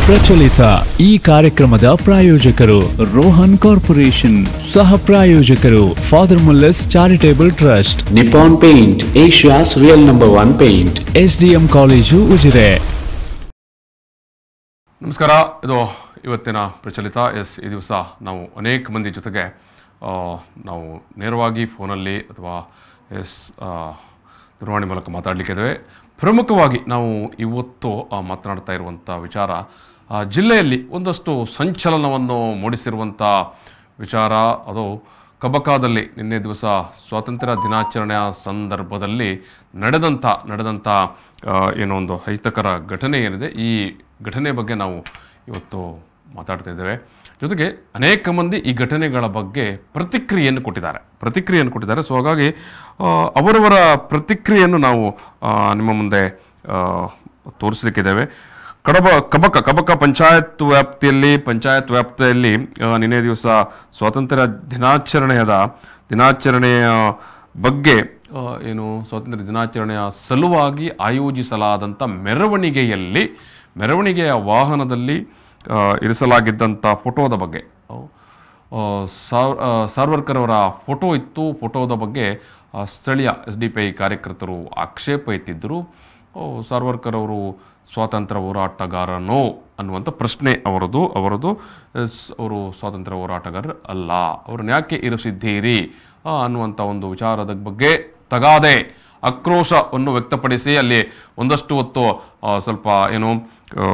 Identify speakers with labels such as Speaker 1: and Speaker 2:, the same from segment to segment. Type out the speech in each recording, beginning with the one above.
Speaker 1: ಪ್ರಚಲಿತ ಈ ಕಾರ್ಯಕ್ರಮದ ಪ್ರಾಯೋಜಕರು ರೋಹನ್ ಕಾರ್ಪೊರೇಷನ್ ಸಹ ಪ್ರಾಯೋಜಕರು Father Muller's charitable trust
Speaker 2: Nippon Paint, Asia's real number one paint.
Speaker 1: SDM college Ujire
Speaker 3: ನಮಸ್ಕಾರ ಇದು ಇವತ್ತಿನ ಪ್ರಚಲಿತ ಎಸ್ ಈ ದಿವಸ ನಾವು ಅನೇಕ ಮಂದಿ ಜೊತೆಗೆ ಆ, ನಾವು ನೇರವಾಗಿ ಫೋನಲ್ಲಿ ಅಥವಾ ಎಸ್ ಆ, ದೂರವಾಣಿ ಮೂಲಕ ಮಾತಾಡಲಿಕ್ಕಿದ್ದೇವೆ ಪ್ರಮುಖವಾಗಿ ನಾವು ಇವತ್ತು ಆ, ಮಾತನಾಡ್ತಾ ಇರುವಂಥ ವಿಚಾರ ಆ, ಜಿಲ್ಲೆಯಲ್ಲಿ ಒಂದಷ್ಟು ಸಂಚಲನವನ್ನು ಮೂಡಿಸಿರುವಂಥ ವಿಚಾರ ಅದು ಕಬಕಾದಲ್ಲಿ ನಿನ್ನೆ ದಿವಸ ಸ್ವಾತಂತ್ರ್ಯ ದಿನಾಚರಣೆಯ ಸಂದರ್ಭದಲ್ಲಿ ನಡೆದಂಥ ನಡೆದಂಥ ಆ, ಏನೋ ಒಂದು ಅಹಿತಕರ ಘಟನೆ ಏನಿದೆ ಈ ಘಟನೆ ಬಗ್ಗೆ ನಾವು ಇವತ್ತು ಮಾತಾಡ್ತಾ ಇದ್ದೇವೆ ಜೊತೆಗೆ ಅನೇಕ ಮಂದಿ ಈ ಘಟನೆಗಳ ಬಗ್ಗೆ ಪ್ರತಿಕ್ರಿಯೆಯನ್ನು ಕೊಟ್ಟಿದ್ದಾರೆ ಪ್ರತಿಕ್ರಿಯೆಯನ್ನು ಕೊಟ್ಟಿದ್ದಾರೆ ಸೊ ಹಾಗಾಗಿ ಆ, ಅವರವರ ಪ್ರತಿಕ್ರಿಯೆಯನ್ನು ನಾವು ಆ, ನಿಮ್ಮ ಮುಂದೆ ಆ, ತೋರಿಸಲಿಕ್ಕಿದ್ದೇವೆ ಕಡಬ ಕಬಕ ಕಬಕ ಪಂಚಾಯತ್ ವ್ಯಾಪ್ತಿಯಲ್ಲಿ ಪಂಚಾಯತ್ ವ್ಯಾಪ್ತಿಯಲ್ಲಿ ಆ, ನಿನ್ನೆ ದಿವಸ ಸ್ವಾತಂತ್ರ್ಯ ದಿನಾಚರಣೆಯದ ದಿನಾಚರಣೆಯ ಬಗ್ಗೆ ಆ, ಏನು ಸ್ವಾತಂತ್ರ್ಯ ದಿನಾಚರಣೆಯ ಸಲುವಾಗಿ ಆಯೋಜಿಸಲಾದಂಥ ಮೆರವಣಿಗೆಯಲ್ಲಿ ಮೆರವಣಿಗೆಯ ವಾಹನದಲ್ಲಿ ಆ, ಇರಿಸಲಾಗಿದ್ದಂಥ ಫೋಟೋದ ಬಗ್ಗೆ ಆ, ಸಾವ್ ಆ, ಸಾರ್ವರ್ಕರ್ ಅವರ ಫೋಟೋ ಇತ್ತು ಫೋಟೋದ ಬಗ್ಗೆ ಆ, ಸ್ಥಳೀಯ ಎಸ್ ಡಿ ಪಿ ಐ ಕಾರ್ಯಕರ್ತರು ಆಕ್ಷೇಪ ಎತ್ತಿದ್ದರು ಓ, ಸಾರ್ವರ್ಕರ್ ಅವರು ಸ್ವಾತಂತ್ರ್ಯ ಹೋರಾಟಗಾರನೋ ಅನ್ನುವಂಥ ಪ್ರಶ್ನೆ ಅವರದು ಅವರದು ಎಸ್ ಅವರು ಸ್ವಾತಂತ್ರ್ಯ ಹೋರಾಟಗಾರರು ಅಲ್ಲ ಅವ್ರನ್ನ ಯಾಕೆ ಇರಿಸಿದ್ದೀರಿ ಆ, ಅನ್ನುವಂಥ ಒಂದು ವಿಚಾರದ ಬಗ್ಗೆ ತಗಾದೆ ಆಕ್ರೋಶವನ್ನು ವ್ಯಕ್ತಪಡಿಸಿ ಅಲ್ಲಿ ಒಂದಷ್ಟು ಹೊತ್ತು ಆ, ಸ್ವಲ್ಪ ಏನು ಆ,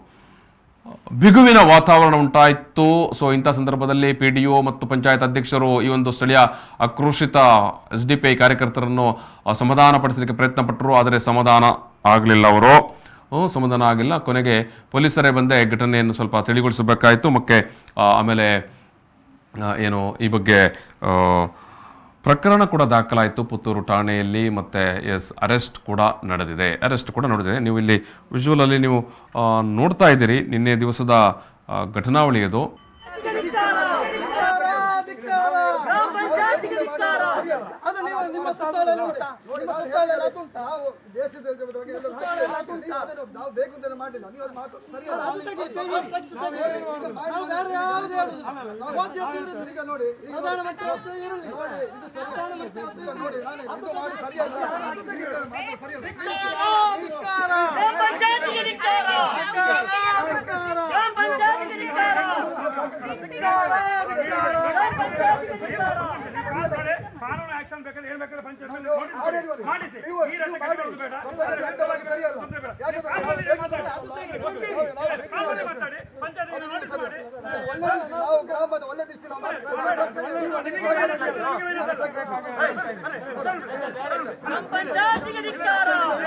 Speaker 3: ಬಿಗುವಿನ ವಾತಾವರಣ ಉಂಟಾಯಿತು ಸೊ ಇಂಥ ಸಂದರ್ಭದಲ್ಲಿ ಪಿ ಡಿ ಒ ಮತ್ತು ಪಂಚಾಯತ್ ಅಧ್ಯಕ್ಷರು ಈ ಒಂದು ಸ್ಥಳೀಯ ಆಕ್ರೋಶಿತ ಎಸ್ ಡಿ ಪಿ ಐ ಕಾರ್ಯಕರ್ತರನ್ನು ಆ, ಸಮಾಧಾನಪಡಿಸಲಿಕ್ಕೆ ಪ್ರಯತ್ನ ಪಟ್ಟರು ಆದರೆ ಸಮಾಧಾನ ಆಗಲಿಲ್ಲ ಅವರು ಹ್ಮ್, ಸಮಾಧಾನ ಆಗಿಲ್ಲ ಕೊನೆಗೆ ಪೊಲೀಸರೇ ಬಂದೇ ಘಟನೆಯನ್ನು ಸ್ವಲ್ಪ ತಿಳಿಗೊಳಿಸಬೇಕಾಯಿತು ಮತ್ತೆ ಆ, ಆಮೇಲೆ ಆ, ಏನು ಈ ಬಗ್ಗೆ ಆ, ಪ್ರಕರಣ ಕೂಡ ದಾಖಲಾಯಿತು ಪುತ್ತೂರು ಠಾಣೆಯಲ್ಲಿ ಮತ್ತೆ ಎಸ್ ಅರೆಸ್ಟ್ ಕೂಡ ನಡೆದಿದೆ ಅರೆಸ್ಟ್ ಕೂಡ ನಡೆದಿದೆ ನೀವು ಇಲ್ಲಿ ವಿಜುವಲಲ್ಲಿ ನೀವು ಆ, ನೋಡ್ತಾ ಇದ್ದೀರಿ ನಿನ್ನೆ ದಿವಸದ ಆ, ಘಟನಾವಳಿ ಅದು
Speaker 4: ಅದು ನೀವು ನಿಮ್ಮ ಸುತ್ತೋಲೆಯಲ್ಲಿ ಉಂಟಾ? ನಿಮ್ಮ ಸುತ್ತೋಲೆಯಲ್ಲಿ ಅದು ಉಂಟಾ? ನಾವು ದೇಶದ ಬಗ್ಗೆ ಎಲ್ಲ ಹಾಕಿ ನೀವು ಅದನ್ನು ನಾವು ಬೇಕು ಅಂತ ಮಾಡಿಲ್ಲ ನೀವು ಅದು ಮಾತು ಸರಿಯಲ್ಲ ಅದು ತೆಗಿ, ತೆಗಿ, ಫ್ಲೆಕ್ಸ್ ತೆಗಿ. ನಾವು ಬೇರೆ ಯಾವ್ದು ಹೇಳುದಿಲ್ಲ. ನಾವು ಓದಿ ಓದಿ ಇರುದು. ಈಗ ನೋಡಿ ಈಗ ಪ್ರಧಾನಮಂತ್ರಿ ಹೊತ್ತು ಇರಲಿ ನೋಡಿ ಇದು ಪ್ರಧಾನಮಂತ್ರಿ ಹೊತ್ತು ಈಗ ನೋಡಿ ನಾನು ಇದು ಮಾಡಿ ಸರಿಯಲ್ಲ ಇದು ಮಾತು ಸರಿಯಲ್ಲ
Speaker 5: ಗ್ರಾಮ ಪಂಚಾಯತಿಗೆ ಧಿಕ್ಕಾರ ಗ್ರಾಮ ಪಂಚಾಯತಿಗೆ ಧಿಕ್ಕಾರ
Speaker 6: ಕಾನೂನು ಆಕ್ಷನ್ ಬೇಕಾದ್ರೆ ಏನ್ ಬೇಕಾದ್ರೆ ಪಂಚಾಯತ್ ಮೇಲೆ
Speaker 4: ಆಡಿ
Speaker 6: ನೋಟಿಸ್
Speaker 4: ನೋಡಿ.
Speaker 6: ಮಾಡಿಸಿ
Speaker 4: ನೀವು-
Speaker 6: ಈ
Speaker 4: ನೀವು
Speaker 6: ರಸ್ತೆ
Speaker 4: ಮಾಡಿ.
Speaker 6: ಕಟ್ಟೋದು ಬೇಡ
Speaker 4: ಪಂಚಾಯತ್ ವ್ಯಾಪ್ತಿಯಲ್ಲಿ ಸರಿಯಲ್ಲ.
Speaker 6: ತೊಂದ್ರೆ ಬೇಡ.
Speaker 4: ಯಾಕಂದ್ರೆ
Speaker 6: ಕಾನೂನಲ್ಲಿ
Speaker 4: ನಾವು
Speaker 6: ಮಾತಾಡಿ.
Speaker 4: ನಾವು-
Speaker 6: ಒಪ್ಪಿ. ಕಾನೂನಲ್ಲಿ ಮಾತಾಡಿ ಪಂಚಾಯತ್ ನೋಟಿಸ್ ಮಾಡಿ
Speaker 4: ಒಳ್ಳೆ ದೃಷ್ಟಿ ನಾವು ಗ್ರಾಮದ ಒಳ್ಳೆ ದೃಷ್ಟಿ ನಾವು ಮಾಡ್ತೀವಿ. ನೀವು ನಿಮಗೆ
Speaker 5: ಗ್ರಾಮ ಪಂಚಾಯತಿಗೆ ಧಿಕ್ಕಾರ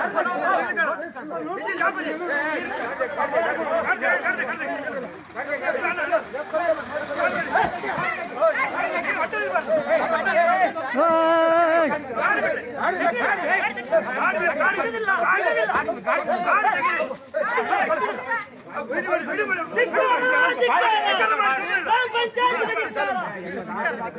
Speaker 5: ಗ್ರಾಮ ಪಂಚಾಯತಿಗೆ ಧಿಕ್ಕಾರ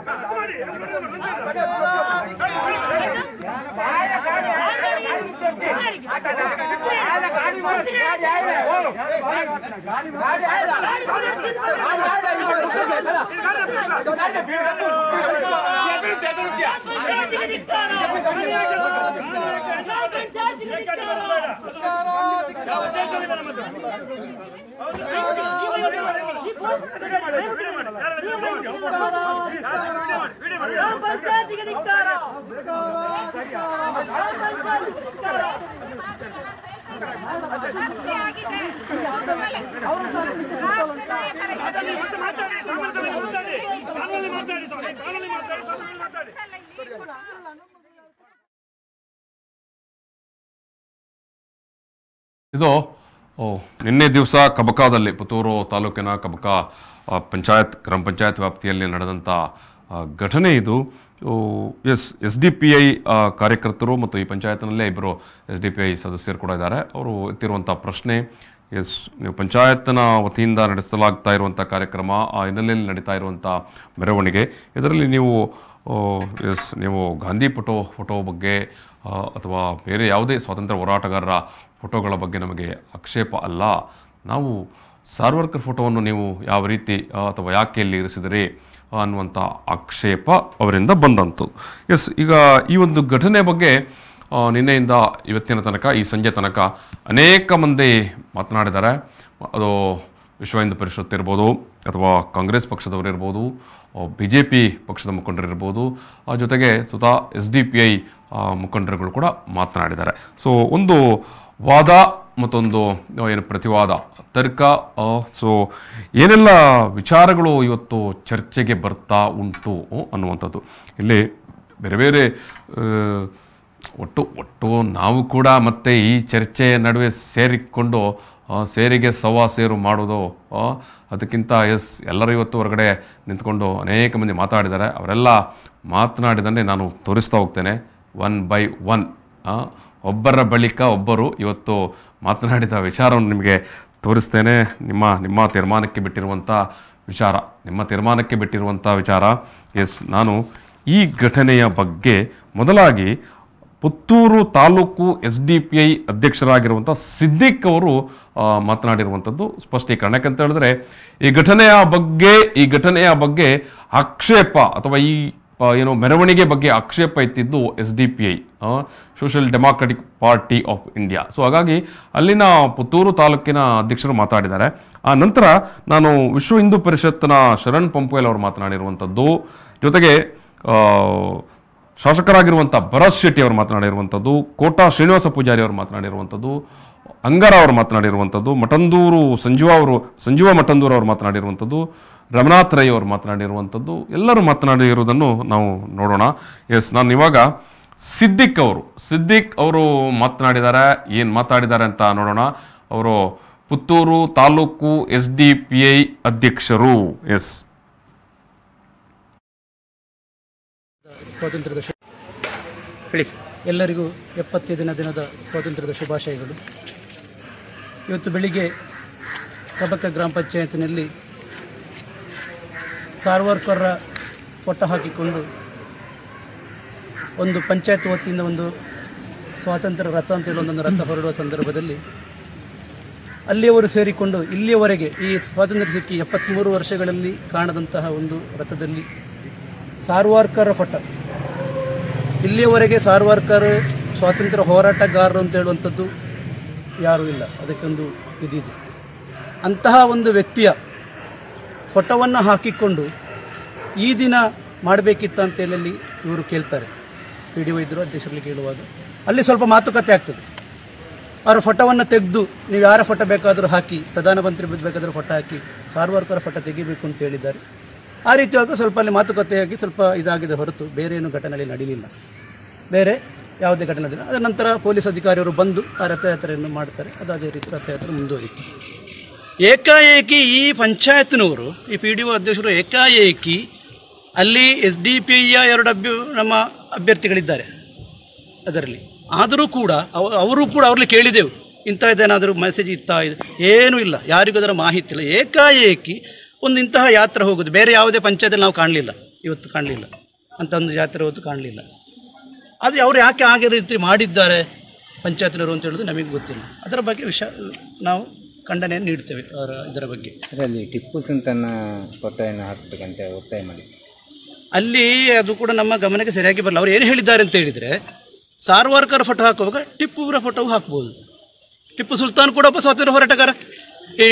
Speaker 5: ಪಂಚಾಯತಿಗೆ ಧಿಕ್ಕಾರ ಗ್ರಾಮ ಪಂಚಾಯತಿಗೆ ಧಿಕ್ಕಾರ ಗ್ರಾಮ ಪಂಚಾಯತಿಗೆ ಧಿಕ್ಕಾರ ಗ್ರಾಮ ಪಂಚಾಯತಿಗೆ ಧಿಕ್ಕಾರ
Speaker 6: ಮಾತಾಡಿ ಸಾಮಾನ್ಯ ಮಾತಾಡಿ ಕಾನೂನಲ್ಲಿ ಮಾತಾಡಿ ಸ್ವಾಮಿ ಕಾನೂನಲ್ಲಿ ಮಾತಾಡಿ ಸಾಮಾನ್ಯ ಮಾತಾಡಿ
Speaker 3: ಇದು ಓ, ನಿನ್ನೆ ದಿವಸ ಕಬಕಾದಲ್ಲಿ ಪುತ್ತೂರು ತಾಲೂಕಿನ ಕಬಕ ಆ, ಪಂಚಾಯತ್ ಗ್ರಾಮ ಪಂಚಾಯತ್ ವ್ಯಾಪ್ತಿಯಲ್ಲಿ ನಡೆದಂಥ ಆ, ಘಟನೆ ಇದು ಓ, S S D P I ಕಾರ್ಯಕರ್ತರು ಮತ್ತು ಈ ಪಂಚಾಯತ್ನಲ್ಲೇ ಇಬ್ಬರು ಎಸ್ ಡಿ ಪಿ ಐ ಸದಸ್ಯರು ಕೂಡ ಇದ್ದಾರೆ ಅವರು ಎತ್ತಿರುವಂಥ ಪ್ರಶ್ನೆ ಎಸ್ ನೀವು ಪಂಚಾಯತ್ನ ವತಿಯಿಂದ ನಡೆಸಲಾಗ್ತಾ ಇರುವಂಥ ಕಾರ್ಯಕ್ರಮ ಆ ಹಿನ್ನೆಲೆಯಲ್ಲಿ ನಡೀತಾ ಇರುವಂಥ ಮೆರವಣಿಗೆ ಇದರಲ್ಲಿ ನೀವು ಆ, ಎಸ್ ನೀವು ಗಾಂಧಿ ಫೋಟೋ ಫೋಟೋ ಬಗ್ಗೆ ಆ, ಅಥವಾ ಬೇರೆ ಯಾವುದೇ ಸ್ವಾತಂತ್ರ್ಯ ಹೋರಾಟಗಾರರ ಫೋಟೋಗಳ ಬಗ್ಗೆ ನಮಗೆ ಆಕ್ಷೇಪ ಅಲ್ಲ ನಾವು ಸಾರ್ವರ್ಕರ್ ಫೋಟೋವನ್ನು ನೀವು ಯಾವ ರೀತಿ ಆ, ಅಥವಾ ಯಾಕೆ ಇಲ್ಲಿ ಇರಿಸಿದಿರಿ ಅನ್ನುವಂಥ ಆಕ್ಷೇಪ ಅವರಿಂದ ಬಂದಂಥದ್ದು ಎಸ್ ಈಗ ಈ ಒಂದು ಘಟನೆ ಬಗ್ಗೆ ಆ, ನಿನ್ನೆಯಿಂದ ಇವತ್ತಿನ ತನಕ ಈ ಸಂಜೆ ತನಕ ಅನೇಕ ಮಂದಿ ಮಾತನಾಡಿದ್ದಾರೆ ಅದು ವಿಶ್ವ ಹಿಂದೂ ಪರಿಷತ್ ಇರ್ಬೋದು ಅಥವಾ ಕಾಂಗ್ರೆಸ್ ಪಕ್ಷದವರು ಇರ್ಬೋದು ಬಿ ಜೆ ಪಿ ಪಕ್ಷದ ಮುಖಂಡರಿರ್ಬೋದು ಆ ಜೊತೆಗೆ ಸುಧಾ ಎಸ್ ಡಿ ಪಿ ಐ ಮುಖಂಡರುಗಳು ಕೂಡ ಮಾತನಾಡಿದ್ದಾರೆ ಸೊ ಒಂದು ವಾದ ಮತ್ತೊಂದು ಆ, ಏನು ಪ್ರತಿವಾದ ತರ್ಕ ಸೊ ಏನೆಲ್ಲ ವಿಚಾರಗಳು ಇವತ್ತು ಚರ್ಚೆಗೆ ಬರ್ತಾ ಉಂಟು ಅನ್ನುವಂಥದ್ದು ಇಲ್ಲಿ ಬೇರೆ ಬೇರೆ ಆ, ಒಟ್ಟು ಒಟ್ಟು ನಾವು ಕೂಡ ಮತ್ತೆ ಈ ಚರ್ಚೆಯ ನಡುವೆ ಸೇರಿಕೊಂಡು ಆ, ಸೇರಿಗೆ ಸವಾ ಸೇರು ಮಾಡೋದು ಆ, ಅದಕ್ಕಿಂತ ಎಸ್ ಎಲ್ಲರೂ ಇವತ್ತು ಹೊರಗಡೆ ನಿಂತ್ಕೊಂಡು ಅನೇಕ ಮಂದಿ ಮಾತಾಡಿದ್ದಾರೆ ಅವರೆಲ್ಲ ಮಾತನಾಡಿದನ್ನೇ ನಾನು ತೋರಿಸ್ತಾ ಹೋಗ್ತೇನೆ ಒನ್ ಬೈ ಒನ್ ಒಬ್ಬರ ಬಳಿಕ ಒಬ್ಬರು ಇವತ್ತು ಮಾತನಾಡಿದ ವಿಚಾರವನ್ನು ನಿಮಗೆ ತೋರಿಸ್ತೇನೆ ನಿಮ್ಮ ನಿಮ್ಮ ತೀರ್ಮಾನಕ್ಕೆ ಬಿಟ್ಟಿರುವಂಥ ವಿಚಾರ ನಿಮ್ಮ ತೀರ್ಮಾನಕ್ಕೆ ಬಿಟ್ಟಿರುವಂಥ ವಿಚಾರ ಎಸ್ ನಾನು ಈ ಘಟನೆಯ ಬಗ್ಗೆ ಮೊದಲಾಗಿ Puttur taluk S D P I ಅಧ್ಯಕ್ಷರಾಗಿರುವಂಥ ಸಿದ್ದಿಕ್ ಅವರು ಆ, ಮಾತನಾಡಿರುವಂಥದ್ದು ಸ್ಪಷ್ಟೀಕರಣ ಯಾಕಂತ ಹೇಳಿದ್ರೆ ಈ ಘಟನೆಯ ಬಗ್ಗೆ ಈ ಘಟನೆಯ ಬಗ್ಗೆ ಆಕ್ಷೇಪ ಅಥವಾ ಈ ಆ, ಏನು ಮೆರವಣಿಗೆ ಬಗ್ಗೆ ಆಕ್ಷೇಪ ಎತ್ತಿದ್ದು S D P I Social Democratic Party of India so ಹಾಗಾಗಿ ಅಲ್ಲಿನ ಪುತ್ತೂರು ತಾಲೂಕಿನ ಅಧ್ಯಕ್ಷರು ಮಾತಾಡಿದ್ದಾರೆ ಆ ನಂತರ ನಾನು ವಿಶ್ವ ಹಿಂದೂ ಪರಿಷತ್ನ ಶರಣ್ ಪಂಪುಯಲ್ ಅವರು ಮಾತನಾಡಿರುವಂಥದ್ದು ಜೊತೆಗೆ ಆ, ಶಾಸಕರಾಗಿರುವಂಥ ಭರತ್ ಶೆಟ್ಟಿ ಅವರು ಮಾತನಾಡಿರುವಂಥದ್ದು ಕೋಟಾ ಶ್ರೀನಿವಾಸ ಪೂಜಾರಿ ಅವರು ಮಾತನಾಡಿರುವಂಥದ್ದು ಅಂಗಾರ ಅವರು ಮಾತನಾಡಿರುವಂಥದ್ದು ಮಠಂದೂರು ಸಂಜೀವ ಅವರು ಸಂಜೀವ ಮಠಂದೂರು ಅವರು ಮಾತನಾಡಿರುವಂಥದ್ದು ರಮನಾಥ್ ರೈ ಅವರು ಮಾತನಾಡಿರುವಂಥದ್ದು ಎಲ್ಲರೂ ಮಾತನಾಡಿರುವುದನ್ನು ನಾವು ನೋಡೋಣ ಎಸ್ ನಾನು ಇವಾಗ ಸಿದ್ದಿಕ್ ಅವರು ಸಿದ್ದಿಕ್ ಅವರು ಮಾತನಾಡಿದ್ದಾರೆ ಏನು ಮಾತಾಡಿದ್ದಾರೆ ಅಂತ ನೋಡೋಣ ಅವರು Puttur taluk S D P I ಅಧ್ಯಕ್ಷರು ಎಸ್
Speaker 7: ಸ್ವಾತಂತ್ರ್ಯದ ಶು ಎಲ್ಲರಿಗೂ ಎಪ್ಪತ್ತೈದನೇ ದಿನದ ಸ್ವಾತಂತ್ರ್ಯದ ಶುಭಾಶಯಗಳು ಇವತ್ತು ಬೆಳಿಗ್ಗೆ ಕಬಕ ಗ್ರಾಮ ಪಂಚಾಯತಿನಲ್ಲಿ ಸಾರ್ವರ್ಕರ ಫೋಟೋ ಹಾಕಿಕೊಂಡು ಒಂದು ಪಂಚಾಯತ್ ವತಿಯಿಂದ ಒಂದು ಸ್ವಾತಂತ್ರ್ಯ ರಥ ಅಂತೇಳಿ ಒಂದೊಂದು ರಥ ಹೊರಡುವ ಸಂದರ್ಭದಲ್ಲಿ ಅಲ್ಲಿಯವರು ಸೇರಿಕೊಂಡು ಇಲ್ಲಿಯವರೆಗೆ ಈ ಸ್ವಾತಂತ್ರ್ಯ ಸಿಕ್ಕಿ ಎಪ್ಪತ್ತ್ಮೂರು ವರ್ಷಗಳಲ್ಲಿ ಕಾಣದಂತಹ ಒಂದು ರಥದಲ್ಲಿ ಸಾರ್ವಾರ್ಕರ ಫೋಟೋ ಇಲ್ಲಿಯವರೆಗೆ ಸಾರ್ವಾರ್ಕರ್ ಸ್ವಾತಂತ್ರ್ಯ ಹೋರಾಟಗಾರರು ಅಂತ ಹೇಳುವಂಥದ್ದು ಯಾರೂ ಇಲ್ಲ ಅದಕ್ಕೊಂದು ಇದಿದೆ ಅಂತಹ ಒಂದು ವ್ಯಕ್ತಿಯ ಫೋಟೋವನ್ನು ಹಾಕಿಕೊಂಡು ಈ ದಿನ ಮಾಡಬೇಕಿತ್ತ ಅಂತೇಳಿ ಇವರು ಕೇಳ್ತಾರೆ ಪಿ ಡಿ ಒ ಇದ್ದರು ಅಧ್ಯಕ್ಷರಲ್ಲಿ ಕೇಳುವಾಗ ಅಲ್ಲಿ ಸ್ವಲ್ಪ ಮಾತುಕತೆ ಆಗ್ತದೆ ಅವರ ಫೋಟೋವನ್ನು ತೆಗೆದು ನೀವು ಯಾರ ಫೋಟೋ ಬೇಕಾದರೂ ಹಾಕಿ ಪ್ರಧಾನಮಂತ್ರಿ ಬೇಕಾದರೂ ಫೋಟೋ ಹಾಕಿ ಸಾರ್ವರ್ಕರ ಫೋಟೋ ತೆಗಿಬೇಕು ಅಂತ ಹೇಳಿದ್ದಾರೆ ಆ ರೀತಿಯಾಗಿ ಸ್ವಲ್ಪ ಅಲ್ಲಿ ಮಾತುಕತೆಯಾಗಿ ಸ್ವಲ್ಪ ಇದಾಗಿದೆ ಹೊರತು ಬೇರೆ ಏನು ಘಟನೆಯಲ್ಲಿ ನಡೀಲಿಲ್ಲ ಬೇರೆ ಯಾವುದೇ ಘಟನೆ ನಡೀಲಿಲ್ಲ ಅದರ ನಂತರ ಪೊಲೀಸ್ ಅಧಿಕಾರಿಯವರು ಬಂದು ಆ ರಥಯಾತ್ರೆಯನ್ನು ಮಾಡ್ತಾರೆ ಅದು ಅದೇ ರೀತಿ ರಥಯಾತ್ರೆ ಮುಂದುವರಿತು ಏಕಾಏಕಿ ಈ ಪಂಚಾಯತ್ನವರು ಈ ಪಿ ಡಿ ಒ ಅಧ್ಯಕ್ಷರು ಏಕಾಏಕಿ ಅಲ್ಲಿ ಎಸ್ ಡಿ ಪಿ ಯ ಎರಡು ಅಭ್ಯ ನಮ್ಮ ಅಭ್ಯರ್ಥಿಗಳಿದ್ದಾರೆ ಅದರಲ್ಲಿ ಆದರೂ ಕೂಡ ಅವ- ಅವರು ಕೂಡ ಅವ್ರಲ್ಲಿ ಕೇಳಿದೆವು ಇಂಥದ್ದೇನಾದರೂ ಮೆಸೇಜ್ ಇತ್ತಾ ಇದು ಏನೂ ಇಲ್ಲ ಯಾರಿಗೂ ಅದರ ಮಾಹಿತಿ ಇಲ್ಲ ಏಕಾಏಕಿ ಒಂದು ಇಂತಹ ಯಾತ್ರೆ ಹೋಗೋದು ಬೇರೆ ಯಾವುದೇ ಪಂಚಾಯತಲ್ಲಿ ನಾವು ಕಾಣಲಿಲ್ಲ ಇವತ್ತು ಕಾಣಲಿಲ್ಲ ಅಂತ ಒಂದು ಜಾತ್ರೆ ಹೊತ್ತು ಕಾಣಲಿಲ್ಲ ಅದು ಅವರು ಯಾಕೆ ಹಾಗೆ ರೀತಿ ಮಾಡಿದ್ದಾರೆ ಪಂಚಾಯತ್ನವರು ಅಂತ ಹೇಳೋದು ನಮಗೆ ಗೊತ್ತಿಲ್ಲ ಅದರ ಬಗ್ಗೆ ವಿಷ ನಾವು ಖಂಡನೆಯನ್ನು ನೀಡ್ತೇವೆ ಅವರ ಇದರ ಬಗ್ಗೆ
Speaker 8: ಅದರಲ್ಲಿ ಟಿಪ್ಪು ಸುಲ್ತಾನ ಫೋಟೋಯನ್ನು ಹಾಕಬೇಕಂತ ಒತ್ತಾಯ ಮಾಡಿ
Speaker 7: ಅಲ್ಲಿ ಅದು ಕೂಡ ನಮ್ಮ ಗಮನಕ್ಕೆ ಸರಿಯಾಗಿ ಬರಲ್ಲ ಅವ್ರು ಏನು ಹೇಳಿದ್ದಾರೆ ಅಂತ ಹೇಳಿದರೆ ಸಾರ್ವಾರ್ಕರ್ ಫೋಟೋ ಹಾಕುವಾಗ ಟಿಪ್ಪುವರ ಫೋಟೋ ಹಾಕ್ಬೋದು ಟಿಪ್ಪು ಸುಲ್ತಾನ್ ಕೂಡ ಒಬ್ಬ ಸ್ವಾತಂತ್ರ್ಯ ಹೋರಾಟಗಾರ ಈ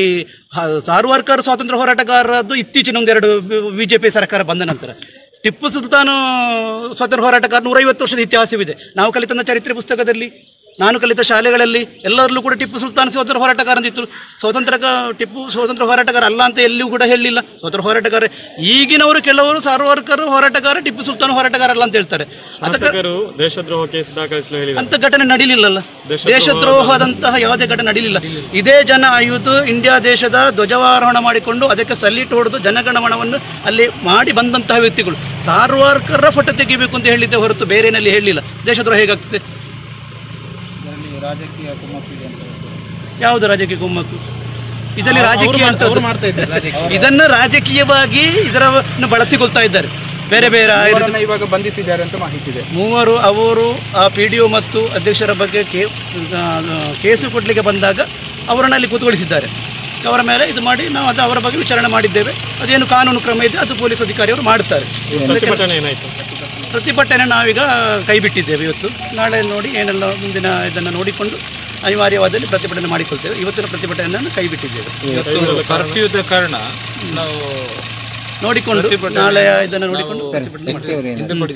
Speaker 7: ಹ- ಸಾರ್ವಾರ್ಕರ್ ಸ್ವಾತಂತ್ರ್ಯ ಹೋರಾಟಗಾರದ್ದು ಇತ್ತೀಚಿನ ಒಂದೆರಡು ಬಿ ಜೆ ಪಿ ಸರ್ಕಾರ ಬಂದ ನಂತರ ಟಿಪ್ಪು ಸುಲ್ತಾನ್ ಸ್ವಾತಂತ್ರ್ಯ ಹೋರಾಟಗಾರ ನೂರೈವತ್ತು ವರ್ಷದ ಇತಿಹಾಸವಿದೆ ನಾವು ಕಲಿತಂದ ಚರಿತ್ರೆ ಪುಸ್ತಕದಲ್ಲಿ ನಾನು ಕಲಿತ ಶಾಲೆಗಳಲ್ಲಿ ಎಲ್ಲರಲ್ಲೂ ಕೂಡ ಟಿಪ್ಪು ಸುಲ್ತಾನ್ ಸ್ವಾತಂತ್ರ್ಯ ಹೋರಾಟಗಾರ ಅಂತಿತ್ತು ಸ್ವಾತಂತ್ರ್ಯ ಟಿಪ್ಪು ಸ್ವಾತಂತ್ರ್ಯ ಹೋರಾಟಗಾರ ಅಲ್ಲ ಅಂತ ಎಲ್ಲಿಯೂ ಕೂಡ ಹೇಳಲಿಲ್ಲ ಸ್ವಾತಂತ್ರ್ಯ ಹೋರಾಟಗಾರ ಈಗಿನವರು ಕೆಲವರು ಸಾರ್ವರ್ಕರ್ ಹೋರಾಟಗಾರ ಟಿಪ್ಪು ಸುಲ್ತಾನ್ ಹೋರಾಟಗಾರ ಅಲ್ಲ ಅಂತ ಹೇಳ್ತಾರೆ ಅದಕ್ಕೆ
Speaker 6: ದೇಶದ್ರೋಹ ಕೇಸ್ ದಾಖಲಿಸಲು ಹೇಳಿ
Speaker 7: ಅಂತ ಘಟನೆ ನಡೀಲಿಲ್ಲಲ್ಲ ದೇಶದ್ರೋಹದಂತಹ ಯಾವುದೇ ಘಟನೆ ನಡೀಲಿಲ್ಲ ಇದೇ ಜನ ಆಯುಧ ಇಂಡಿಯಾ ದೇಶದ ಧ್ವಜಾರೋಹಣ ಮಾಡಿಕೊಂಡು ಅದಕ್ಕೆ ಸಲ್ಲಿಟ್ಟು ಹೊಡೆದು ಜನಗಣಮನವನ್ನು ಅಲ್ಲಿ ಮಾಡಿ ಬಂದಂತಹ ವ್ಯಕ್ತಿಗಳು ಸಾರ್ವಾರ್ಕರ ಫೋಟೋ ತೆಗಿಬೇಕು ಅಂತ ಹೇಳಿದ್ದೆ ಹೊರತು ಬೇರೆನಲ್ಲಿ ಹೇಳಲಿಲ್ಲ ದೇಶದ್ರೋಹ ಹೇಗಾಗ್ತದೆ ಯಾವುದು ರಾಜಕೀಯ ಕುಮ್ಮಕ್ಕು ಇದರಲ್ಲಿ ರಾಜಕೀಯ ಅಂತ ಇದನ್ನು ರಾಜಕೀಯವಾಗಿ ಇದರನ್ನು ಬಳಸಿಕೊಳ್ತಾ ಇದ್ದಾರೆ ಬೇರೆ ಬೇರೆ ಆಯುರ್ವೇದ-
Speaker 8: ಇವಾಗ ಬಂಧಿಸಿದ್ದಾರೆ ಅಂತ ಮಾಹಿತಿ ಇದೆ
Speaker 7: ಮೂವರು ಅವರು ಆ ಪಿ ಡಿ ಒ ಮತ್ತು ಅಧ್ಯಕ್ಷರ ಬಗ್ಗೆ ಕೇ ಆ, ಕೇಸು ಕೊಡಲಿಕ್ಕೆ ಬಂದಾಗ ಅವರನ್ನು ಅಲ್ಲಿ ಕೂತ್ಕೊಳಿಸಿದ್ದಾರೆ ಅವರ ಮೇಲೆ ಇದು ಮಾಡಿ ನಾವು ಅದು ಅವರ ಬಗ್ಗೆ ವಿಚಾರಣೆ ಮಾಡಿದ್ದೇವೆ ಅದೇನು ಕಾನೂನು ಕ್ರಮ ಇದೆ ಅದು ಪೊಲೀಸ್ ಅಧಿಕಾರಿಯವರು ಮಾಡುತ್ತಾರೆ ಪ್ರತಿಭಟನೆ ನಾವೀಗ ಕೈ ಬಿಟ್ಟಿದ್ದೇವೆ ಇವತ್ತು ನಾಳೆ ನೋಡಿ ಏನೆಲ್ಲ ಮುಂದಿನ ಇದನ್ನು ನೋಡಿಕೊಂಡು ಅನಿವಾರ್ಯವಾದಲ್ಲಿ ಪ್ರತಿಭಟನೆ ಮಾಡಿಕೊಳ್ತೇವೆ ಇವತ್ತಿನ ಪ್ರತಿಭಟನೆಯನ್ನು ಕೈ ಬಿಟ್ಟಿದ್ದೇವೆ
Speaker 9: ಕರ್ಫ್ಯೂದ ಕಾರಣ ನಾವು
Speaker 7: ನೋಡಿಕೊಂಡು ನಾಳೆ ಇದನ್ನು ನೋಡಿಕೊಂಡು ಪ್ರತಿಭಟನೆ ಮಾಡ್ತೇವೆ.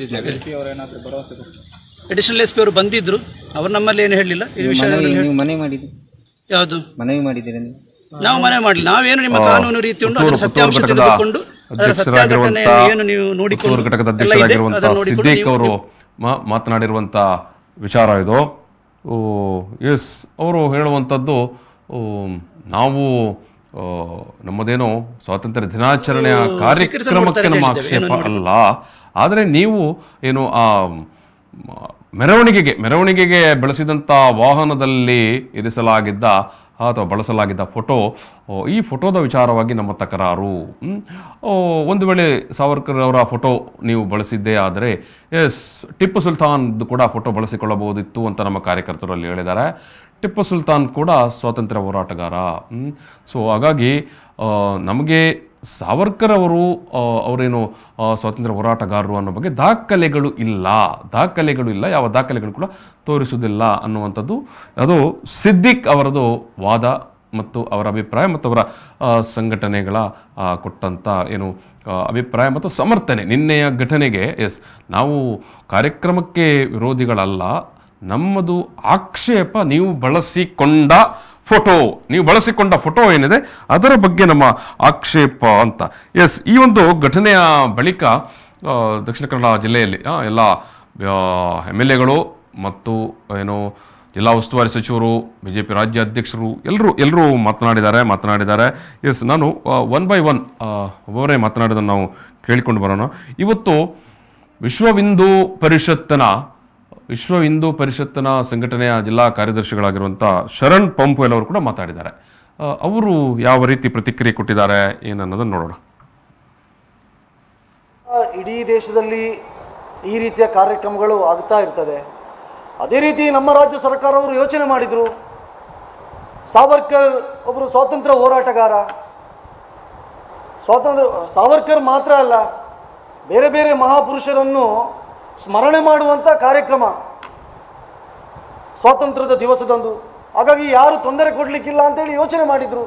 Speaker 7: ಅಡಿಷನಲ್ ಎಸ್ ಪಿ ಅವರು ಬಂದಿದ್ರು ಅವರು ನಮ್ಮಲ್ಲಿ ಏನು ಹೇಳಲಿಲ್ಲ ಈ ವಿಷಯದಲ್ಲಿ ಹೇಳಿ-
Speaker 8: ನೀವು ಮನೆ ಮಾಡಿದ್ರಿ
Speaker 7: ಯಾವುದು
Speaker 8: ಮನವಿ ಮಾಡಿದ್ದೀರಾ ನೀವು
Speaker 7: ನಾವು ಮನೆ ಮಾಡಲಿಲ್ಲ ನಾವೇನು ನಿಮ್ಮ ಕಾನೂನು ರೀತಿ ಉಂಟು ಅದರ ಸತ್ಯಾಂಶ
Speaker 3: ಘಟಕದ
Speaker 7: ತಿಳಿದುಕೊಂಡು ಅದರ ಸತ್ಯಾಘಟನೆ
Speaker 3: ಅಧ್ಯಕ್ಷರಾಗಿರುವಂತ
Speaker 7: ಏನು ನೀವು ನೋಡಿಕೊಂಡು
Speaker 3: ಪುತ್ತೂರು ಘಟಕದ
Speaker 7: ಎಲ್ಲ ಇದೆ,
Speaker 3: ಅಧ್ಯಕ್ಷರಾಗಿರುವಂತ
Speaker 7: ಅದನ್ನು ನೋಡಿಕೊಂಡು
Speaker 3: ಸಿದ್ದಿಕ್
Speaker 7: ನೀವು-
Speaker 3: ಅವರು ಮಾ- ಮಾತನಾಡಿರುವಂತ ವಿಚಾರ ಇದು ಎಸ್ ಅವರು ಹೇಳುವಂಥದ್ದು ಓ, ನಾವು ಆ, ನಮ್ಮದೇನೋ ಸ್ವಾತಂತ್ರ್ಯ ದಿನಾಚರಣೆಯ
Speaker 7: ಓ,
Speaker 3: ಕಾರ್ಯಕ್ರಮಕ್ಕೆ ನಮ್ಮ
Speaker 7: ಸ್ವೀಕರಿಸಲು
Speaker 3: ಆಕ್ಷೇಪ
Speaker 7: ಕೊಡ್ತಾರೆ
Speaker 3: ಅಲ್ಲ ಆದರೆ ನೀವು ಏನು ಆ ಮ- ಮೆರವಣಿಗೆಗೆ ಮೆರವಣಿಗೆಗೆ ಬಳಸಿದಂಥ ವಾಹನದಲ್ಲಿ ಇರಿಸಲಾಗಿದ್ದ ಅಥವಾ ಬಳಸಲಾಗಿದ್ದ ಫೋಟೋ ಓ, ಈ ಫೋಟೋದ ವಿಚಾರವಾಗಿ ನಮ್ಮ ತಕರಾರು ಹ್ಮ್? ಓ, ಒಂದು ವೇಳೆ ಸಾವರ್ಕರ್ ಅವರ ಫೋಟೋ ನೀವು ಬಳಸಿದ್ದೇ ಆದರೆ ಎಸ್ ಟಿಪ್ಪು ಸುಲ್ತಾನ್ದು ಕೂಡ ಫೋಟೋ ಬಳಸಿಕೊಳ್ಳಬಹುದಿತ್ತು ಅಂತ ನಮ್ಮ ಕಾರ್ಯಕರ್ತರಲ್ಲಿ ಹೇಳಿದ್ದಾರೆ ಟಿಪ್ಪು ಸುಲ್ತಾನ್ ಕೂಡ ಸ್ವಾತಂತ್ರ್ಯ ಹೋರಾಟಗಾರ ಸೊ ಹಾಗಾಗಿ ಆ, ನಮಗೆ ಸಾವರ್ಕರ್ ಅವರು ಆ, ಅವರೇನು ಆ, ಸ್ವಾತಂತ್ರ್ಯ ಹೋರಾಟಗಾರರು ಅನ್ನೋ ಬಗ್ಗೆ ದಾಖಲೆಗಳು ಇಲ್ಲ ದಾಖಲೆಗಳು ಇಲ್ಲ ಯಾವ ದಾಖಲೆಗಳು ಕೂಡ ತೋರಿಸುವುದಿಲ್ಲ ಅನ್ನುವಂಥದ್ದು ಅದು ಸಿದ್ದಿಕ್ ಅವರದು ವಾದ ಮತ್ತು ಅವರ ಅಭಿಪ್ರಾಯ ಮತ್ತು ಅವರ ಆ, ಸಂಘಟನೆಗಳ ಆ, ಕೊಟ್ಟಂಥ ಏನು ಆ, ಅಭಿಪ್ರಾಯ ಮತ್ತು ಸಮರ್ಥನೆ ನಿನ್ನೆಯ ಘಟನೆಗೆ ಎಸ್ ನಾವು ಕಾರ್ಯಕ್ರಮಕ್ಕೆ ವಿರೋಧಿಗಳಲ್ಲ ನಮ್ಮದು ಆಕ್ಷೇಪ ನೀವು ಬಳಸಿಕೊಂಡ ಫೋಟೋ ನೀವು ಬಳಸಿಕೊಂಡ ಫೋಟೋ ಏನಿದೆ ಅದರ ಬಗ್ಗೆ ನಮ್ಮ ಆಕ್ಷೇಪ ಅಂತ ಎಸ್ ಈ ಒಂದು ಘಟನೆಯ ಬಳಿಕ ಆ, ದಕ್ಷಿಣ ಕನ್ನಡ ಜಿಲ್ಲೆಯಲ್ಲಿ ಆ, ಎಲ್ಲ ಎಮ್ ಎಲ್ ಎಗಳು ಮತ್ತು ಏನು ಜಿಲ್ಲಾ ಉಸ್ತುವಾರಿ ಸಚಿವರು ಬಿ ಜೆ ಪಿ ರಾಜ್ಯ ಅಧ್ಯಕ್ಷರು ಎಲ್ಲರೂ ಎಲ್ಲರೂ ಮಾತನಾಡಿದ್ದಾರೆ ಮಾತನಾಡಿದ್ದಾರೆ ಎಸ್ ನಾನು ಒನ್ ಬೈ ಒನ್ ಒಬ್ಬರೇ ಮಾತನಾಡೋದನ್ನು ನಾವು ಕೇಳಿಕೊಂಡು ಬರೋಣ ಇವತ್ತು ವಿಶ್ವ ಹಿಂದೂ ಪರಿಷತ್ತಿನ ವಿಶ್ವ ಹಿಂದೂ ಪರಿಷತ್ತಿನ ಸಂಘಟನೆಯ ಜಿಲ್ಲಾ ಕಾರ್ಯದರ್ಶಿಗಳಾಗಿರುವಂಥ ಶರಣ್ ಪಂಪುವೆಲ್ ಅವರು ಕೂಡ ಮಾತಾಡಿದ್ದಾರೆ ಆ, ಅವರು ಯಾವ ರೀತಿ ಪ್ರತಿಕ್ರಿಯೆ ಕೊಟ್ಟಿದ್ದಾರೆ ಏನನ್ನೋದನ್ನು ನೋಡೋಣ
Speaker 4: ಇಡೀ ದೇಶದಲ್ಲಿ ಈ ರೀತಿಯ ಕಾರ್ಯಕ್ರಮಗಳು ಆಗ್ತಾ ಇರ್ತದೆ ಅದೇ ರೀತಿ ನಮ್ಮ ರಾಜ್ಯ ಸರ್ಕಾರವರು ಯೋಚನೆ ಮಾಡಿದರು ಸಾವರ್ಕರ್ ಒಬ್ಬರು ಸ್ವಾತಂತ್ರ್ಯ ಹೋರಾಟಗಾರ ಸ್ವಾತಂತ್ರ್ಯ ಸಾವರ್ಕರ್ ಮಾತ್ರ ಅಲ್ಲ ಬೇರೆ ಬೇರೆ ಮಹಾಪುರುಷರನ್ನು ಸ್ಮರಣೆ ಮಾಡುವಂಥ ಕಾರ್ಯಕ್ರಮ ಸ್ವಾತಂತ್ರ್ಯದ ದಿವಸದಂದು ಹಾಗಾಗಿ ಯಾರು ತೊಂದರೆ ಕೊಡಲಿಕ್ಕಿಲ್ಲ ಅಂತೇಳಿ ಯೋಚನೆ ಮಾಡಿದರು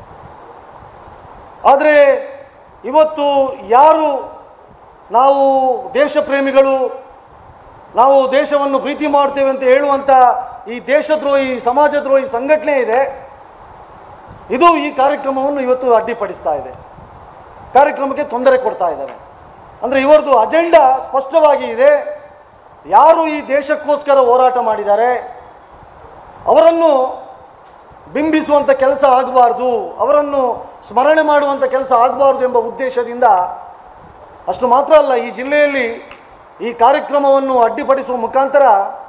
Speaker 4: ಆದರೆ ಇವತ್ತು ಯಾರು ನಾವು ದೇಶ ಪ್ರೇಮಿಗಳು ನಾವು ದೇಶವನ್ನು ಪ್ರೀತಿ ಮಾಡ್ತೇವೆ ಅಂತ ಹೇಳುವಂಥ ಈ ದೇಶದ್ರೋಹಿ ಸಮಾಜದ್ರೋಹಿ ಸಂಘಟನೆ ಇದೆ ಇದು ಈ ಕಾರ್ಯಕ್ರಮವನ್ನು ಇವತ್ತು ಅಡ್ಡಿಪಡಿಸ್ತಾ ಇದೆ ಕಾರ್ಯಕ್ರಮಕ್ಕೆ ತೊಂದರೆ ಕೊಡ್ತಾ ಇದ್ದಾರೆ ಅಂದರೆ ಇವರದು ಅಜೆಂಡಾ ಸ್ಪಷ್ಟವಾಗಿ ಇದೆ ಯಾರು ಈ ದೇಶಕ್ಕೋಸ್ಕರ ಹೋರಾಟ ಮಾಡಿದ್ದಾರೆ ಅವರನ್ನು ಬಿಂಬಿಸುವಂಥ ಕೆಲಸ ಆಗಬಾರ್ದು ಅವರನ್ನು ಸ್ಮರಣೆ ಮಾಡುವಂಥ ಕೆಲಸ ಆಗಬಾರ್ದು ಎಂಬ ಉದ್ದೇಶದಿಂದ ಅಷ್ಟು ಮಾತ್ರ ಅಲ್ಲ ಈ ಜಿಲ್ಲೆಯಲ್ಲಿ ಈ ಕಾರ್ಯಕ್ರಮವನ್ನು ಅಡ್ಡಿಪಡಿಸುವ ಮುಖಾಂತರ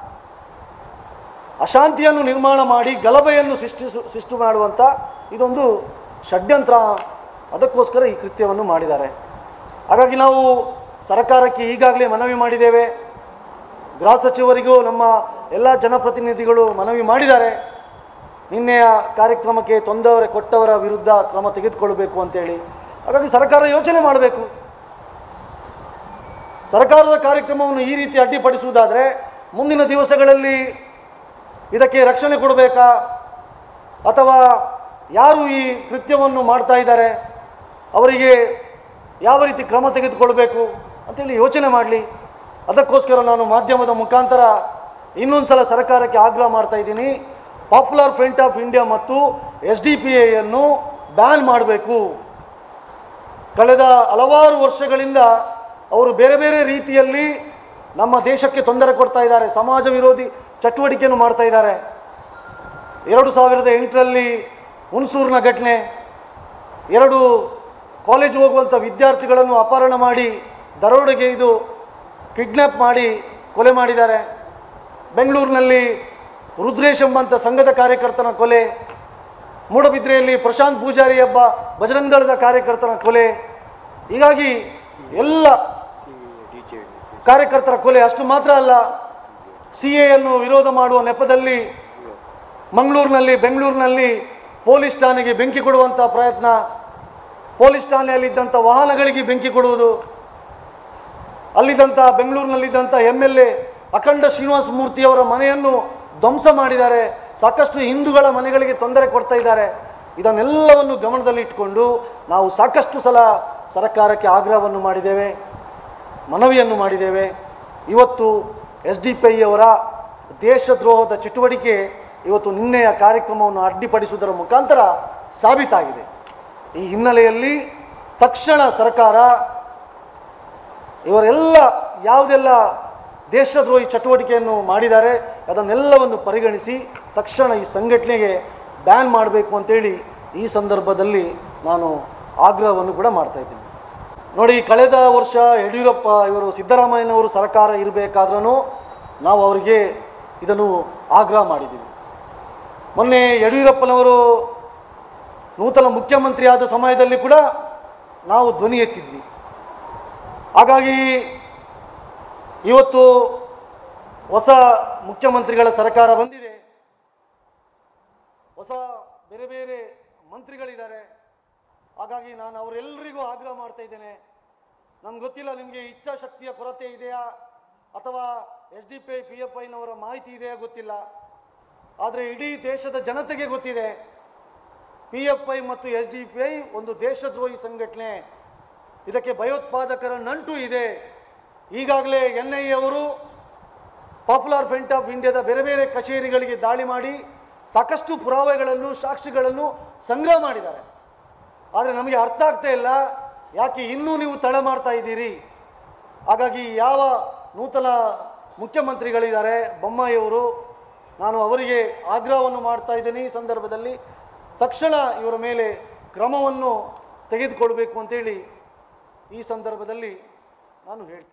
Speaker 4: ಅಶಾಂತಿಯನ್ನು ನಿರ್ಮಾಣ ಮಾಡಿ ಗಲಭೆಯನ್ನು ಸೃಷ್ಟಿಸು ಸೃಷ್ಟಿ ಮಾಡುವಂಥ ಇದೊಂದು ಷಡ್ಯಂತ್ರ ಅದಕ್ಕೋಸ್ಕರ ಈ ಕೃತ್ಯವನ್ನು ಮಾಡಿದ್ದಾರೆ ಹಾಗಾಗಿ ನಾವು ಸರ್ಕಾರಕ್ಕೆ ಈಗಾಗಲೇ ಮನವಿ ಮಾಡಿದ್ದೇವೆ ಗೃಹ ಸಚಿವರಿಗೂ ನಮ್ಮ ಎಲ್ಲ ಜನಪ್ರತಿನಿಧಿಗಳು ಮನವಿ ಮಾಡಿದ್ದಾರೆ ನಿನ್ನೆಯ ಕಾರ್ಯಕ್ರಮಕ್ಕೆ ತೊಂದರೆ ಕೊಟ್ಟವರ ವಿರುದ್ಧ ಕ್ರಮ ತೆಗೆದುಕೊಳ್ಳಬೇಕು ಅಂತೇಳಿ ಹಾಗಾಗಿ ಸರ್ಕಾರ ಯೋಚನೆ ಮಾಡಬೇಕು ಸರ್ಕಾರದ ಕಾರ್ಯಕ್ರಮವನ್ನು ಈ ರೀತಿ ಅಡ್ಡಿಪಡಿಸುವುದಾದರೆ ಮುಂದಿನ ದಿವಸಗಳಲ್ಲಿ ಇದಕ್ಕೆ ರಕ್ಷಣೆ ಕೊಡಬೇಕಾ ಅಥವಾ ಯಾರು ಈ ಕೃತ್ಯವನ್ನು ಮಾಡ್ತಾ ಇದ್ದಾರೆ ಅವರಿಗೆ ಯಾವ ರೀತಿ ಕ್ರಮ ತೆಗೆದುಕೊಳ್ಬೇಕು ಅಂತೇಳಿ ಯೋಚನೆ ಮಾಡಲಿ ಅದಕ್ಕೋಸ್ಕರ ನಾನು ಮಾಧ್ಯಮದ ಮುಖಾಂತರ ಇನ್ನೊಂದು ಸಲ ಸರ್ಕಾರಕ್ಕೆ ಆಗ್ರಹ ಮಾಡ್ತಾ ಇದ್ದೀನಿ ಪಾಪ್ಯುಲರ್ ಫ್ರಂಟ್ ಆಫ್ ಇಂಡಿಯಾ ಮತ್ತು ಎಸ್ ಡಿ ಪಿ ಎಯನ್ನು ಬ್ಯಾನ್ ಮಾಡಬೇಕು ಕಳೆದ ಹಲವಾರು ವರ್ಷಗಳಿಂದ ಅವರು ಬೇರೆ ಬೇರೆ ರೀತಿಯಲ್ಲಿ ನಮ್ಮ ದೇಶಕ್ಕೆ ತೊಂದರೆ ಕೊಡ್ತಾ ಇದ್ದಾರೆ ಸಮಾಜ ವಿರೋಧಿ ಚಟುವಟಿಕೆಯನ್ನು ಮಾಡ್ತಾ ಇದ್ದಾರೆ ಎರಡು ಸಾವಿರದ ಎಂಟರಲ್ಲಿ ಹುಣಸೂರಿನ ಘಟನೆ ಎರಡು ಕಾಲೇಜ್ ಹೋಗುವಂಥ ವಿದ್ಯಾರ್ಥಿಗಳನ್ನು ಅಪಹರಣ ಮಾಡಿ ದರೋಡೆಗೆ ಇದು ಕಿಡ್ನ್ಯಾಪ್ ಮಾಡಿ ಕೊಲೆ ಮಾಡಿದ್ದಾರೆ ಬೆಂಗಳೂರಿನಲ್ಲಿ ರುದ್ರೇಶ್ ಎಂಬಂಥ ಸಂಘದ ಕಾರ್ಯಕರ್ತನ ಕೊಲೆ ಮೂಡಬಿದ್ರೆಯಲ್ಲಿ ಪ್ರಶಾಂತ್ ಪೂಜಾರಿ ಎಂಬ ಬಜರಂಗ ದಳದ ಕಾರ್ಯಕರ್ತನ ಕೊಲೆ ಹೀಗಾಗಿ ಎಲ್ಲ ಕಾರ್ಯಕರ್ತರ ಕೊಲೆ ಅಷ್ಟು ಮಾತ್ರ ಅಲ್ಲ ಸಿ ಎಯನ್ನು ವಿರೋಧ ಮಾಡುವ ನೆಪದಲ್ಲಿ ಮಂಗಳೂರಿನಲ್ಲಿ ಬೆಂಗಳೂರಿನಲ್ಲಿ ಪೊಲೀಸ್ ಠಾಣೆಗೆ ಬೆಂಕಿ ಕೊಡುವಂಥ ಪ್ರಯತ್ನ ಪೊಲೀಸ್ ಠಾಣೆಯಲ್ಲಿದ್ದಂಥ ವಾಹನಗಳಿಗೆ ಬೆಂಕಿ ಕೊಡುವುದು ಅಲ್ಲಿದ್ದಂಥ ಬೆಂಗಳೂರಿನಲ್ಲಿದ್ದಂಥ M L A Akhanda Srinivasa ಮೂರ್ತಿಯವರ ಮನೆಯನ್ನು ಧ್ವಂಸ ಮಾಡಿದ್ದಾರೆ ಸಾಕಷ್ಟು ಹಿಂದೂಗಳ ಮನೆಗಳಿಗೆ ತೊಂದರೆ ಕೊಡ್ತಾ ಇದ್ದಾರೆ ಇದನ್ನೆಲ್ಲವನ್ನು ಗಮನದಲ್ಲಿಟ್ಟುಕೊಂಡು ನಾವು ಸಾಕಷ್ಟು ಸಲ ಸರ್ಕಾರಕ್ಕೆ ಆಗ್ರಹವನ್ನು ಮಾಡಿದ್ದೇವೆ ಮನವಿಯನ್ನು ಮಾಡಿದ್ದೇವೆ ಇವತ್ತು ಎಸ್ ಡಿ ಪಿ ಐಯವರ ದೇಶದ್ರೋಹದ ಚಟುವಟಿಕೆ ಇವತ್ತು ನಿನ್ನೆಯ ಕಾರ್ಯಕ್ರಮವನ್ನು ಅಡ್ಡಿಪಡಿಸುವುದರ ಮುಖಾಂತರ ಸಾಬೀತಾಗಿದೆ ಈ ಹಿನ್ನೆಲೆಯಲ್ಲಿ ತಕ್ಷಣ ಸರ್ಕಾರ ಇವರೆಲ್ಲ ಯಾವುದೆಲ್ಲ ದೇಶದ್ರೋಹಿ ಚಟುವಟಿಕೆಯನ್ನು ಮಾಡಿದ್ದಾರೆ ಅದನ್ನೆಲ್ಲವನ್ನು ಪರಿಗಣಿಸಿ ತಕ್ಷಣ ಈ ಸಂಘಟನೆಗೆ ಬ್ಯಾನ್ ಮಾಡಬೇಕು ಅಂತೇಳಿ ಈ ಸಂದರ್ಭದಲ್ಲಿ ನಾನು ಆಗ್ರಹವನ್ನು ಕೂಡ ಮಾಡ್ತಾ ಇದ್ದೀನಿ ನೋಡಿ ಕಳೆದ ವರ್ಷ ಯಡಿಯೂರಪ್ಪ ಇವರು ಸಿದ್ದರಾಮಯ್ಯನವರು ಸರ್ಕಾರ ಇರಬೇಕಾದ್ರೂ ನಾವು ಅವರಿಗೆ ಇದನ್ನು ಆಗ್ರಹ ಮಾಡಿದ್ದೀವಿ ಮೊನ್ನೆ ಯಡಿಯೂರಪ್ಪನವರು ನೂತನ ಮುಖ್ಯಮಂತ್ರಿ ಆದ ಸಮಯದಲ್ಲಿ ಕೂಡ ನಾವು ಧ್ವನಿ ಎತ್ತಿದ್ವಿ ಹಾಗಾಗಿ ಇವತ್ತು ಹೊಸ ಮುಖ್ಯಮಂತ್ರಿಗಳ ಸರ್ಕಾರ ಬಂದಿದೆ ಹೊಸ ಬೇರೆ ಬೇರೆ ಮಂತ್ರಿಗಳಿದ್ದಾರೆ ಹಾಗಾಗಿ ನಾನು ಅವರೆಲ್ಲರಿಗೂ ಆಗ್ರಹ ಮಾಡ್ತಾ ಇದ್ದೇನೆ ನಮ್ಗೆ ಗೊತ್ತಿಲ್ಲ ನಿಮಗೆ ಇಚ್ಛಾಶಕ್ತಿಯ ಕೊರತೆ ಇದೆಯಾ ಅಥವಾ S D P I P F ಐನವರ ಮಾಹಿತಿ ಇದೆಯಾ ಗೊತ್ತಿಲ್ಲ ಆದರೆ ಇಡೀ ದೇಶದ ಜನತೆಗೆ ಗೊತ್ತಿದೆ ಪಿ ಎಫ್ ಐ ಮತ್ತು ಎಸ್ ಡಿ ಪಿ ಐ ಒಂದು ದೇಶದ್ರೋಹಿ ಸಂಘಟನೆ ಇದಕ್ಕೆ ಭಯೋತ್ಪಾದಕರ ನಂಟು ಇದೆ ಈಗಾಗಲೇ ಎನ್ ಐ ಅವರು ಪಾಪ್ಯುಲರ್ ಫ್ರಂಟ್ ಆಫ್ ಇಂಡಿಯಾದ ಬೇರೆ ಬೇರೆ ಕಚೇರಿಗಳಿಗೆ ದಾಳಿ ಮಾಡಿ ಸಾಕಷ್ಟು ಪುರಾವೆಗಳನ್ನು ಸಾಕ್ಷಿಗಳನ್ನು ಸಂಗ್ರಹ ಮಾಡಿದ್ದಾರೆ ಆದರೆ ನಮಗೆ ಅರ್ಥ ಆಗ್ತಾ ಇಲ್ಲ ಯಾಕೆ ಇನ್ನೂ ನೀವು ತಡ ಮಾಡ್ತಾ ಇದ್ದೀರಿ ಹಾಗಾಗಿ ಯಾವ ನೂತನ ಮುಖ್ಯಮಂತ್ರಿಗಳಿದ್ದಾರೆ ಬೊಮ್ಮಾಯಿಯವರು ನಾನು ಅವರಿಗೆ ಆಗ್ರಹವನ್ನು ಮಾಡ್ತಾ ಇದ್ದೀನಿ ಈ ಸಂದರ್ಭದಲ್ಲಿ ತಕ್ಷಣ ಇವರ ಮೇಲೆ ಕ್ರಮವನ್ನು ತೆಗೆದುಕೊಳ್ಬೇಕು ಅಂತೇಳಿ ಈ ಸಂದರ್ಭದಲ್ಲಿ ನಾನು ಹೇಳ್ತೀನಿ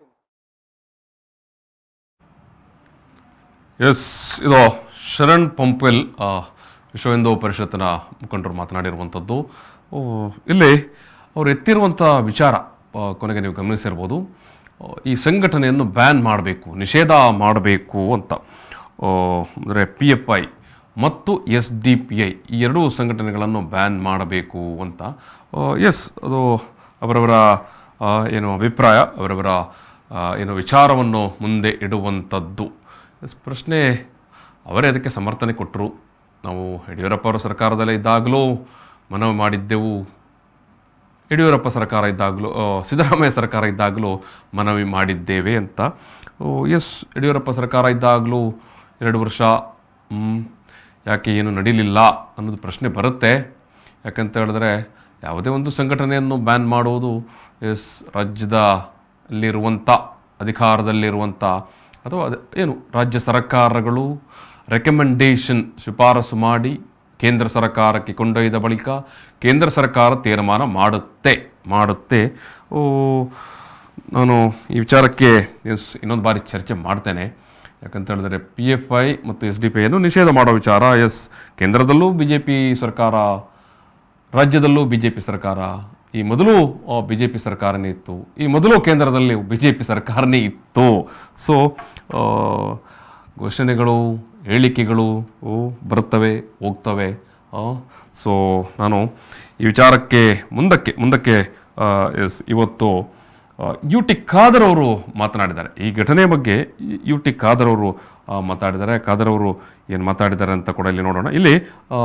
Speaker 3: ಎಸ್ ಇದು ಶರಣ್ ಪಂಪ್ವೆಲ್ ಆ, ವಿಶ್ವ ಹಿಂದೂ ಪರಿಷತ್ತಿನ ಮುಖಂಡರು ಮಾತನಾಡಿರುವಂಥದ್ದು ಓ, ಇಲ್ಲಿ ಅವರು ಎತ್ತಿರುವಂಥ ವಿಚಾರ ಆ, ಕೊನೆಗೆ ನೀವು ಗಮನಿಸಿರ್ಬೋದು ಆ, ಈ ಸಂಘಟನೆಯನ್ನು ಬ್ಯಾನ್ ಮಾಡಬೇಕು ನಿಷೇಧ ಮಾಡಬೇಕು ಅಂತ ಅಂದರೆ ಪಿ ಎಫ್ ಐ ಮತ್ತು ಎಸ್ ಡಿ ಪಿ ಐ ಈ ಎರಡೂ ಸಂಘಟನೆಗಳನ್ನು ಬ್ಯಾನ್ ಮಾಡಬೇಕು ಅಂತ ಎಸ್ ಅದು ಅವರವರ ಆ, ಏನು ಅಭಿಪ್ರಾಯ ಅವರವರ ಆ, ಏನು ವಿಚಾರವನ್ನು ಮುಂದೆ ಇಡುವಂಥದ್ದು ಎಸ್, ಪ್ರಶ್ನೆ ಅವರೇ ಅದಕ್ಕೆ ಸಮರ್ಥನೆ ಕೊಟ್ಟರು ನಾವು ಯಡಿಯೂರಪ್ಪ ಅವರ ಸರ್ಕಾರದಲ್ಲೇ ಇದ್ದಾಗಲೂ ಮನವಿ ಮಾಡಿದ್ದೆವು ಯಡಿಯೂರಪ್ಪ ಸರ್ಕಾರ ಇದ್ದಾಗಲೂ ಆ, ಸಿದ್ದರಾಮಯ್ಯ ಸರ್ಕಾರ ಇದ್ದಾಗಲೂ ಮನವಿ ಮಾಡಿದ್ದೇವೆ ಅಂತ ಓ, ಎಸ್ ಯಡಿಯೂರಪ್ಪ ಸರ್ಕಾರ ಇದ್ದಾಗಲೂ ಎರಡು ವರ್ಷ ಮ್, ಯಾಕೆ ಏನು ನಡೀಲಿಲ್ಲ ಅನ್ನೋದು ಪ್ರಶ್ನೆ ಬರುತ್ತೆ ಯಾಕಂತ ಹೇಳಿದ್ರೆ ಯಾವುದೇ ಒಂದು ಸಂಘಟನೆಯನ್ನು ಬ್ಯಾನ್ ಮಾಡುವುದು ಎಸ್ ರಾಜ್ಯದ ಅಲ್ಲಿರುವಂಥ ಅಧಿಕಾರದಲ್ಲಿರುವಂಥ ಅಥವಾ ಅದ್- ಏನು ರಾಜ್ಯ ಸರ್ಕಾರಗಳು ರೆಕಮೆಂಡೇಷನ್ ಶಿಫಾರಸು ಮಾಡಿ ಕೇಂದ್ರ ಸರ್ಕಾರಕ್ಕೆ ಕೊಂಡೊಯ್ದ ಬಳಿಕ ಕೇಂದ್ರ ಸರ್ಕಾರ ತೀರ್ಮಾನ ಮಾಡುತ್ತೆ ಮಾಡುತ್ತೆ ಓ ನಾನು ಈ ವಿಚಾರಕ್ಕೆ ಎಸ್ ಇನ್ನೊಂದು ಬಾರಿ ಚರ್ಚೆ ಮಾಡ್ತೇನೆ ಯಾಕಂತ ಹೇಳಿದ್ರೆ ಪಿ ಎಫ್ ಐ ಮತ್ತು ಎಸ್ ಡಿ ಪಿ ಐಯನ್ನು ನಿಷೇಧ ಮಾಡೋ ವಿಚಾರ ಎಸ್ ಕೇಂದ್ರದಲ್ಲೂ ಬಿ ಜೆ ಪಿ ಸರ್ಕಾರ ರಾಜ್ಯದಲ್ಲೂ ಬಿ ಜೆ ಪಿ ಸರ್ಕಾರ ಈ ಮೊದಲು ಬಿ ಜೆ ಪಿ ಸರ್ಕಾರನೇ ಇತ್ತು ಈ ಮೊದಲು ಕೇಂದ್ರದಲ್ಲಿ ಬಿ ಜೆ ಪಿ ಸರ್ಕಾರನೇ ಇತ್ತು ಸೊ ಘೋಷಣೆಗಳು ಹೇಳಿಕೆಗಳು ಓ, ಬರ್ತವೆ ಹೋಗ್ತವೆ ಸೊ ನಾನು ಈ ವಿಚಾರಕ್ಕೆ ಮುಂದಕ್ಕೆ ಮುಂದಕ್ಕೆ ಆ, ಎಸ್ ಇವತ್ತು ಯು ಟಿ ಖಾದರ್ ಅವರು ಮಾತನಾಡಿದ್ದಾರೆ ಈ ಘಟನೆ ಬಗ್ಗೆ ಯು ಟಿ ಖಾದರ್ ಅವರು ಆ, ಮಾತಾಡಿದ್ದಾರೆ ಖಾದರ್ ಅವರು ಏನು ಮಾತಾಡಿದ್ದಾರೆ ಅಂತ ಕೂಡ ಇಲ್ಲಿ ನೋಡೋಣ ಇಲ್ಲಿ ಆ,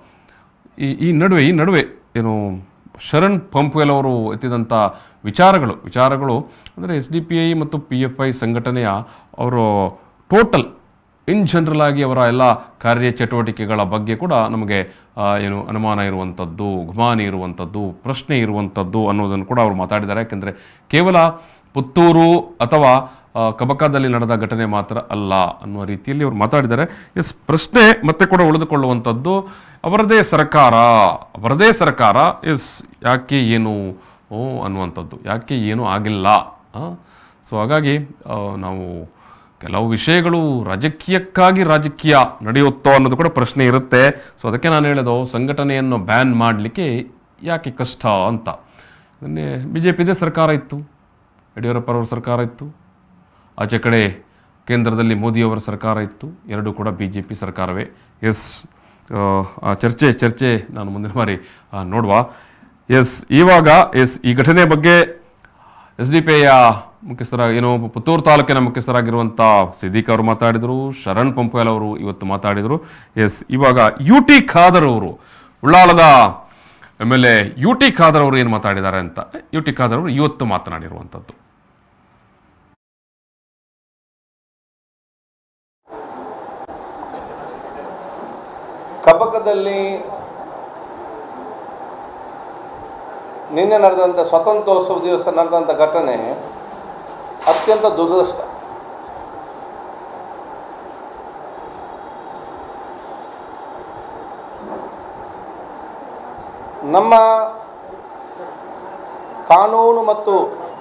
Speaker 3: ಈ ಈ ನಡುವೆ ಈ ನಡುವೆ ಏನು ಶರಣ್ ಪಂಪ್ವೆಲ್ ಅವರು ಎತ್ತಿದಂಥ ವಿಚಾರಗಳು ವಿಚಾರಗಳು ಅಂದರೆ ಎಸ್ ಡಿ ಪಿ ಐ ಮತ್ತು ಪಿ ಎಫ್ ಐ ಸಂಘಟನೆಯ ಅವರು ಟೋಟಲ್ ಇನ್ ಜನರಲ್ ಆಗಿ ಅವರ ಎಲ್ಲ ಕಾರ್ಯ ಚಟುವಟಿಕೆಗಳ ಬಗ್ಗೆ ಕೂಡ ನಮಗೆ ಆ, ಏನು ಅನುಮಾನ ಇರುವಂಥದ್ದು ಗುಮಾನಿ ಇರುವಂಥದ್ದು ಪ್ರಶ್ನೆ ಇರುವಂಥದ್ದು ಅನ್ನೋದನ್ನು ಕೂಡ ಅವರು ಮಾತಾಡಿದ್ದಾರೆ ಯಾಕೆಂದರೆ ಕೇವಲ ಪುತ್ತೂರು ಅಥವಾ ಆ, ಕಬಕದಲ್ಲಿ ನಡೆದ ಘಟನೆ ಮಾತ್ರ ಅಲ್ಲ ಅನ್ನುವ ರೀತಿಯಲ್ಲಿ ಅವರು ಮಾತಾಡಿದ್ದಾರೆ ಎಸ್ ಪ್ರಶ್ನೆ ಮತ್ತೆ ಕೂಡ ಉಳಿದುಕೊಳ್ಳುವಂಥದ್ದು ಅವರದೇ ಸರ್ಕಾರ ಅವರದೇ ಸರ್ಕಾರ ಎಸ್ ಯಾಕೆ ಏನು ಓ ಅನ್ನುವಂಥದ್ದು ಯಾಕೆ ಏನೂ ಆಗಿಲ್ಲ ಸೊ ಹಾಗಾಗಿ ಆ, ನಾವು ಕೆಲವು ವಿಷಯಗಳು ರಾಜಕೀಯಕ್ಕಾಗಿ ರಾಜಕೀಯ ನಡೆಯುತ್ತೋ ಅನ್ನೋದು ಕೂಡ ಪ್ರಶ್ನೆ ಇರುತ್ತೆ ಸೊ ಅದಕ್ಕೆ ನಾನು ಹೇಳೋದು ಸಂಘಟನೆಯನ್ನು ಬ್ಯಾನ್ ಮಾಡಲಿಕ್ಕೆ ಯಾಕೆ ಕಷ್ಟ ಅಂತ ನಿನ್ನೆ ಬಿ ಜೆ ಪಿದೇ ಸರ್ಕಾರ ಇತ್ತು ಯಡಿಯೂರಪ್ಪರವ್ರ ಸರ್ಕಾರ ಇತ್ತು ಆಚೆ ಕಡೆ ಕೇಂದ್ರದಲ್ಲಿ ಮೋದಿಯವರ ಸರ್ಕಾರ ಇತ್ತು ಎರಡೂ ಕೂಡ ಬಿ ಜೆ ಪಿ ಸರ್ಕಾರವೇ ಎಸ್ ಆ, ಆ ಚರ್ಚೆ ಚರ್ಚೆ ನಾನು ಮುಂದಿನ ಬಾರಿ ಆ, ನೋಡುವ ಎಸ್ ಇವಾಗ ಎಸ್ ಈ ಘಟನೆ ಬಗ್ಗೆ ಎಸ್ ಡಿ ಪಿ ಐಯ ಮುಖ್ಯಸ್ಥರ ಏನು ಪುತ್ತೂರು ತಾಲೂಕಿನ ಮುಖ್ಯಸ್ಥರಾಗಿರುವಂಥ ಸಿದ್ದೀಕ್ ಅವರು ಮಾತಾಡಿದರು ಶರಣ್ ಪಂಪೇಲ್ ಅವರು ಇವತ್ತು ಮಾತಾಡಿದರು ಎಸ್ ಇವಾಗ ಯು ಟಿ ಖಾದರ್ ಅವರು ಉಳ್ಳಾಳದ M L A U T Khader ಅವರು ಏನು ಮಾತಾಡಿದ್ದಾರೆ ಅಂತ ಯು ಟಿ ಖಾದರ್ ಅವರು ಇವತ್ತು ಮಾತನಾಡಿರುವಂಥದ್ದು
Speaker 10: ಕಬಕದಲ್ಲಿ ನಿನ್ನೆ ನಡೆದಂಥ ಸ್ವಾತಂತ್ರ್ಯೋತ್ಸವ ದಿವಸ ನಡೆದಂಥ ಘಟನೆ ಅತ್ಯಂತ ದುರದೃಷ್ಟ ನಮ್ಮ ಕಾನೂನು ಮತ್ತು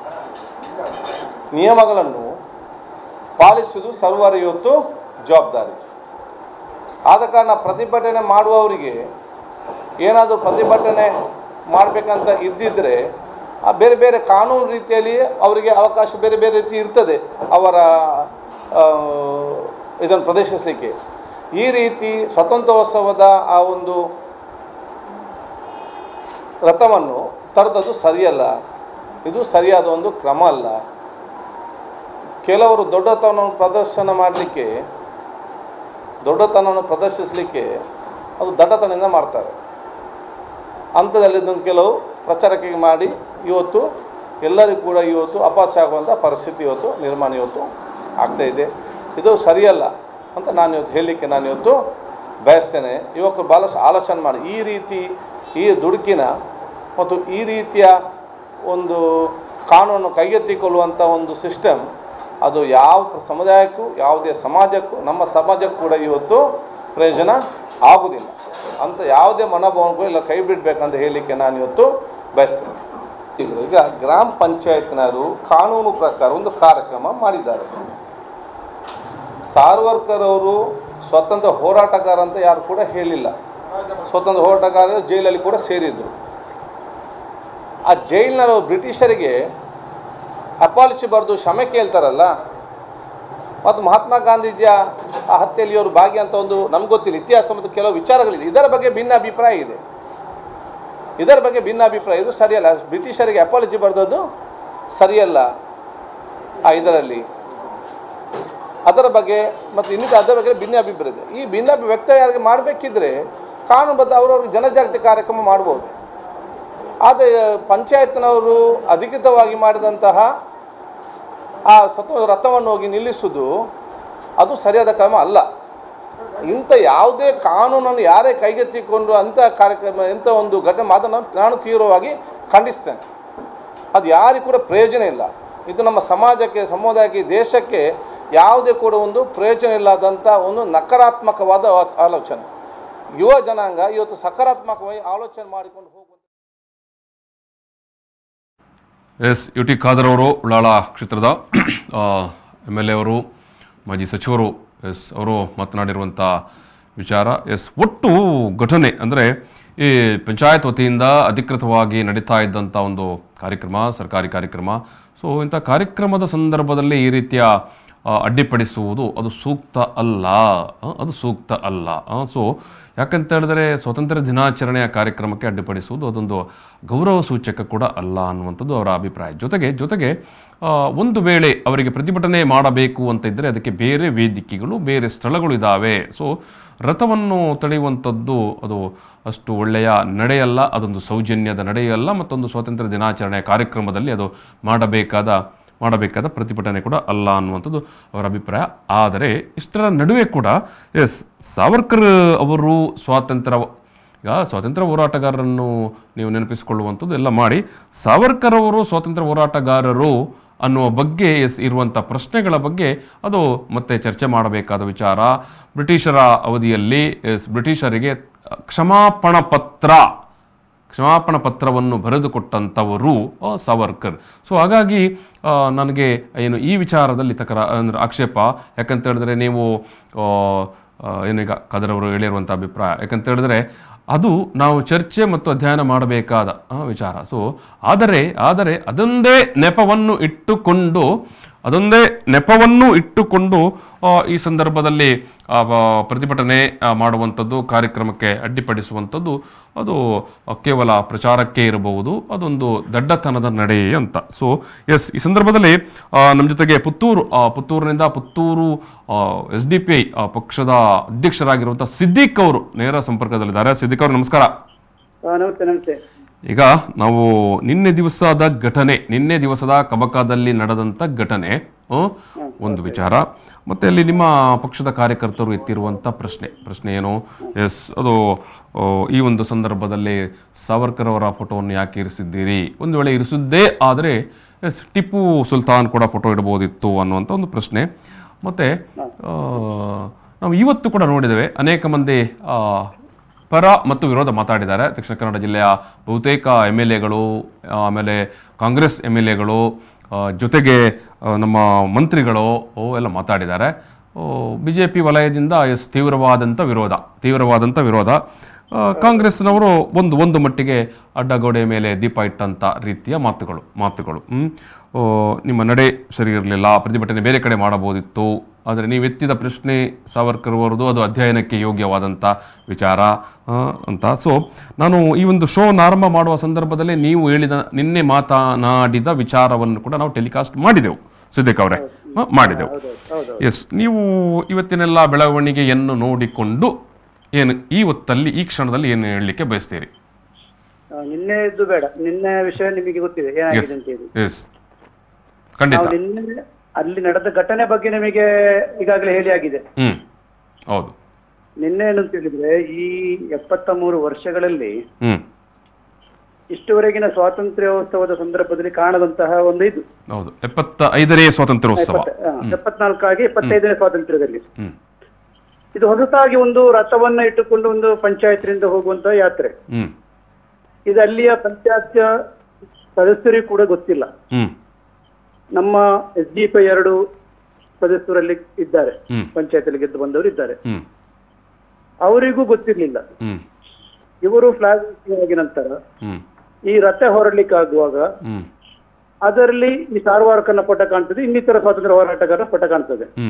Speaker 10: ನಿಯಮಗಳನ್ನು ಪಾಲಿಸುವುದು ಸರ್ವರ ಇವತ್ತು ಜವಾಬ್ದಾರಿ ಆದ ಕಾರಣ ಪ್ರತಿಭಟನೆ ಮಾಡುವವರಿಗೆ ಏನಾದರೂ ಪ್ರತಿಭಟನೆ ಮಾಡಬೇಕಂತ ಇದ್ದಿದ್ದರೆ ಆ ಬೇರೆ ಬೇರೆ ಕಾನೂನು ರೀತಿಯಲ್ಲಿ ಅವರಿಗೆ ಅವಕಾಶ ಬೇರೆ ಬೇರೆ ರೀತಿ ಇರ್ತದೆ ಅವರ ಆ, ಇದನ್ನು ಪ್ರದರ್ಶಿಸಲಿಕ್ಕೆ ಈ ರೀತಿ ಸ್ವತಂತ್ರೋತ್ಸವದ ಆ ಒಂದು ರಥವನ್ನು ತರದದ್ದು ಸರಿಯಲ್ಲ ಇದು ಸರಿಯಾದ ಒಂದು ಕ್ರಮ ಅಲ್ಲ ಕೆಲವರು ದೊಡ್ಡತನವನ್ನು ಪ್ರದರ್ಶನ ಮಾಡಲಿಕ್ಕೆ ದೊಡ್ಡತನವನ್ನು ಪ್ರದರ್ಶಿಸಲಿಕ್ಕೆ ಅದು ದಡ್ಡತನದಿಂದ ಮಾಡ್ತಾರೆ ಅಂಥದಲ್ಲಿ ಇದನ್ನು ಕೆಲವು ಪ್ರಚಾರಕ್ಕೆ ಮಾಡಿ ಇವತ್ತು ಎಲ್ಲರಿಗೂ ಕೂಡ ಇವತ್ತು ಅಪಾಸ್ಯ ಆಗುವಂಥ ಪರಿಸ್ಥಿತಿ ಇವತ್ತು ನಿರ್ಮಾಣ ಇವತ್ತು ಆಗ್ತಾ ಇದೆ ಇದು ಸರಿಯಲ್ಲ ಅಂತ ನಾನು ಇವತ್ತು ಹೇಳಲಿಕ್ಕೆ ನಾನು ಇವತ್ತು ಬಯಸ್ತೇನೆ ಯುವಕರು ಭಾಳಷ್ಟು ಆಲೋಚನೆ ಮಾಡಿ ಈ ರೀತಿ ಈ ದುಡುಕಿನ ಮತ್ತು ಈ ರೀತಿಯ ಒಂದು ಕಾನೂನು ಕೈಗೆತ್ತಿಕೊಳ್ಳುವಂಥ ಒಂದು ಸಿಸ್ಟಮ್ ಅದು ಯಾವ ಸಮುದಾಯಕ್ಕೂ ಯಾವುದೇ ಸಮಾಜಕ್ಕೂ ನಮ್ಮ ಸಮಾಜಕ್ಕೂ ಕೂಡ ಇವತ್ತು ಪ್ರಯೋಜನ ಆಗುವುದಿಲ್ಲ ಅಂತ ಯಾವುದೇ ಮನೋಭಾವನೆಗೂ ಇಲ್ಲ ಕೈ ಬಿಡಬೇಕಂತ ಹೇಳಲಿಕ್ಕೆ ನಾನು ಇವತ್ತು ಬಯಸ್ತೇನೆ ಈಗ ಗ್ರಾಮ ಪಂಚಾಯತ್ನವರು ಕಾನೂನು ಪ್ರಕಾರ ಒಂದು ಕಾರ್ಯಕ್ರಮ ಮಾಡಿದ್ದಾರೆ ಸಾರ್ವರ್ಕರ್ ಅವರು ಸ್ವತಂತ್ರ ಹೋರಾಟಗಾರ ಅಂತ ಯಾರು ಕೂಡ ಹೇಳಿಲ್ಲ ಸ್ವತಂತ್ರ ಹೋರಾಟಗಾರರು ಜೈಲಲ್ಲಿ ಕೂಡ ಸೇರಿದ್ರು ಆ ಜೈಲಿನವರು ಬ್ರಿಟಿಷರಿಗೆ ಅಪಾಲಿಸಿ ಬರೆದು ಕ್ಷಮೆ ಕೇಳ್ತಾರಲ್ಲ ಮತ್ತು ಮಹಾತ್ಮ ಗಾಂಧೀಜಿಯ ಆ ಹತ್ಯೆಯಲ್ಲಿ ಇವರು ಭಾಗಿ ಅಂತ ಒಂದು ನಮ್ಗೆ ಗೊತ್ತಿಲ್ಲ ಇತಿಹಾಸ ಮತ್ತು ಕೆಲವು ವಿಚಾರಗಳಿದೆ ಇದರ ಬಗ್ಗೆ ಭಿನ್ನ ಅಭಿಪ್ರಾಯ ಇದೆ ಇದರ ಬಗ್ಗೆ ಭಿನ್ನ ಅಭಿಪ್ರಾಯ ಇದು ಸರಿಯಲ್ಲ ಬ್ರಿಟಿಷರಿಗೆ ಅಪಾಲಜಿ ಬರೆದದ್ದು ಸರಿಯಲ್ಲ ಆ ಇದರಲ್ಲಿ ಅದರ ಬಗ್ಗೆ ಮತ್ತು ಇನ್ನಿತ ಅದರ ಬಗ್ಗೆ ಭಿನ್ನ ಅಭಿಪ್ರಾಯ ಇದೆ ಈ ಭಿನ್ನ ಅಭಿ- ವ್ಯಕ್ತ ಯಾರಿಗೆ ಮಾಡಬೇಕಿದ್ರೆ ಕಾನೂನುಬದ್ಧ ಅವರವ್ರಿಗೆ ಜನಜಾಗೃತಿ ಕಾರ್ಯಕ್ರಮ ಮಾಡ್ಬೋದು ಆದರೆ ಪಂಚಾಯತ್ನವರು ಅಧಿಕೃತವಾಗಿ ಮಾಡಿದಂತಹ ಆ ಸತ್ವ ರಥವನ್ನು ಹೋಗಿ ನಿಲ್ಲಿಸುವುದು ಅದು ಸರಿಯಾದ ಕ್ರಮ ಅಲ್ಲ ಇಂಥ ಯಾವುದೇ ಕಾನೂನನ್ನು ಯಾರೇ ಕೈಗೆತ್ತಿಕೊಂಡು ಅಂಥ ಕಾರ್ಯಕ್ರಮ ಇಂಥ ಒಂದು ಘಟನೆ ಮಾತನ್ನು ನಾನು ತೀವ್ರವಾಗಿ ಖಂಡಿಸ್ತೇನೆ ಅದು ಯಾರಿಗೂ ಕೂಡ ಪ್ರಯೋಜನ ಇಲ್ಲ ಇದು ನಮ್ಮ ಸಮಾಜಕ್ಕೆ ಸಮುದಾಯಕ್ಕೆ ದೇಶಕ್ಕೆ ಯಾವುದೇ ಕೂಡ ಒಂದು ಪ್ರಯೋಜನ ಇಲ್ಲದಂಥ ಒಂದು ನಕಾರಾತ್ಮಕವಾದ ಆ- ಆಲೋಚನೆ ಯುವ ಜನಾಂಗ ಇವತ್ತು ಸಕಾರಾತ್ಮಕವಾಗಿ ಆಲೋಚನೆ ಮಾಡಿಕೊಂಡು ಹೋಗುವ
Speaker 3: ಎಸ್ ಯು ಟಿ ಖಾದರ್ ಅವರು ಉಳ್ಳಾಳ ಕ್ಷೇತ್ರದ ಎಮ್ ಎಲ್ ಎ ಅವರು ಮಾಜಿ ಸಚಿವರು ಎಸ್ ಅವರು ಮಾತನಾಡಿರುವಂಥ ವಿಚಾರ ಎಸ್ ಒಟ್ಟು ಘಟನೆ ಅಂದರೆ ಈ ಪಂಚಾಯತ್ ವತಿಯಿಂದ ಅಧಿಕೃತವಾಗಿ ನಡೀತಾ ಇದ್ದಂಥ ಒಂದು ಕಾರ್ಯಕ್ರಮ ಸರ್ಕಾರಿ ಕಾರ್ಯಕ್ರಮ ಸೊ ಇಂಥ ಕಾರ್ಯಕ್ರಮದ ಸಂದರ್ಭದಲ್ಲಿ ಈ ರೀತಿಯ ಆ, ಅಡ್ಡಿಪಡಿಸುವುದು ಅದು ಸೂಕ್ತ ಅಲ್ಲ ಆ, ಅದು ಸೂಕ್ತ ಅಲ್ಲ ಸೊ ಯಾಕಂತ ಹೇಳಿದ್ರೆ ಸ್ವಾತಂತ್ರ್ಯ ದಿನಾಚರಣೆಯ ಕಾರ್ಯಕ್ರಮಕ್ಕೆ ಅಡ್ಡಿಪಡಿಸುವುದು ಅದೊಂದು ಗೌರವ ಸೂಚಕ ಕೂಡ ಅಲ್ಲ ಅನ್ನುವಂಥದ್ದು ಅವರ ಅಭಿಪ್ರಾಯ ಜೊತೆಗೆ ಜೊತೆಗೆ ಆ, ಒಂದು ವೇಳೆ ಅವರಿಗೆ ಪ್ರತಿಭಟನೆ ಮಾಡಬೇಕು ಅಂತ ಇದ್ದರೆ ಅದಕ್ಕೆ ಬೇರೆ ವೇದಿಕೆಗಳು ಬೇರೆ ಸ್ಥಳಗಳು ಇದ್ದಾವೆ ಸೊ ರಥವನ್ನು ತಡೆಯುವಂಥದ್ದು ಅದು ಅಷ್ಟು ಒಳ್ಳೆಯ ನಡೆಯಲ್ಲ ಅದೊಂದು ಸೌಜನ್ಯದ ನಡೆಯಲ್ಲ ಮತ್ತೊಂದು ಸ್ವಾತಂತ್ರ್ಯ ದಿನಾಚರಣೆಯ ಕಾರ್ಯಕ್ರಮದಲ್ಲಿ ಅದು ಮಾಡಬೇಕಾದ ಮಾಡಬೇಕಾದ ಪ್ರತಿಭಟನೆ ಕೂಡ ಅಲ್ಲ ಅನ್ನುವಂಥದ್ದು ಅವರ ಅಭಿಪ್ರಾಯ ಆದರೆ ಇಷ್ಟರ ನಡುವೆ ಕೂಡ ಎಸ್ ಸಾವರ್ಕರ್ ಅವರು ಸ್ವಾತಂತ್ರ್ಯ ಈಗ ಸ್ವಾತಂತ್ರ್ಯ ಹೋರಾಟಗಾರರನ್ನು ನೀವು ನೆನಪಿಸಿಕೊಳ್ಳುವಂಥದ್ದು ಎಲ್ಲ ಮಾಡಿ ಸಾವರ್ಕರ್ ಅವರು ಸ್ವಾತಂತ್ರ್ಯ ಹೋರಾಟಗಾರರು ಅನ್ನುವ ಬಗ್ಗೆ ಎಸ್ ಇರುವಂಥ ಪ್ರಶ್ನೆಗಳ ಬಗ್ಗೆ ಅದು ಮತ್ತೆ ಚರ್ಚೆ ಮಾಡಬೇಕಾದ ವಿಚಾರ ಬ್ರಿಟಿಷರ ಅವಧಿಯಲ್ಲಿ ಎಸ್ ಬ್ರಿಟಿಷರಿಗೆ ಕ್ಷಮಾಪಣ ಪತ್ರ ಕ್ಷಮಾಪಣಾ ಪತ್ರವನ್ನು ಬರೆದುಕೊಟ್ಟಂಥವರು ಆ, ಸಾವರ್ಕರ್ ಸೊ ಹಾಗಾಗಿ ಆ, ನನಗೆ ಏನು ಈ ವಿಚಾರದಲ್ಲಿ ತಕರ ಅಂದರೆ ಆಕ್ಷೇಪ ಯಾಕಂತ ಹೇಳಿದ್ರೆ ನೀವು ಆ, ಆ, ಏನು ಈಗ ಕದರ್ ಅವರು ಹೇಳಿರುವಂಥ ಅಭಿಪ್ರಾಯ ಯಾಕಂತ ಹೇಳಿದ್ರೆ ಅದು ನಾವು ಚರ್ಚೆ ಮತ್ತು ಅಧ್ಯಯನ ಮಾಡಬೇಕಾದ ಆ, ವಿಚಾರ ಸೊ ಆದರೆ ಆದರೆ ಅದೊಂದೇ ನೆಪವನ್ನು ಇಟ್ಟುಕೊಂಡು ಅದೊಂದೇ ನೆಪವನ್ನು ಇಟ್ಟುಕೊಂಡು ಆ, ಈ ಸಂದರ್ಭದಲ್ಲಿ ಆ, ಬ- ಪ್ರತಿಭಟನೆ ಆ, ಮಾಡುವಂಥದ್ದು ಕಾರ್ಯಕ್ರಮಕ್ಕೆ ಅಡ್ಡಿಪಡಿಸುವಂಥದ್ದು ಅದು ಆ, ಕೇವಲ ಪ್ರಚಾರಕ್ಕೆ ಇರಬಹುದು ಅದೊಂದು ದಡ್ಡತನದ ನಡೆ ಅಂತ ಸೊ ಎಸ್ ಈ ಸಂದರ್ಭದಲ್ಲಿ ನಮ್ಮ ಜೊತೆಗೆ ಪುತ್ತೂರು ಆ, ಪುತ್ತೂರಿನಿಂದ Puttur S D P I ಪಕ್ಷದ ಅಧ್ಯಕ್ಷರಾಗಿರುವಂಥ ಸಿದ್ದಿಕ್ ಅವರು ನೇರ ಸಂಪರ್ಕದಲ್ಲಿದ್ದಾರೆ ಸಿದ್ದಿಕ್ ಅವರು ನಮಸ್ಕಾರ
Speaker 7: ನಮಸ್ತೆ ನಮಸ್ತೆ
Speaker 3: ಈಗ ನಾವು ನಿನ್ನೆ ದಿವಸದ ಘಟನೆ ನಿನ್ನೆ ದಿವಸದ ಕಬಕದಲ್ಲಿ ನಡೆದಂಥ ಘಟನೆ ಆ, ಒಂದು ವಿಚಾರ ಮತ್ತೆ ಅಲ್ಲಿ ನಿಮ್ಮ ಪಕ್ಷದ ಕಾರ್ಯಕರ್ತರು ಎತ್ತಿರುವಂಥ ಪ್ರಶ್ನೆ ಪ್ರಶ್ನೆ ಏನು ಎಸ್ ಅದು ಆ, ಈ ಒಂದು ಸಂದರ್ಭದಲ್ಲಿ ಸಾವರ್ಕರ್ ಅವರ ಫೋಟೋವನ್ನು ಯಾಕೆ ಇರಿಸಿದ್ದೀರಿ ಒಂದು ವೇಳೆ ಇರಿಸಿದ್ದೇ ಆದರೆ ಎಸ್ ಟಿಪ್ಪು ಸುಲ್ತಾನ್ ಕೂಡ ಫೋಟೋ ಇಡಬಹುದಿತ್ತು ಅನ್ನುವಂಥ ಒಂದು ಪ್ರಶ್ನೆ ಮತ್ತು ನಾವು ಇವತ್ತು ಕೂಡ ನೋಡಿದ್ದೇವೆ ಅನೇಕ ಮಂದಿ ಆ, ಪರ ಮತ್ತು ವಿರೋಧ ಮಾತಾಡಿದ್ದಾರೆ ದಕ್ಷಿಣ ಕನ್ನಡ ಜಿಲ್ಲೆಯ ಬಹುತೇಕ ಎಮ್ ಎಲ್ ಎಗಳು ಆಮೇಲೆ ಕಾಂಗ್ರೆಸ್ ಎಮ್ ಎಲ್ ಎಗಳು ಜೊತೆಗೆ ಆ, ನಮ್ಮ ಮಂತ್ರಿಗಳು ಓ, ಎಲ್ಲ ಮಾತಾಡಿದ್ದಾರೆ ಬಿ ಜೆ ಪಿ ವಲಯದಿಂದ ಎಸ್ ತೀವ್ರವಾದಂಥ ವಿರೋಧ ತೀವ್ರವಾದಂಥ ವಿರೋಧ ಆ, ಕಾಂಗ್ರೆಸ್ನವರು ಒಂದು ಒಂದು ಮಟ್ಟಿಗೆ ಅಡ್ಡಗೋಡೆ ಮೇಲೆ ದೀಪ ಇಟ್ಟಂಥ ರೀತಿಯ ಮಾತುಗಳು ಮಾತುಗಳು ಹ್ಮ್. ಓ, ನಿಮ್ಮ ನಡೆ ಸರಿ ಇರಲಿಲ್ಲ ಪ್ರತಿಭಟನೆ ಬೇರೆ ಕಡೆ ಮಾಡಬಹುದಿತ್ತು ಆದರೆ ನೀವು ಎತ್ತಿದ ಪ್ರಶ್ನೆ ಸಾವರ್ಕರ್ ಅವರದು ಅದು ಅಧ್ಯಯನಕ್ಕೆ ಯೋಗ್ಯವಾದಂಥ ವಿಚಾರ ಆ, ಅಂತ ಸೊ ನಾನು ಈ ಒಂದು ಶೋವನ್ನು ಆರಂಭ ಮಾಡುವ ಸಂದರ್ಭದಲ್ಲಿ ನೀವು ಹೇಳಿದ ನಿನ್ನೆ ಮಾತನಾಡಿದ ವಿಚಾರವನ್ನು ಕೂಡ ನಾವು ಟೆಲಿಕಾಸ್ಟ್ ಮಾಡಿದೆವು ಸಿದ್ದಿಕ್ ಅವರೇ ಆ, ಮಾಡಿದೆವು ಎಸ್ ನೀವು ಇವತ್ತಿನೆಲ್ಲ ಬೆಳವಣಿಗೆಯನ್ನು ನೋಡಿಕೊಂಡು ಏನು ಈ ಹೊತ್ತಲ್ಲಿ ಈ ಕ್ಷಣದಲ್ಲಿ ಏನು ಹೇಳಲಿಕ್ಕೆ ಬಯಸ್ತೀರಿ
Speaker 7: ನಿನ್ನೆ ಇದ್ದು ಬೇಡ ನಿನ್ನೆ ವಿಷಯ ನಿಮಗೆ ಗೊತ್ತಿದೆ ಏನಾಗಿದೆ ಅಂತ ಹೇಳಿ
Speaker 3: ಎಸ್ ಖಂಡಿತ
Speaker 7: ನಾವು ನಿನ್ನೆ ಅಲ್ಲಿ ನಡೆದ ಘಟನೆ ಬಗ್ಗೆ ನಿಮಗೆ ಈಗಾಗಲೇ ಹೇಳಿ ಆಗಿದೆ
Speaker 3: ಹ್ಮ್ ಹೌದು
Speaker 7: ನಿನ್ನೆ ಏನಂತ ಹೇಳಿದ್ರೆ ಈ ಎಪ್ಪತ್ತ ಮೂರು ವರ್ಷಗಳಲ್ಲಿ
Speaker 3: ಹ್ಮ್
Speaker 7: ಇಷ್ಟುವರೆಗಿನ ಸ್ವಾತಂತ್ರ್ಯೋತ್ಸವದ ಸಂದರ್ಭದಲ್ಲಿ ಕಾಣದಂತಹ ಒಂದು ಇದು
Speaker 3: ಹೌದು ಎಪ್ಪತ್ತ ಐದನೇ ಸ್ವಾತಂತ್ರ್ಯೋತ್ಸವ
Speaker 7: ಎಪ್ಪತ್ತ- ಹಾ, ಎಪ್ಪತ್ನಾಲ್ಕಾಗಿ ಎಪ್ಪತ್ತೈದನೇ ಸ್ವಾತಂತ್ರ್ಯದಲ್ಲಿ
Speaker 3: ಹ್ಮ್
Speaker 7: ಇದು ಹೊಸತಾಗಿ ಒಂದು ರಥವನ್ನ ಇಟ್ಟುಕೊಂಡು ಒಂದು ಪಂಚಾಯತ್ರಿಂದ ಹೋಗುವಂತಹ ಯಾತ್ರೆ
Speaker 3: ಹ್ಮ್
Speaker 7: ಇದು ಅಲ್ಲಿಯ ಪಂಚಾಯತ್ ಸದಸ್ಯರಿಗೂ ಕೂಡ ಗೊತ್ತಿಲ್ಲ
Speaker 3: ಹ್ಮ್
Speaker 7: ನಮ್ಮ ಎಸ್ ಡಿ ಪಿ ಎರಡು ಸದಸ್ಯರಲ್ಲಿ ಇದ್ದಾರೆ
Speaker 3: ಹ್ಮ್.
Speaker 7: ಪಂಚಾಯತ್ ಗೆದ್ದು ಬಂದವರು ಇದ್ದಾರೆ
Speaker 3: ಹ್ಮ್
Speaker 7: ಅವರಿಗೂ ಗೊತ್ತಿರ್ಲಿಲ್ಲ
Speaker 3: ಹ್ಮ್
Speaker 7: ಇವರು ಫ್ಲಾಗ್ ಆಗಿ ನಂತರ
Speaker 3: ಹ್ಮ್
Speaker 7: ಈ ರಥ ಹೊರಡ್ಲಿಕ್ಕೆ ಆಗುವಾಗ
Speaker 3: ಹ್ಮ್
Speaker 7: ಅದರಲ್ಲಿ ಈ ಸಾರ್ವಾರ್ಕನ ಪಟ ಕಾಣ್ತದೆ ಇನ್ನಿತರ ಸ್ವಾತಂತ್ರ್ಯ ಹೋರಾಟಗಾರರ ಪಟ ಕಾಣ್ತದೆ
Speaker 3: ಹ್ಮ್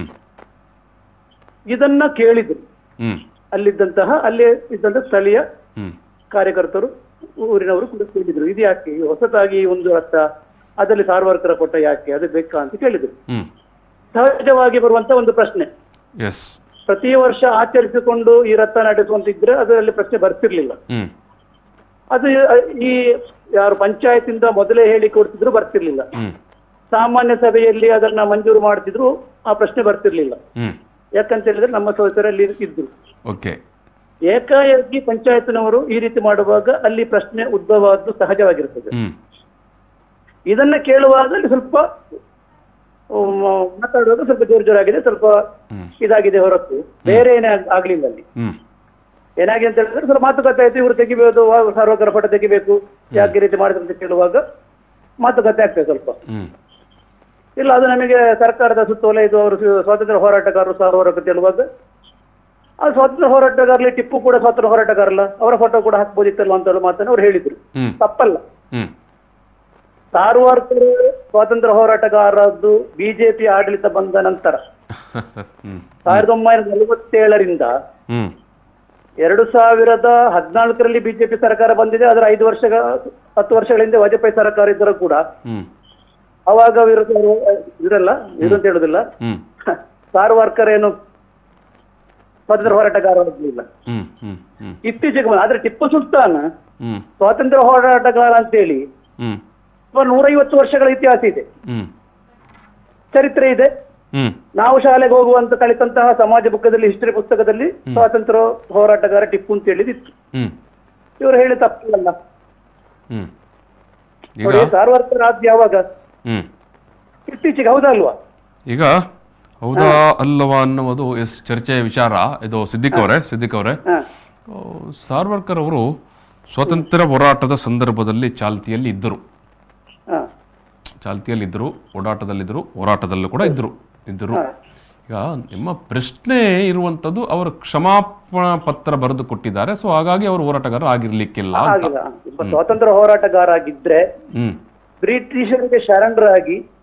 Speaker 7: ಇದನ್ನ ಕೇಳಿದ್ರು
Speaker 3: ಹ್ಮ್
Speaker 7: ಅಲ್ಲಿದ್ದಂತಹ ಅಲ್ಲಿ ಇದ್ದಂತಹ ಸ್ಥಳೀಯ
Speaker 3: ಹ್ಮ್
Speaker 7: ಕಾರ್ಯಕರ್ತರು ಊರಿನವರು ಕೂಡ ಕೇಳಿದ್ರು ಇದು ಯಾಕೆ ಈ ಹೊಸತಾಗಿ ಈ ಒಂದು ರಥ ಅದರಲ್ಲಿ ಸಾರ್ವರ್ಕರ ಪಟ್ಟ ಯಾಕೆ ಅದು ಬೇಕಾ ಅಂತ ಕೇಳಿದ್ರು
Speaker 3: ಹ್ಮ್
Speaker 7: ಸಹಜವಾಗಿ ಬರುವಂತ ಒಂದು ಪ್ರಶ್ನೆ
Speaker 3: ಎಸ್
Speaker 7: ಪ್ರತಿ ವರ್ಷ ಆಚರಿಸಿಕೊಂಡು ಈ ರಥ ನಡೆಸುವಂತಿದ್ರೆ ಅದರಲ್ಲಿ ಪ್ರಶ್ನೆ ಬರ್ತಿರ್ಲಿಲ್ಲ
Speaker 3: ಹ್ಮ್
Speaker 7: ಅದು ಈ ಯಾರು ಪಂಚಾಯತಿಂದ ಮೊದಲೇ ಹೇಳಿ ಕೊಡ್ತಿದ್ರು ಬರ್ತಿರ್ಲಿಲ್ಲ
Speaker 3: ಹ್ಮ್
Speaker 7: ಸಾಮಾನ್ಯ ಸಭೆಯಲ್ಲಿ ಅದನ್ನ ಮಂಜೂರು ಮಾಡ್ತಿದ್ರು ಆ ಪ್ರಶ್ನೆ ಬರ್ತಿರ್ಲಿಲ್ಲ
Speaker 3: ಹ್ಮ್
Speaker 7: ಯಾಕಂತ ಹೇಳಿದ್ರೆ ನಮ್ಮ ಸದಸ್ಯರಲ್ಲಿ ಇದ್ರು
Speaker 3: ಓಕೆ
Speaker 7: ಏಕಾಏಕಿ ಪಂಚಾಯತ್ನವರು ಈ ರೀತಿ ಮಾಡುವಾಗ ಅಲ್ಲಿ ಪ್ರಶ್ನೆ ಉದ್ಭವ ಆದ್ದು ಸಹಜವಾಗಿರ್ತದೆ
Speaker 3: ಹ್ಮ್
Speaker 7: ಇದನ್ನ ಕೇಳುವಾಗ ಅಲ್ಲಿ ಸ್ವಲ್ಪ ಉಮ್, ಮಾತಾಡುವಾಗ ಸ್ವಲ್ಪ ಜೋರು ಜೋರಾಗಿದೆ ಸ್ವಲ್ಪ
Speaker 3: ಹ್ಮ್
Speaker 7: ಇದಾಗಿದೆ ಹೊರತು ಬೇರೆ ಏನೇ ಆಗ್- ಆಗ್ಲಿಲ್ಲ ಅಲ್ಲಿ
Speaker 3: ಹ್ಮ್
Speaker 7: ಏನಾಗಿದೆ ಅಂತ ಹೇಳಿದ್ರೆ ಸ್ವಲ್ಪ ಮಾತುಕತೆ ಆಯ್ತು ಇವರು ತೆಗಿಬಹುದು ಸಾರ್ವಕರ ಪಟ ತೆಗಿಬೇಕು ಯಾಕೆ ಈ ರೀತಿ ಮಾಡಿದ್ರು ಅಂತ ಕೇಳುವಾಗ ಮಾತುಕತೆ ಆಗ್ತದೆ ಸ್ವಲ್ಪ
Speaker 3: ಹ್ಮ್
Speaker 7: ಇಲ್ಲ ಅದು ನಮಗೆ ಸರ್ಕಾರದ ಸುತ್ತೋಲೆ ಇದು ಅವರು ಸ್ವ- ಸ್ವಾತಂತ್ರ್ಯ ಹೋರಾಟಗಾರರು ಸಾರ್ವರ್ಕ ಹೇಳುವಾಗ ಆ ಸ್ವಾತಂತ್ರ್ಯ ಹೋರಾಟಗಾರಲಿ ಟಿಪ್ಪು ಕೂಡ ಸ್ವಾತಂತ್ರ್ಯ ಹೋರಾಟಗಾರಲ್ಲ ಅವರ ಫೋಟೋ ಕೂಡ ಹಾಕ್ಬೋದಿತ್ತಲ್ಲ ಅಂತ ಹೇಳೋ ಮಾತನ್ನು ಅವ್ರು ಹೇಳಿದ್ರು
Speaker 3: ಹ್ಮ್
Speaker 7: ತಪ್ಪಲ್ಲ
Speaker 3: ಹ್ಮ್
Speaker 7: ಸಾರ್ವರ್ಕರ್ ಸ್ವಾತಂತ್ರ್ಯ ಹೋರಾಟಗಾರದ್ದು ಬಿಜೆಪಿ ಆಡಳಿತ ಬಂದ ನಂತರ
Speaker 3: ಹ್ಮ್
Speaker 7: ಸಾವಿರದ ಒಂಬೈನೂರ ನಲವತ್ತೇಳರಿಂದ
Speaker 3: ಹ್ಮ್
Speaker 7: ಎರಡು ಸಾವಿರದ ಹದಿನಾಲ್ಕರಲ್ಲಿ ಬಿಜೆಪಿ ಸರ್ಕಾರ ಬಂದಿದೆ ಅದರ ಐದು ವರ್ಷ ಹತ್ತು ವರ್ಷಗಳ ಹಿಂದೆ ವಾಜಪೇಯಿ ಸರ್ಕಾರ ಇದ್ದರೂ ಕೂಡ
Speaker 3: ಹ್ಮ್
Speaker 7: ಅವಾಗ ವಿರೋಧ ಇರಲ್ಲ ವಿರೋಧ ಹೇಳುದಿಲ್ಲ
Speaker 3: ಹ್ಮ್
Speaker 7: ಸಾರ್ವರ್ಕರ್ ಏನು ಸ್ವಾತಂತ್ರ್ಯ ಹೋರಾಟಗಾರ ಆಗಲಿಲ್ಲ
Speaker 3: ಹ್ಮ್ ಹ್ಮ್ ಹ್ಮ್
Speaker 7: ಇತ್ತೀಚೆಗೆ ಬಂದ- ಆದ್ರೆ ಟಿಪ್ಪು ಸುಲ್ತಾನ್
Speaker 3: ಹ್ಮ್
Speaker 7: ಸ್ವಾತಂತ್ರ್ಯ ಹೋರಾಟಗಾರ ಅಂತೇಳಿ
Speaker 3: ಹ್ಮ್
Speaker 7: ಸುಮಾರು ನೂರೈವತ್ತು ವರ್ಷಗಳ ಇತಿಹಾಸ ಇದೆ
Speaker 3: ಹ್ಮ್
Speaker 7: ಚರಿತ್ರೆ ಇದೆ
Speaker 3: ಹ್ಮ್
Speaker 7: ನಾವು ಶಾಲೆಗೆ ಹೋಗುವಂತ ಕಲಿತಂತಹ ಸಮಾಜ ಬುಕ್ಕದಲ್ಲಿ ಹಿಸ್ಟರಿ ಪುಸ್ತಕದಲ್ಲಿ ಸ್ವಾತಂತ್ರ್ಯ ಹೋರಾಟಗಾರ ಟಿಪ್ಪು ಅಂತ ಹೇಳಿದಿತ್ತು
Speaker 3: ಹ್ಮ್
Speaker 7: ಇವರು ಹೇಳಿ ತಪ್ಪಿಲ್ಲ
Speaker 3: ಹ್ಮ್ ಈಗ
Speaker 7: ನೋಡಿ ಸಾರ್ವರ್ಕರ್ ಆದ್ ಯಾವಾಗ
Speaker 3: ಹ್ಮ್
Speaker 7: ಇತ್ತೀಚೆಗೆ ಹೌದಾ ಅಲ್ವಾ
Speaker 3: ಈಗ ಹೌದಾ ಅಲ್ಲವಾ ಅನ್ನುವುದು ಎಸ್ ಚರ್ಚೆಯ ವಿಚಾರ ಇದು ಸಿದ್ದಿಕ್ ಅವರೇ ಸಿದ್ದಿಕ್ ಅವರೇ
Speaker 7: ಹ.
Speaker 3: ಆ, ಸಾರ್ವರ್ಕರ್ ಅವರು ಸ್ವಾತಂತ್ರ್ಯ ಹೋರಾಟದ ಸಂದರ್ಭದಲ್ಲಿ ಚಾಲ್ತಿಯಲ್ಲಿ ಇದ್ದರು
Speaker 7: ಹ.
Speaker 3: ಚಾಲ್ತಿಯಲ್ಲಿದ್ದರು ಓಡಾಟದಲ್ಲಿದ್ದರು ಹೋರಾಟದಲ್ಲೂ ಕೂಡ ಇದ್ದರು ಇದ್ದರು ಈಗ ನಿಮ್ಮ ಪ್ರಶ್ನೆ ಇರುವಂಥದ್ದು ಅವರು ಕ್ಷಮಾಪಣಾ ಪತ್ರ ಬರೆದು ಕೊಟ್ಟಿದ್ದಾರೆ ಸೊ ಹಾಗಾಗಿ ಅವರು ಹೋರಾಟಗಾರ ಆಗಿರ್ಲಿಕ್ಕಿಲ್ಲ ಅಂತ
Speaker 7: ಆಗಿಲ್ಲ ಒಬ್ಬ ಸ್ವಾತಂತ್ರ್ಯ ಹೋರಾಟಗಾರ ಆಗಿದ್ರೆ
Speaker 3: ಹ್ಮ್
Speaker 7: ಬ್ರಿಟಿಷರಿಗೆ ಶರಣರಾಗಿ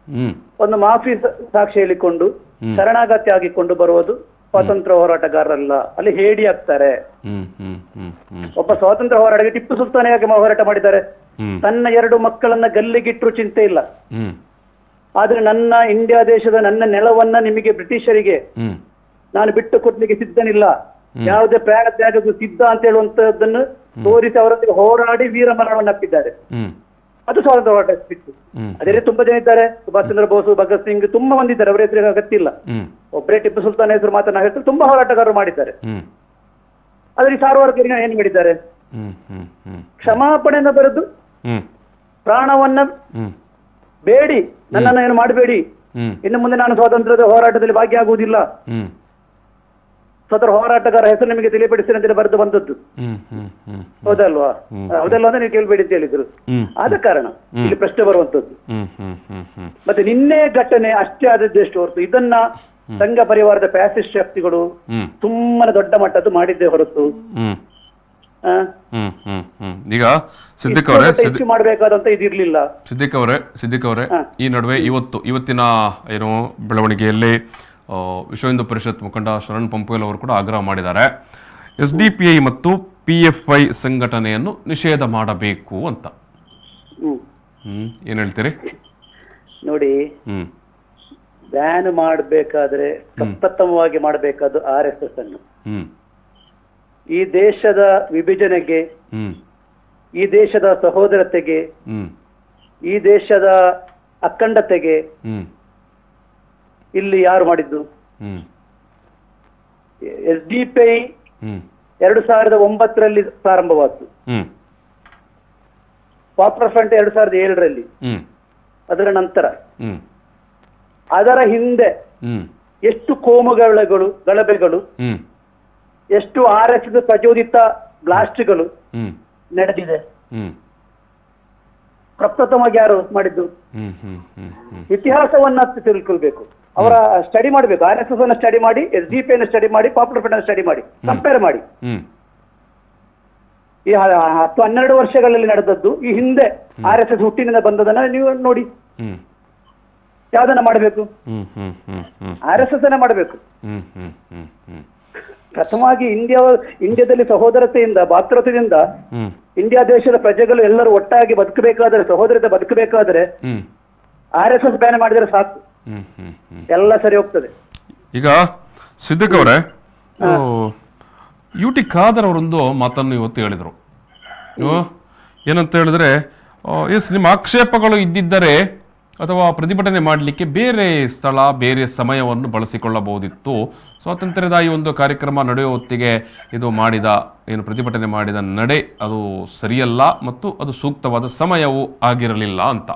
Speaker 3: ಹ್ಮ್
Speaker 7: ಒಂದು ಮಾಫಿ ಸ- ಸಾಕ್ಷಿ ಹೇಳಿಕೊಂಡು ಶರಣಾಗತಿ ಆಗಿಕೊಂಡು ಬರುವುದು ಸ್ವಾತಂತ್ರ್ಯ ಹೋರಾಟಗಾರರಲ್ಲ ಅಲ್ಲಿ ಹೇಡಿ ಆಗ್ತಾರೆ
Speaker 3: ಹ್ಮ್ ಹ್ಮ್ ಹ್ಮ್ ಹ್ಮ್
Speaker 7: ಒಬ್ಬ ಸ್ವಾತಂತ್ರ್ಯ ಹೋರಾಟಗಾರ ಟಿಪ್ಪು ಸುಲ್ತಾನ್ ಯಾಕೆ ಮ- ಹೋರಾಟ ಮಾಡಿದ್ದಾರೆ
Speaker 3: ಹ್ಮ್
Speaker 7: ತನ್ನ ಎರಡು ಮಕ್ಕಳನ್ನ ಗಲ್ಲಿಗಿಟ್ರು ಚಿಂತೆ ಇಲ್ಲ
Speaker 3: ಹ್ಮ್
Speaker 7: ಆದ್ರೆ ನನ್ನ ಇಂಡಿಯಾ ದೇಶದ ನನ್ನ ನೆಲವನ್ನ ನಿಮಗೆ ಬ್ರಿಟಿಷರಿಗೆ
Speaker 3: ಹ್ಮ್
Speaker 7: ನಾನು ಬಿಟ್ಟು ಕೊಡ್ಲಿಕ್ಕೆ ಸಿದ್ಧನಿಲ್ಲ ಯಾವುದೇ ಪ್ರಾಣ ತ್ಯಾಗಕ್ಕೂ ಸಿದ್ಧ ಅಂತ ಹೇಳುವಂತದ್ದನ್ನು ತೋರಿಸಿ ಅವರೊಂದಿಗೆ ಹೋರಾಡಿ ವೀರ ಮರಣವನ್ನಪ್ಪಿದ್ದಾರೆ
Speaker 3: ಹ್ಮ್
Speaker 7: ಅದು ಸ್ವಾತಂತ್ರ್ಯ ಹೋರಾಟ ಬಿಟ್ಟು
Speaker 3: ಹ್ಮ್
Speaker 7: ಅದೇ ರೀತಿ ತುಂಬಾ ಜನ ಇದ್ದಾರೆ ಸುಭಾಷ್ ಚಂದ್ರ ಬೋಸ್ ಭಗತ್ ಸಿಂಗ್ ತುಂಬಾ ಮಂದಿ ಇದ್ದಾರೆ ಅವರ ಹೆಸರು ಅಗತ್ಯ ಇಲ್ಲ
Speaker 3: ಹ್ಮ್
Speaker 7: ಒಬ್ಬರೇ ಟಿಪ್ಪು ಸುಲ್ತಾನ್ ಹೆಸರು ಮಾತನ್ನ ಹೇಳ್ತಾರೆ ತುಂಬಾ ಹೋರಾಟಗಾರರು ಮಾಡಿದ್ದಾರೆ
Speaker 3: ಹ್ಮ್
Speaker 7: ಆದ್ರೆ ಈ ಸಾರ್ವರ್ಗರಿಗೆ ಏನ್ ಮಾಡಿದ್ದಾರೆ
Speaker 3: ಹ್ಮ್ ಹ್ಮ್ ಹ್ಮ್
Speaker 7: ಕ್ಷಮಾಪಣೆಯನ್ನು ಬರೆದು
Speaker 3: ಹ್ಮ್
Speaker 7: ಪ್ರಾಣವನ್ನ
Speaker 3: ಹ್ಮ್
Speaker 7: ಬೇಡಿ ನನ್ನನ್ನು ಏನು ಮಾಡಬೇಡಿ
Speaker 3: ಹ್ಮ್
Speaker 7: ಇನ್ನು ಮುಂದೆ ನಾನು ಸ್ವಾತಂತ್ರ್ಯದ ಹೋರಾಟದಲ್ಲಿ ಭಾಗಿಯಾಗುವುದಿಲ್ಲ
Speaker 3: ಹ್ಮ್
Speaker 7: ಸ್ವತಂತ್ರ ಹೋರಾಟಗಾರ ಹೆಸರು ನಿಮಗೆ ತಿಳಿಪಡಿಸ್ತೇನೆ ಅಂತ ಬರೆದು ಬಂದದ್ದು
Speaker 3: ಹ್ಮ್ ಹ್ಮ್ ಹ್ಮ್
Speaker 7: ಹೌದಲ್ವಾ ಹೌದಲ್ವಾ ಅಂದ್ರೆ ನೀವು ಕೇಳಬೇಡಿ ಅಂತ ಹೇಳಿದ್ರು
Speaker 3: ಹ್ಮ್
Speaker 7: ಆದ ಕಾರಣ ಇಲ್ಲಿ ಪ್ರಶ್ನೆ ಬರುವಂತದ್ದು
Speaker 3: ಹ್ಮ್ ಹ್ಮ್ ಹ್ಮ್ ಹ್ಮ್
Speaker 7: ಮತ್ತೆ ನಿನ್ನೆ ಘಟನೆ ಅಷ್ಟೇ ಆದದ್ದು ಎಷ್ಟು ಹೊರತು ಇದನ್ನ ಸಂಘ ಪರಿವಾರದ ಫ್ಯಾಸಿಸ್ಟ್ ಶಕ್ತಿಗಳು
Speaker 3: ಹ್ಮ್
Speaker 7: ಸುಮ್ಮನೆ ದೊಡ್ಡ ಮಟ್ಟದ್ದು ಮಾಡಿದ್ದೇ ಹೊರತು
Speaker 3: ಹ್ಮ್
Speaker 7: ಆ,
Speaker 3: ಹ್ಮ್ ಹ್ಮ್ ಹ್ಮ್ ಈಗ ಸಿದ್ದಿಕ್ ಅವರೇ
Speaker 7: ಇಷ್ಟು ಹೆಚ್ಚು ಮಾಡಬೇಕಾದಂತ ಇದಿರ್ಲಿಲ್ಲ
Speaker 3: ಸಿದ್ದಿಕ್ ಅವರೇ ಸಿದ್ದಿಕ್ ಅವರೇ
Speaker 7: ಹಾ.
Speaker 3: ಈ ನಡುವೆ ಇವತ್ತು ಇವತ್ತಿನ ಏನು ಬೆಳವಣಿಗೆಯಲ್ಲಿ ಆ, ವಿಶ್ವ ಹಿಂದೂ ಪರಿಷತ್ ಮುಖಂಡ ಶರಣ್ ಪಂಪುಯಲ್ ಅವರು ಕೂಡ ಆಗ್ರಹ ಮಾಡಿದ್ದಾರೆ ಎಸ್ ಡಿ ಪಿ ಐ ಮತ್ತು ಪಿ ಎಫ್ ಐ ಸಂಘಟನೆಯನ್ನು ನಿಷೇಧ ಮಾಡಬೇಕು ಅಂತ
Speaker 7: ಹ್ಮ್
Speaker 3: ಹ್ಮ್ ಏನ್ ಹೇಳ್ತೀರಿ
Speaker 7: ನೋಡಿ
Speaker 3: ಹ್ಮ್
Speaker 7: ಬ್ಯಾನ್ ಮಾಡಬೇಕಾದ್ರೆ ಪ್ರಪ್ರಥಮವಾಗಿ ಮಾಡಬೇಕಾದ್ದು ಆರ್ ಎಸ್ ಎಸ್ ಅನ್ನು
Speaker 3: ಹ್ಮ್
Speaker 7: ಈ ದೇಶದ ವಿಭಜನೆಗೆ
Speaker 3: ಹ್ಮ್
Speaker 7: ಈ ದೇಶದ ಸಹೋದರತೆಗೆ
Speaker 3: ಹ್ಮ್
Speaker 7: ಈ ದೇಶದ ಅಖಂಡತೆಗೆ
Speaker 3: ಹ್ಮ್
Speaker 7: ಇಲ್ಲಿ ಯಾರು ಮಾಡಿದ್ದು
Speaker 3: ಹ್ಮ್
Speaker 7: ಎಸ್ ಡಿ ಪಿ ಐ
Speaker 3: ಹ್ಮ್
Speaker 7: ಎರಡು ಸಾವಿರದ ಒಂಬತ್ತರಲ್ಲಿ ಪ್ರಾರಂಭವಾಯಿತು
Speaker 3: ಹ್ಮ್
Speaker 7: ಪಾಪ್ಯುಲರ್ ಫ್ರಂಟ್ ಎರಡು ಸಾವಿರದ ಏಳರಲ್ಲಿ
Speaker 3: ಹ್ಮ್
Speaker 7: ಅದರ ನಂತರ
Speaker 3: ಹ್ಮ್
Speaker 7: ಅದರ ಹಿಂದೆ
Speaker 3: ಹ್ಮ್
Speaker 7: ಎಷ್ಟು ಕೋಮುಗಳಗಳು ಗಲಭೆಗಳು
Speaker 3: ಹ್ಮ್
Speaker 7: ಎಷ್ಟು ಆರ್ ಎಸ್ ಪ್ರಚೋದಿತ ಬ್ಲಾಸ್ಟ್ಗಳು
Speaker 3: ಹ್ಮ್
Speaker 7: ನಡೆದಿದೆ
Speaker 3: ಹ್ಮ್
Speaker 7: ಪ್ರಪ್ರಥಮವಾಗಿ ಯಾರು ಮಾಡಿದ್ದು
Speaker 3: ಹ್ಮ್ ಹ್ಮ್ ಹ್ಮ್ ಹ್ಮ್
Speaker 7: ಇತಿಹಾಸವನ್ನ ತಿಳ್ಕೊಳ್ಬೇಕು ಅವರ ಸ್ಟಡಿ ಮಾಡಬೇಕು ಆರ್ ಎಸ್ ಎಸ್ ಅನ್ನ ಸ್ಟಡಿ ಮಾಡಿ ಎಸ್ ಡಿ ಪಿ ಅನ್ನು ಸ್ಟಡಿ ಮಾಡಿ ಪಾಪ್ಯುಲರ್ ಫ್ರಂಟ್ ಅನ್ನು ಸ್ಟಡಿ ಮಾಡಿ ಕಂಪೇರ್ ಮಾಡಿ
Speaker 3: ಹ್ಮ್
Speaker 7: ಈ ಹ- ಹತ್ತು ಹನ್ನೆರಡು ವರ್ಷಗಳಲ್ಲಿ ನಡೆದದ್ದು ಈ ಹಿಂದೆ ಆರ್ ಎಸ್ ಎಸ್ ಹುಟ್ಟಿನಿಂದ ಬಂದದನ್ನ ನೀವು ನೋಡಿ
Speaker 3: ಹ್ಮ್
Speaker 7: ಯಾವ್ದನ್ನ ಮಾಡಬೇಕು
Speaker 3: ಹ್ಮ್ ಹ್ಮ್ ಹ್ಮ್ ಹ್ಮ್
Speaker 7: ಆರ್ ಎಸ್ ಎಸ್ ಅನ್ನ ಮಾಡಬೇಕು
Speaker 3: ಹ್ಮ್ ಹ್ಮ್ ಹ್ಮ್ ಹ್ಮ್
Speaker 7: ಪ್ರಥಮವಾಗಿ ಇಂಡಿಯಾ ಇಂಡಿಯಾದಲ್ಲಿ ಸಹೋದರತೆಯಿಂದ ಭಾತೃತ್ವದಿಂದ
Speaker 3: ಹ್ಮ್
Speaker 7: ಇಂಡಿಯಾ ದೇಶದ ಪ್ರಜೆಗಳು ಎಲ್ಲರೂ ಒಟ್ಟಾಗಿ ಬದುಕಬೇಕಾದ್ರೆ ಸಹೋದರತೆ ಬದುಕಬೇಕಾದ್ರೆ
Speaker 3: ಹ್ಮ್
Speaker 7: ಆರ್ ಎಸ್ ಎಸ್ ಬ್ಯಾನ್ ಮಾಡಿದರೆ ಸಾಕು
Speaker 3: ಹ್ಮ್ ಹ್ಮ್ ಹ್ಮ್
Speaker 7: ಎಲ್ಲ ಸರಿ ಹೋಗ್ತದೆ
Speaker 3: ಈಗ ಸಿದ್ದಿಕ್ ಅವರೇ ಯು ಟಿ ಖಾದರ್ ಅವರೊಂದು ಮಾತನ್ನು ಇವತ್ತು ಹೇಳಿದರು ನೀವು ಏನಂತ ಹೇಳಿದ್ರೆ ಎಸ್ ನಿಮ್ಮ ಆಕ್ಷೇಪಗಳು ಇದ್ದಿದ್ದರೆ ಅಥವಾ ಪ್ರತಿಭಟನೆ ಮಾಡಲಿಕ್ಕೆ ಬೇರೆ ಸ್ಥಳ ಬೇರೆ ಸಮಯವನ್ನು ಬಳಸಿಕೊಳ್ಳಬಹುದಿತ್ತು ಸ್ವಾತಂತ್ರ್ಯದ ಈ ಒಂದು ಕಾರ್ಯಕ್ರಮ ನಡೆಯುವ ಹೊತ್ತಿಗೆ ಇದು ಮಾಡಿದ ಏನು ಪ್ರತಿಭಟನೆ ಮಾಡಿದ ನಡೆ ಅದು ಸರಿಯಲ್ಲ ಮತ್ತು ಅದು ಸೂಕ್ತವಾದ ಸಮಯವೂ ಆಗಿರಲಿಲ್ಲ ಅಂತ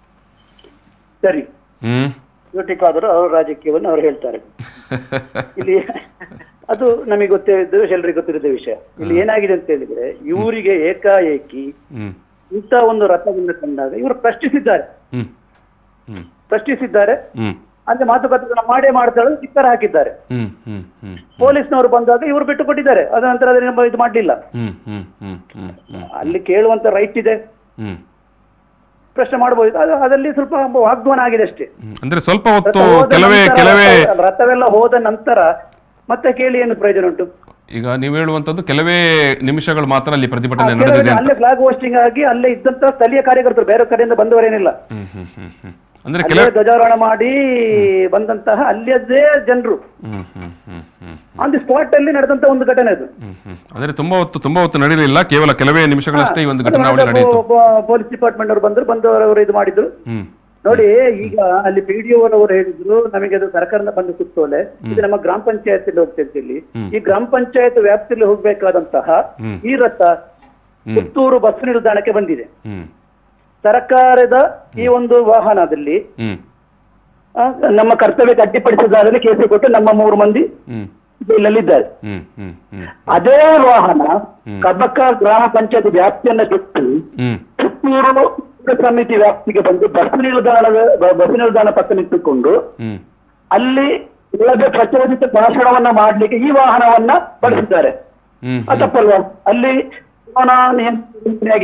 Speaker 7: ಸರಿ
Speaker 3: ಹ್ಮ್
Speaker 7: ಯುಟಿಕಾದರು ಅವರ ರಾಜಕೀಯವನ್ನು ಅವ್ರು ಹೇಳ್ತಾರೆ ಇಲ್ಲಿ ಅದು ನಮಗೆ ಗೊತ್ತಿದ್ದು ಎಲ್ಲರಿಗೂ ಗೊತ್ತಿರುವ ವಿಷಯ ಇಲ್ಲಿ ಏನಾಗಿದೆ ಅಂತ ಹೇಳಿದ್ರೆ ಇವರಿಗೆ ಏಕಾಏಕಿ
Speaker 3: ಹ್ಮ್
Speaker 7: ಇಂಥ ಒಂದು ರಥವನ್ನು ಕಂಡಾಗ ಇವರು ಪ್ರಶ್ನಿಸಿದ್ದಾರೆ
Speaker 3: ಹ್ಮ್ ಹ್ಮ್
Speaker 7: ಪ್ರಶ್ನಿಸಿದ್ದಾರೆ
Speaker 3: ಹ್ಮ್
Speaker 7: ಅಂದ್ರೆ ಮಾತುಕತೆ ಮಾಡೇ ಮಾಡ್ತಾಳೆ ಚಿತ್ತರ ಹಾಕಿದ್ದಾರೆ
Speaker 3: ಹ್ಮ್ ಹ್ಮ್ ಹ್ಮ್
Speaker 7: ಪೊಲೀಸ್ನವರು ಬಂದಾಗ ಇವರು ಬಿಟ್ಟು ಕೊಟ್ಟಿದ್ದಾರೆ ಅದ ನಂತರ ಅದನ್ನ ಇದು ಮಾಡಲಿಲ್ಲ
Speaker 3: ಹ್ಮ್ ಹ್ಮ್ ಹ್ಮ್ ಹ್ಮ್ ಹ್ಮ್
Speaker 7: ಅಲ್ಲಿ ಕೇಳುವಂತ ರೈಟ್ ಇದೆ
Speaker 3: ಹ್ಮ್
Speaker 7: ಪ್ರಶ್ನೆ ಮಾಡಬಹುದು ಅದು ಅದರಲ್ಲಿ ಸ್ವಲ್ಪ ವಾಗ್ದಾನ ಆಗಿದೆ ಅಷ್ಟೇ
Speaker 3: ಹ್ಮ್. ಅಂದ್ರೆ ಸ್ವಲ್ಪ ಹೊತ್ತು
Speaker 7: ರಥ ಹೋದ
Speaker 3: ಕೆಲವೇ
Speaker 7: ನಂತರ
Speaker 3: ಕೆಲವೇ
Speaker 7: ರಥ- ರಥವೆಲ್ಲ ಹೋದ ನಂತರ ಮತ್ತೆ ಕೇಳಿ ಏನು ಪ್ರಯೋಜನ ಉಂಟು
Speaker 3: ಈಗ ನೀವು ಹೇಳುವಂತದ್ದು ಕೆಲವೇ ನಿಮಿಷಗಳು ಮಾತ್ರ ಅಲ್ಲಿ
Speaker 7: ಆ,
Speaker 3: ಪ್ರತಿಭಟನೆ
Speaker 7: ಕೆಲವರಿಗೆ
Speaker 3: ನಡೆದಿದೆ ಅಂತ
Speaker 7: ಅಲ್ಲೇ ಫ್ಲಾಗ್ ಹೋಸ್ಟಿಂಗ್ ಆಗಿ ಅಲ್ಲೇ ಇದ್ದಂತ ಸ್ಥಳೀಯ ಕಾರ್ಯಕರ್ತರು ಬೇರೆ ಕಡೆಯಿಂದ ಬಂದವರೇನಿಲ್ಲ
Speaker 3: ಹ್ಮ್ ಹ್ಮ್ ಹ್ಮ್ ಹ್ಮ್ ಅಂದ್ರೆ
Speaker 7: ಅಲ್ಲೇ
Speaker 3: ಕೆಲವೇ
Speaker 7: ಧ್ವಜಾರೋಹಣ ಮಾಡಿ ಬಂದಂತಹ ಅಲ್ಲಿಯದೇ ಜನರು
Speaker 3: ಹ್ಮ್ ಹ್ಮ್ ಹ್ಮ್ ಹ್ಮ್
Speaker 7: ಆನ್ ದಿ ಸ್ಪಾಟ್ ಅಲ್ಲಿ ನಡೆದಂತ ಒಂದು ಘಟನೆ ಅದು
Speaker 3: ಹ್ಮ್ ಹ್ಮ್ ಅಂದ್ರೆ ತುಂಬಾ ಹೊತ್ತು ತುಂಬಾ ಹೊತ್ತು ನಡೆಯಲಿಲ್ಲ ಕೇವಲ ಕೆಲವೇ ನಿಮಿಷಗಳಷ್ಟೇ ಈ ಒಂದು ಘಟನಾವಳಿ ನಡೆಯಿತು
Speaker 7: ಪೊಲೀಸ್ ಡಿಪಾರ್ಟ್ಮೆಂಟ್ ಅವರು ಬಂದ್ರು ಬಂದವರು ಇದು ಮಾಡಿದ್ರು
Speaker 3: ಹ್ಮ್
Speaker 7: ನೋಡಿ ಈಗ ಅಲ್ಲಿ ಪಿ ಡಿ ಅವರು ಹೇಳಿದ್ರು ನಮಗೆ ಅದು ಸರ್ಕಾರದ ಬಂದು ಸುತ್ತೋಲೆ ಇದು ನಮ್ಮ ಗ್ರಾಮ ಪಂಚಾಯತ್ ಹೋಗ್ತದೆ ಅಂತ ಹೇಳಿ ಈ ಗ್ರಾಮ ಪಂಚಾಯತ್ ವ್ಯಾಪ್ತಿಯಲ್ಲಿ ಹೋಗ್ಬೇಕಾದಂತಹ
Speaker 3: ಹ್ಮ್.
Speaker 7: ಈ ರಥ
Speaker 3: ಹ್ಮ್
Speaker 7: ಪುತ್ತೂರು ಬಸ್ ನಿಲ್ದಾಣಕ್ಕೆ ಬಂದಿದೆ
Speaker 3: ಹ್ಮ್
Speaker 7: ಸರ್ಕಾರದ ಈ ಒಂದು ವಾಹನದಲ್ಲಿ
Speaker 3: ಹ್ಮ್
Speaker 7: ಆ, ನಮ್ಮ ಕರ್ತವ್ಯಕ್ಕೆ ಅಡ್ಡಿಪಡಿಸಿದಾಗಲೇ ಕೇಸರಿ ಕೊಟ್ಟು ನಮ್ಮ ಮೂರು ಮಂದಿ
Speaker 3: ಹ್ಮ್
Speaker 7: ಜೈಲಲ್ಲಿದ್ದಾರೆ
Speaker 3: ಹ್ಮ್ ಹ್ಮ್ ಹ್ಮ್
Speaker 7: ಅದೇ ವಾಹನ
Speaker 3: ಹ್ಮ್.
Speaker 7: ಕಬಕ ಗ್ರಾಮ ಪಂಚಾಯತ್ ವ್ಯಾಪ್ತಿಯನ್ನ ಬಿಟ್ಟು
Speaker 3: ಹ್ಮ್
Speaker 7: ಪುತ್ತೂರು ಪುರ ಸಮಿತಿ ವ್ಯಾಪ್ತಿಗೆ ಬಂದು ಬಸ್ ನಿಲ್ದಾಣದ ಬ- ಬಸ್ ನಿಲ್ದಾಣ ಪಕ್ಕ ನಿಂತುಕೊಂಡು
Speaker 3: ಹ್ಮ್
Speaker 7: ಅಲ್ಲಿ ಇಲ್ಲದೆ ಪ್ರಚೋದಿತ ಭಾಷಣವನ್ನ ಮಾಡ್ಲಿಕ್ಕೆ ಈ ವಾಹನವನ್ನ ಬಳಸಿದ್ದಾರೆ
Speaker 3: ಹ್ಮ್
Speaker 7: ಅದು ತಪ್ಪಲ್ವಾ ಅಲ್ಲಿ ಚುನಾವಣಾ ನಿಯಂತ್ರಣ ಆಗಿದೆ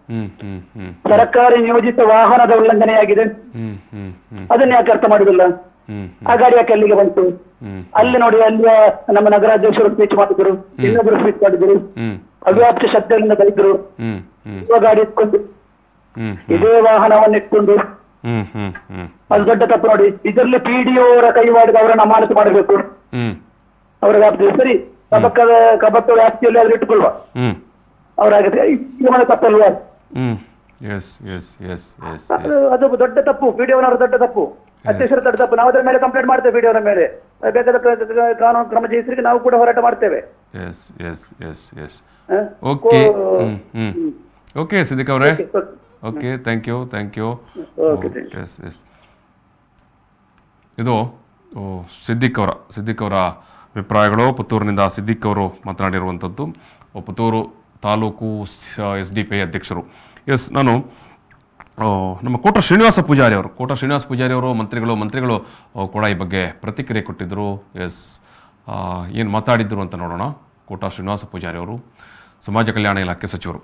Speaker 3: ಹ್ಮ್ ಹ್ಮ್ ಹ್ಮ್
Speaker 11: ಸರ್ಕಾರಿ ನಿಯೋಜಿತ ವಾಹನದ ಉಲ್ಲಂಘನೆಯಾಗಿದೆ
Speaker 3: ಹ್ಮ್ ಹ್ಮ್ ಹ್ಮ್
Speaker 11: ಅದನ್ನ ಯಾಕೆ ಅರ್ಥ ಮಾಡುದಿಲ್ಲ
Speaker 3: ಹ್ಮ್
Speaker 11: ಆ ಗಾಡಿ ಯಾಕೆ ಅಲ್ಲಿಗೆ ಬಂತು
Speaker 3: ಹ್ಮ್
Speaker 11: ಅಲ್ಲಿ ನೋಡಿ ಅಲ್ಲಿಯ ನಮ್ಮ ನಗರಾಧ್ಯಕ್ಷರು ಸ್ಪೀಚ್ ಮಾಡಿದ್ರು ಇನ್ನೊಬ್ರು ಸ್ಪೀಚ್ ಮಾಡಿದ್ರು
Speaker 3: ಹ್ಮ್
Speaker 11: ಅವ್ಯಾಪ್ತ ಶಬ್ದಗಳಿಂದ ಬೈದ್ರು
Speaker 3: ಹ್ಮ್ ಹ್ಮ್
Speaker 11: ಇರುವ ಗಾಡಿ ಇಟ್ಕೊಂಡು
Speaker 3: ಹ್ಮ್
Speaker 11: ಇದೇ ವಾಹನವನ್ನು ಇಟ್ಕೊಂಡು
Speaker 3: ಹ್ಮ್ ಹ್ಮ್ ಹ್ಮ್
Speaker 11: ಅದು ದೊಡ್ಡ ತಪ್ಪು ನೋಡಿ ಇದರಲ್ಲಿ ಪಿಡಿಒ ಅವರ ಕೈವಾಡಿಗೆ ಅವರನ್ನ ಅಮಾನತು ಮಾಡಬೇಕು
Speaker 3: ಹ್ಮ್
Speaker 11: ಅವರ ವ್ಯಾಪ್ತಿ ಸರಿ ಕಬಕ್ಕದ ಕಬಕ್ಕ ವ್ಯಾಪ್ತಿಯಲ್ಲಿ ಆದ್ರೂ ಇಟ್ಟುಕೊಳ್ಳುವ
Speaker 3: ಹ್ಮ್
Speaker 11: ಅವರಾಗುತ್ತೆ ಇದು ಮನೆ ತಪ್ಪಲ್ವಾ
Speaker 3: ಹ್ಮ್ ಎಸ್ ಎಸ್ ಎಸ್ ಎಸ್
Speaker 11: ಅದು ಅದು ದೊಡ್ಡ ತಪ್ಪು ಪಿಡಿಒನವರ ದೊಡ್ಡ ತಪ್ಪು ಅಧ್ಯಕ್ಷರ ದೊಡ್ಡ ತಪ್ಪು ನಾವು ಅದರ ಮೇಲೆ ಕಂಪ್ಲೇಂಟ್ ಮಾಡ್ತೇವೆ ಪಿಡಿಒನ ಮೇಲೆ ಬೇಕಾದ ಕ- ಕ- ಕಾನೂನು ಕ್ರಮ ಜಯಿಸಲಿಕ್ಕೆ ನಾವು ಕೂಡ ಹೋರಾಟ ಮಾಡ್ತೇವೆ
Speaker 3: ಎಸ್ ಎಸ್ ಎಸ್ ಎಸ್
Speaker 11: ಹ?
Speaker 3: ಓಕೆ
Speaker 11: ಕೋ-
Speaker 3: ಹ್ಮ್ ಹ್ಮ್ ಓಕೆ ಸಿದ್ದಿಕ್ ಅವರೇ okay thank you thank you
Speaker 11: Okay, thank
Speaker 3: yes yes ಇದು ಓ, ಸಿದ್ದಿಕ್ ಅವರ ಸಿದ್ದಿಕ್ ಅವರ ಅಭಿಪ್ರಾಯಗಳು ಪುತ್ತೂರಿನಿಂದ ಸಿದ್ದಿಕ್ ಅವರು ಮಾತನಾಡಿರುವಂಥದ್ದು ಓ, Puttur taluk S D P I ಅಧ್ಯಕ್ಷರು ಎಸ್ ನಾನು ಆ, ನಮ್ಮ ಕೋಟ ಶ್ರೀನಿವಾಸ ಪೂಜಾರಿ ಅವರು ಕೋಟ ಶ್ರೀನಿವಾಸ ಪೂಜಾರಿ ಅವರು ಮಂತ್ರಿಗಳು ಮಂತ್ರಿಗಳು ಆ, ಕೂಡ ಈ ಬಗ್ಗೆ ಪ್ರತಿಕ್ರಿಯೆ ಕೊಟ್ಟಿದ್ದರು ಎಸ್ ಏನು ಮಾತಾಡಿದ್ರು ಅಂತ ನೋಡೋಣ ಕೋಟ ಶ್ರೀನಿವಾಸ ಪೂಜಾರಿ ಅವರು ಸಮಾಜ ಕಲ್ಯಾಣ ಇಲಾಖೆ ಸಚಿವರು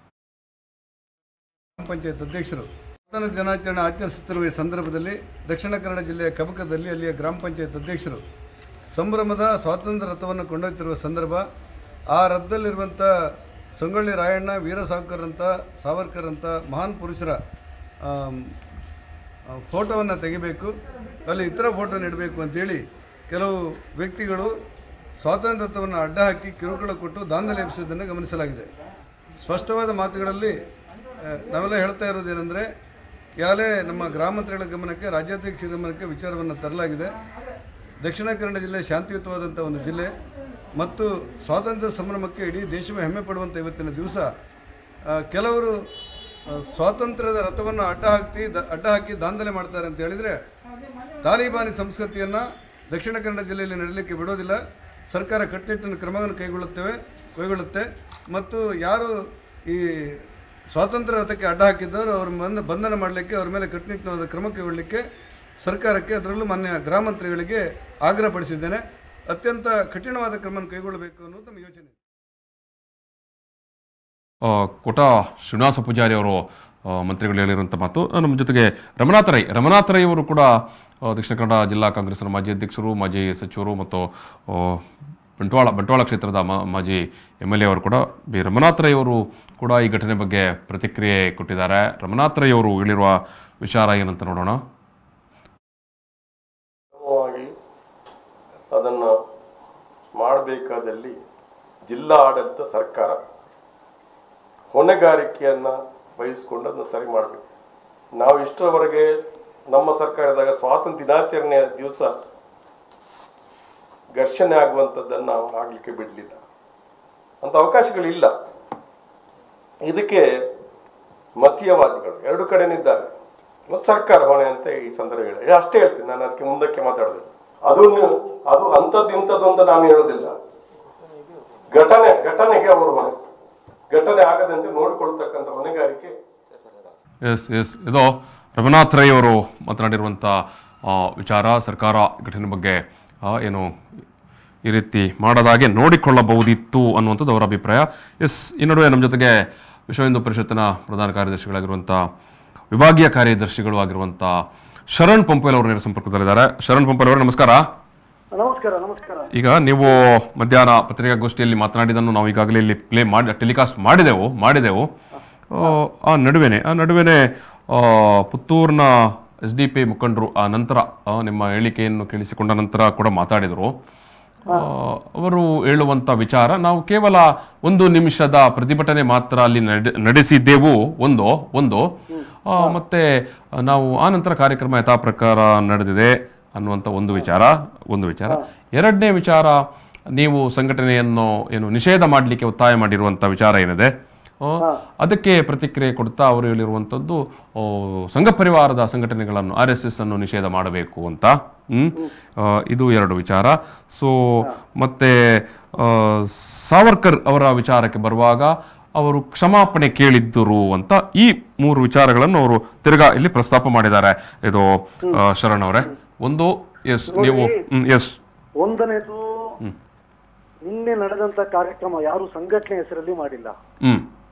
Speaker 4: ಗ್ರಾಮ ಪಂಚಾಯತ್ ಅಧ್ಯಕ್ಷರು ಸ್ವಾತಂತ್ರ್ಯ ದಿನಾಚರಣೆ ಆಚರಿಸುತ್ತಿರುವ ಈ ಸಂದರ್ಭದಲ್ಲಿ ದಕ್ಷಿಣ ಕನ್ನಡ ಜಿಲ್ಲೆಯ ಕಬಕದಲ್ಲಿ ಅಲ್ಲಿಯ ಗ್ರಾಮ ಪಂಚಾಯತ್ ಅಧ್ಯಕ್ಷರು ಸಂಭ್ರಮದ ಸ್ವಾತಂತ್ರ್ಯ ರಥವನ್ನು ಕೊಂಡೊಯ್ತಿರುವ ಸಂದರ್ಭ ಆ ರಥದಲ್ಲಿರುವಂಥ ಸಂಗೊಳ್ಳಿ ರಾಯಣ್ಣ ವೀರ ಸಾವರ್ಕರ್ ಅಂತ ಸಾವರ್ಕರ್ ಅಂತ ಮಹಾನ್ ಪುರುಷರ ಆಮ್, ಆ, ಫೋಟೋವನ್ನು ತೆಗಿಬೇಕು ಅಲ್ಲಿ ಇತರ ಫೋಟೋ ಇಡಬೇಕು ಅಂತೇಳಿ ಕೆಲವು ವ್ಯಕ್ತಿಗಳು ಸ್ವಾತಂತ್ರ್ಯ ರಥವನ್ನು ಅಡ್ಡ ಹಾಕಿ ಕಿರುಕುಳ ಕೊಟ್ಟು ದಾಂಧಲೆ ಎಬ್ಬಿಸುವುದನ್ನು ಗಮನಿಸಲಾಗಿದೆ ಸ್ಪಷ್ಟವಾದ ಮಾತುಗಳಲ್ಲಿ ಆ, ನಾವೆಲ್ಲ ಹೇಳ್ತಾ ಇರೋದೇನೆಂದರೆ ಈಗಾಗಲೇ ನಮ್ಮ ಗ್ರಾಮ ಮಂತ್ರಿಗಳ ಗಮನಕ್ಕೆ ರಾಜ್ಯಾಧ್ಯಕ್ಷರ ಗಮನಕ್ಕೆ ವಿಚಾರವನ್ನು ತರಲಾಗಿದೆ ದಕ್ಷಿಣ ಕನ್ನಡ ಜಿಲ್ಲೆ ಶಾಂತಿಯುತವಾದಂಥ ಒಂದು ಜಿಲ್ಲೆ ಮತ್ತು ಸ್ವಾತಂತ್ರ್ಯ ಸಂಭ್ರಮಕ್ಕೆ ಇಡೀ ದೇಶವೇ ಹೆಮ್ಮೆ ಪಡುವಂಥ ಇವತ್ತಿನ ದಿವಸ ಆ, ಕೆಲವರು ಆ, ಸ್ವಾತಂತ್ರ್ಯದ ರಥವನ್ನು ಅಡ್ಡ ಹಾಕಿ ದ ಅಡ್ಡ ಹಾಕಿ ದಾಂಧಲೆ ಮಾಡ್ತಾರೆ ಅಂತ ಹೇಳಿದರೆ ತಾಲಿಬಾನಿ ಸಂಸ್ಕೃತಿಯನ್ನು ದಕ್ಷಿಣ ಕನ್ನಡ ಜಿಲ್ಲೆಯಲ್ಲಿ ನಡೀಲಿಕ್ಕೆ ಬಿಡೋದಿಲ್ಲ ಸರ್ಕಾರ ಕಟ್ಟುನಿಟ್ಟಿನ ಕ್ರಮವನ್ನು ಕೈಗೊಳ್ಳುತ್ತೇವೆ ಕೈಗೊಳ್ಳುತ್ತೆ ಮತ್ತು ಯಾರು ಈ ಸ್ವಾತಂತ್ರ್ಯ ರಥಕ್ಕೆ ಅಡ್ಡ ಹಾಕಿದ್ದವರು ಅವ್ರ ಬಂದ ಬಂಧನ ಮಾಡಲಿಕ್ಕೆ ಅವ್ರ ಮೇಲೆ ಕಟ್ಟುನಿಟ್ಟಿನ ಕ್ರಮ ಕೈಗೊಳ್ಳಲಿಕ್ಕೆ ಸರ್ಕಾರಕ್ಕೆ ಅದರಲ್ಲೂ ಮಾನ್ಯ ಗ್ರಾಮ ಮಂತ್ರಿಗಳಿಗೆ ಆಗ್ರಹಪಡಿಸಿದ್ದೇನೆ ಅತ್ಯಂತ ಕಠಿಣವಾದ ಕ್ರಮವನ್ನು ಕೈಗೊಳ್ಳಬೇಕು ಅನ್ನೋದು ನಮ್ಮ ಯೋಚನೆ
Speaker 3: ಆ, ಕೋಟ ಶ್ರೀನಿವಾಸ ಪೂಜಾರಿ ಅವರು ಆ, ಮಂತ್ರಿಗಳು ಹೇಳಿರುವಂಥ ಮಾತು ಆ, ನಮ್ಮ ಜೊತೆಗೆ ರಮನಾಥ ರೈ ರಮನಾಥ ರೈ ಅವರು ಕೂಡ ಆ, ದಕ್ಷಿಣ ಕನ್ನಡ ಜಿಲ್ಲಾ ಕಾಂಗ್ರೆಸ್ನ ಮಾಜಿ ಅಧ್ಯಕ್ಷರು ಮಾಜಿ ಸಚಿವರು ಮತ್ತು ಆ, ಬಂಟ್ವಾಳ ಬಂಟ್ವಾಳ ಕ್ಷೇತ್ರದ ಮಾ- ಮಾಜಿ ಎಮ್ ಎಲ್ ಎ ಅವರು ಕೂಡ ಬಿ ರಮನಾಥ ರೈ ಅವರು ಕೂಡ ಈ ಘಟನೆ ಬಗ್ಗೆ ಪ್ರತಿಕ್ರಿಯೆ ಕೊಟ್ಟಿದ್ದಾರೆ ರಮನಾಥ ರೈ ಅವರು ಹೇಳಿರುವ ವಿಚಾರ ಏನಂತ ನೋಡೋಣ
Speaker 12: ಕ್ರಮವಾಗಿ ಅದನ್ನು ಮಾಡಬೇಕಾದಲ್ಲಿ ಜಿಲ್ಲಾ ಆಡಳಿತ ಸರ್ಕಾರ ಹೊಣೆಗಾರಿಕೆಯನ್ನು ವಹಿಸಿಕೊಂಡು ಅದನ್ನು ಸರಿ ಮಾಡಬೇಕು ನಾವು ಇಷ್ಟರವರೆಗೆ ನಮ್ಮ ಸರ್ಕಾರದಾಗ ಸ್ವಾತಂತ್ರ್ಯ ದಿನಾಚರಣೆಯ ದಿವಸ ಘರ್ಷಣೆ ಆಗುವಂಥದ್ದನ್ನು ನಾವು ಆಗಲಿಕ್ಕೆ ಬಿಡಲಿಲ್ಲ ಅಂತ ಅವಕಾಶಗಳಿಲ್ಲ ಇದಕ್ಕೆ ಮತೀಯವಾದಿಗಳು ಎರಡು ಕಡೆನಿದ್ದಾರೆ ಮತ್ತು ಸರ್ಕಾರ ಹೊಣೆ ಅಂತ ಈ ಸಂದರ್ಭ ಹೇಳಿ ಅಷ್ಟೇ ಹೇಳ್ತೀನಿ ನಾನು ಅದಕ್ಕೆ ಮುಂದಕ್ಕೆ ಮಾತಾಡೋದಿಲ್ಲ ಅದನ್ನು ಅದು ಅಂಥದ್ದು ಇಂಥದ್ದು ಅಂತ ನಾನು ಹೇಳೋದಿಲ್ಲ ಘಟನೆ ಘಟನೆಗೆ ಅವರು ಹೊಣೆ ಘಟನೆ ಆಗದಂತೆ ನೋಡಿಕೊಳ್ತಕ್ಕಂಥ ಹೊಣೆಗಾರಿಕೆ
Speaker 3: ಎಸ್ ಎಸ್ ಇದು ರಘುನಾಥ್ ರೈ ಅವರು ಮಾತನಾಡಿರುವಂಥ ಆ, ವಿಚಾರ ಸರ್ಕಾರ ಘಟನೆ ಬಗ್ಗೆ ಆ, ಏನು ಈ ರೀತಿ ಮಾಡದಾಗೆ ನೋಡಿಕೊಳ್ಳಬಹುದಿತ್ತು ಅನ್ನುವಂಥದ್ದು ಅವರ ಅಭಿಪ್ರಾಯ ಎಸ್ ಈ ನಡುವೆ ನಮ್ಮ ಜೊತೆಗೆ ವಿಶ್ವ ಹಿಂದೂ ಪರಿಷತ್ತಿನ ಪ್ರಧಾನ ಕಾರ್ಯದರ್ಶಿಗಳಾಗಿರುವಂಥ ವಿಭಾಗೀಯ ಕಾರ್ಯದರ್ಶಿಗಳು ಆಗಿರುವಂಥ ಶರಣ್ ಪಂಪೇಲ್ ಅವರು ನೇರ ಸಂಪರ್ಕದಲ್ಲಿದ್ದಾರೆ ಶರಣ್ ಪಂಪೇಲ್ ಅವರು ನಮಸ್ಕಾರ
Speaker 11: ನಮಸ್ಕಾರ ನಮಸ್ಕಾರ
Speaker 3: ಈಗ ನೀವು ಮಧ್ಯಾಹ್ನ ಪತ್ರಿಕಾಗೋಷ್ಠಿಯಲ್ಲಿ ಮಾತನಾಡಿದ್ದನ್ನು ನಾವು ಈಗಾಗಲೇ ಇಲ್ಲಿ ಪ್ಲೇ ಮಾಡಿ ಟೆಲಿಕಾಸ್ಟ್ ಮಾಡಿದೆವು ಮಾಡಿದೆವು ಆ, ಆ ನಡುವೆನೆ ಆ ನಡುವೆನೆ ಆ, ಪುತ್ತೂರಿನ ಎಸ್ ಡಿ ಪಿ ಮುಖಂಡರು ಆ ನಂತರ ಆ, ನಿಮ್ಮ ಹೇಳಿಕೆಯನ್ನು ಕೇಳಿಸಿಕೊಂಡ ನಂತರ ಕೂಡ ಮಾತಾಡಿದರು ಆ, ಅವರು ಹೇಳುವಂಥ ವಿಚಾರ ನಾವು ಕೇವಲ ಒಂದು ನಿಮಿಷದ ಪ್ರತಿಭಟನೆ ಮಾತ್ರ ಅಲ್ಲಿ ನಡೆ- ನಡೆಸಿದ್ದೆವು ಒಂದು ಒಂದು ಆ, ಮತ್ತೆ ನಾವು ಆ ನಂತರ ಕಾರ್ಯಕ್ರಮ ಯಥಾ ಪ್ರಕಾರ ನಡೆದಿದೆ ಅನ್ನುವಂಥ ಒಂದು ವಿಚಾರ ಒಂದು ವಿಚಾರ ಎರಡನೇ ವಿಚಾರ ನೀವು ಸಂಘಟನೆಯನ್ನು ಏನು ನಿಷೇಧ ಮಾಡಲಿಕ್ಕೆ ಒತ್ತಾಯ ಮಾಡಿರುವಂಥ ವಿಚಾರ ಏನಿದೆ ಆ, ಅದಕ್ಕೆ ಪ್ರತಿಕ್ರಿಯೆ ಕೊಡ್ತಾ ಅವರು ಹೇಳಿರುವಂಥದ್ದು ಆ, ಸಂಘ ಪರಿವಾರದ ಸಂಘಟನೆಗಳನ್ನು ಆರ್ ಎಸ್ ಎಸ್ ಅನ್ನು ನಿಷೇಧ ಮಾಡಬೇಕು ಅಂತ ಹ್ಮ್? ಆ, ಇದು ಎರಡು ವಿಚಾರ ಸೊ ಮತ್ತೆ ಆ, ಸಾವರ್ಕರ್ ಅವರ ವಿಚಾರಕ್ಕೆ ಬರುವಾಗ ಅವರು ಕ್ಷಮಾಪಣೆ ಕೇಳಿದ್ದರು ಅಂತ ಈ ಮೂರು ವಿಚಾರಗಳನ್ನು ಅವರು ತಿರ್ಗಾ ಇಲ್ಲಿ ಪ್ರಸ್ತಾಪ ಮಾಡಿದ್ದಾರೆ ಇದು ಆ, ಶರಣ್ ಅವರೇ ಒಂದು ಎಸ್ ನೀವು ಎಸ್
Speaker 11: ಒಂದನೇದು
Speaker 3: ಹ್ಮ್.
Speaker 11: ನಿನ್ನೆ ನಡೆದಂತ ಕಾರ್ಯಕ್ರಮ ಯಾರು ಸಂಘಟನೆ ಹೆಸರಲ್ಲಿ ಮಾಡಿಲ್ಲ
Speaker 3: ಹ್ಮ್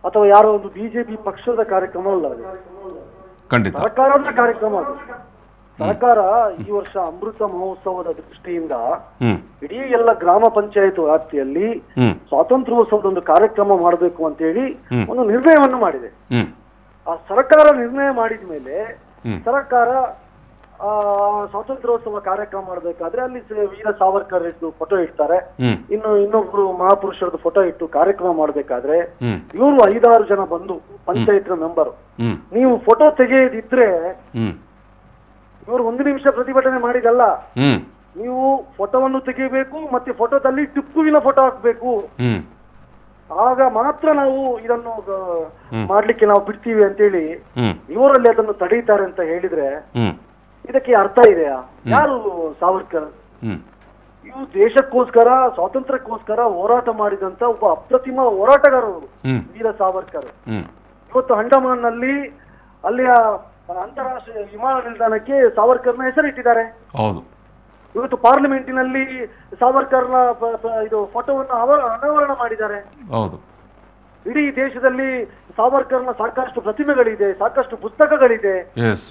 Speaker 13: ಅಥವಾ ಯಾರೋ ಒಂದು ಬಿಜೆಪಿ ಪಕ್ಷದ ಕಾರ್ಯಕ್ರಮ ಅಲ್ಲ ಅದು
Speaker 3: ಖಂಡಿತ
Speaker 13: ಸರ್ಕಾರದ ಕಾರ್ಯಕ್ರಮ ಅದು ಸರ್ಕಾರ ಈ ವರ್ಷ ಅಮೃತ ಮಹೋತ್ಸವದ ದೃಷ್ಟಿಯಿಂದ
Speaker 3: ಹ್ಮ್
Speaker 13: ಇಡೀ ಎಲ್ಲ ಗ್ರಾಮ ಪಂಚಾಯತ್ ವ್ಯಾಪ್ತಿಯಲ್ಲಿ
Speaker 3: ಹ್ಮ್
Speaker 13: ಸ್ವಾತಂತ್ರ್ಯೋತ್ಸವದ ಒಂದು ಕಾರ್ಯಕ್ರಮ ಮಾಡಬೇಕು ಅಂತ ಹೇಳಿ
Speaker 3: ಹ್ಮ್.
Speaker 13: ಒಂದು ನಿರ್ಣಯವನ್ನು ಮಾಡಿದೆ
Speaker 3: ಹ್ಮ್
Speaker 13: ಆ ಸರ್ಕಾರ ನಿರ್ಣಯ ಮಾಡಿದ ಮೇಲೆ
Speaker 3: ಹ್ಮ್.
Speaker 13: ಸರ್ಕಾರ ಆ ಸ್ವಾತಂತ್ರ್ಯೋತ್ಸವ ಕಾರ್ಯಕ್ರಮ ಮಾಡಬೇಕಾದ್ರೆ ಅಲ್ಲಿ ಸ- ವೀರ ಸಾವರ್ಕರ್ ಇಟ್ಟು ಫೋಟೋ ಇಡ್ತಾರೆ
Speaker 3: ಹ್ಮ್
Speaker 13: ಇನ್ನು ಇನ್ನೊಬ್ರು ಮಹಾಪುರುಷರದ್ದು ಫೋಟೋ ಇಟ್ಟು ಕಾರ್ಯಕ್ರಮ ಮಾಡಬೇಕಾದ್ರೆ
Speaker 3: ಹ್ಮ್
Speaker 13: ಇವರು ಐದಾರು ಜನ ಬಂದು ಪಂಚಾಯತ್ ಮೆಂಬರ್
Speaker 3: ಹ್ಮ್
Speaker 13: ನೀವು ಫೋಟೋ ತೆಗೆಯದಿದ್ರೆ
Speaker 3: ಹ್ಮ್
Speaker 13: ಇವರು ಒಂದು ನಿಮಿಷ ಪ್ರತಿಭಟನೆ ಮಾಡಿದಲ್ಲ
Speaker 3: ಹ್ಮ್
Speaker 13: ನೀವು ಫೋಟೋವನ್ನು ತೆಗೆಯಬೇಕು ಮತ್ತೆ ಫೋಟೋದಲ್ಲಿ ಟಿಪ್ಪುವಿನ ಫೋಟೋ ಹಾಕ್ಬೇಕು
Speaker 3: ಹ್ಮ್
Speaker 13: ಆಗ ಮಾತ್ರ ನಾವು ಇದನ್ನು ಆ,
Speaker 3: ಹ್ಮ್.
Speaker 13: ಮಾಡ್ಲಿಕ್ಕೆ ನಾವು ಬಿಡ್ತೀವಿ ಅಂತೇಳಿ
Speaker 3: ಹ್ಮ್
Speaker 13: ಇವರಲ್ಲಿ ಅದನ್ನು ತಡೀತಾರೆ ಅಂತ ಹೇಳಿದ್ರೆ
Speaker 3: ಹ್ಮ್
Speaker 13: ಇದಕ್ಕೆ ಅರ್ಥ ಇದೆಯಾ ಯಾರು ಸಾವರ್ಕರ್
Speaker 3: ಹ್ಮ್
Speaker 13: ಇವು ದೇಶಕ್ಕೋಸ್ಕರ ಸ್ವಾತಂತ್ರ್ಯಕ್ಕೋಸ್ಕರ ಹೋರಾಟ ಮಾಡಿದಂತ ಒಬ್ಬ ಅಪ್ರತಿಮ ಹೋರಾಟಗಾರರು
Speaker 3: ಹ್ಮ್
Speaker 13: ವೀರ ಸಾವರ್ಕರ್
Speaker 3: ಹ್ಮ್
Speaker 13: ಇವತ್ತು ಅಂಡಮಾನ್ ನಲ್ಲಿ ಅಲ್ಲಿಯ ಅಂತಾರಾಷ್ಟ್ರೀಯ ವಿಮಾನ ನಿಲ್ದಾಣಕ್ಕೆ ಸಾವರ್ಕರ್ನ ಹೆಸರಿಟ್ಟಿದ್ದಾರೆ
Speaker 3: ಹೌದು
Speaker 13: ಇವತ್ತು ಪಾರ್ಲಿಮೆಂಟಿನಲ್ಲಿ ಸಾವರ್ಕರ್ನ ಪ- ಪ- ಇದು ಫೋಟೋವನ್ನು ಅವರ ಅನಾವರಣ ಮಾಡಿದ್ದಾರೆ
Speaker 3: ಹೌದು
Speaker 13: ಇಡೀ ದೇಶದಲ್ಲಿ ಸಾವರ್ಕರ್ನ ಸಾಕಷ್ಟು ಪ್ರತಿಮೆಗಳಿದೆ ಸಾಕಷ್ಟು ಪುಸ್ತಕಗಳಿದೆ
Speaker 3: ಎಸ್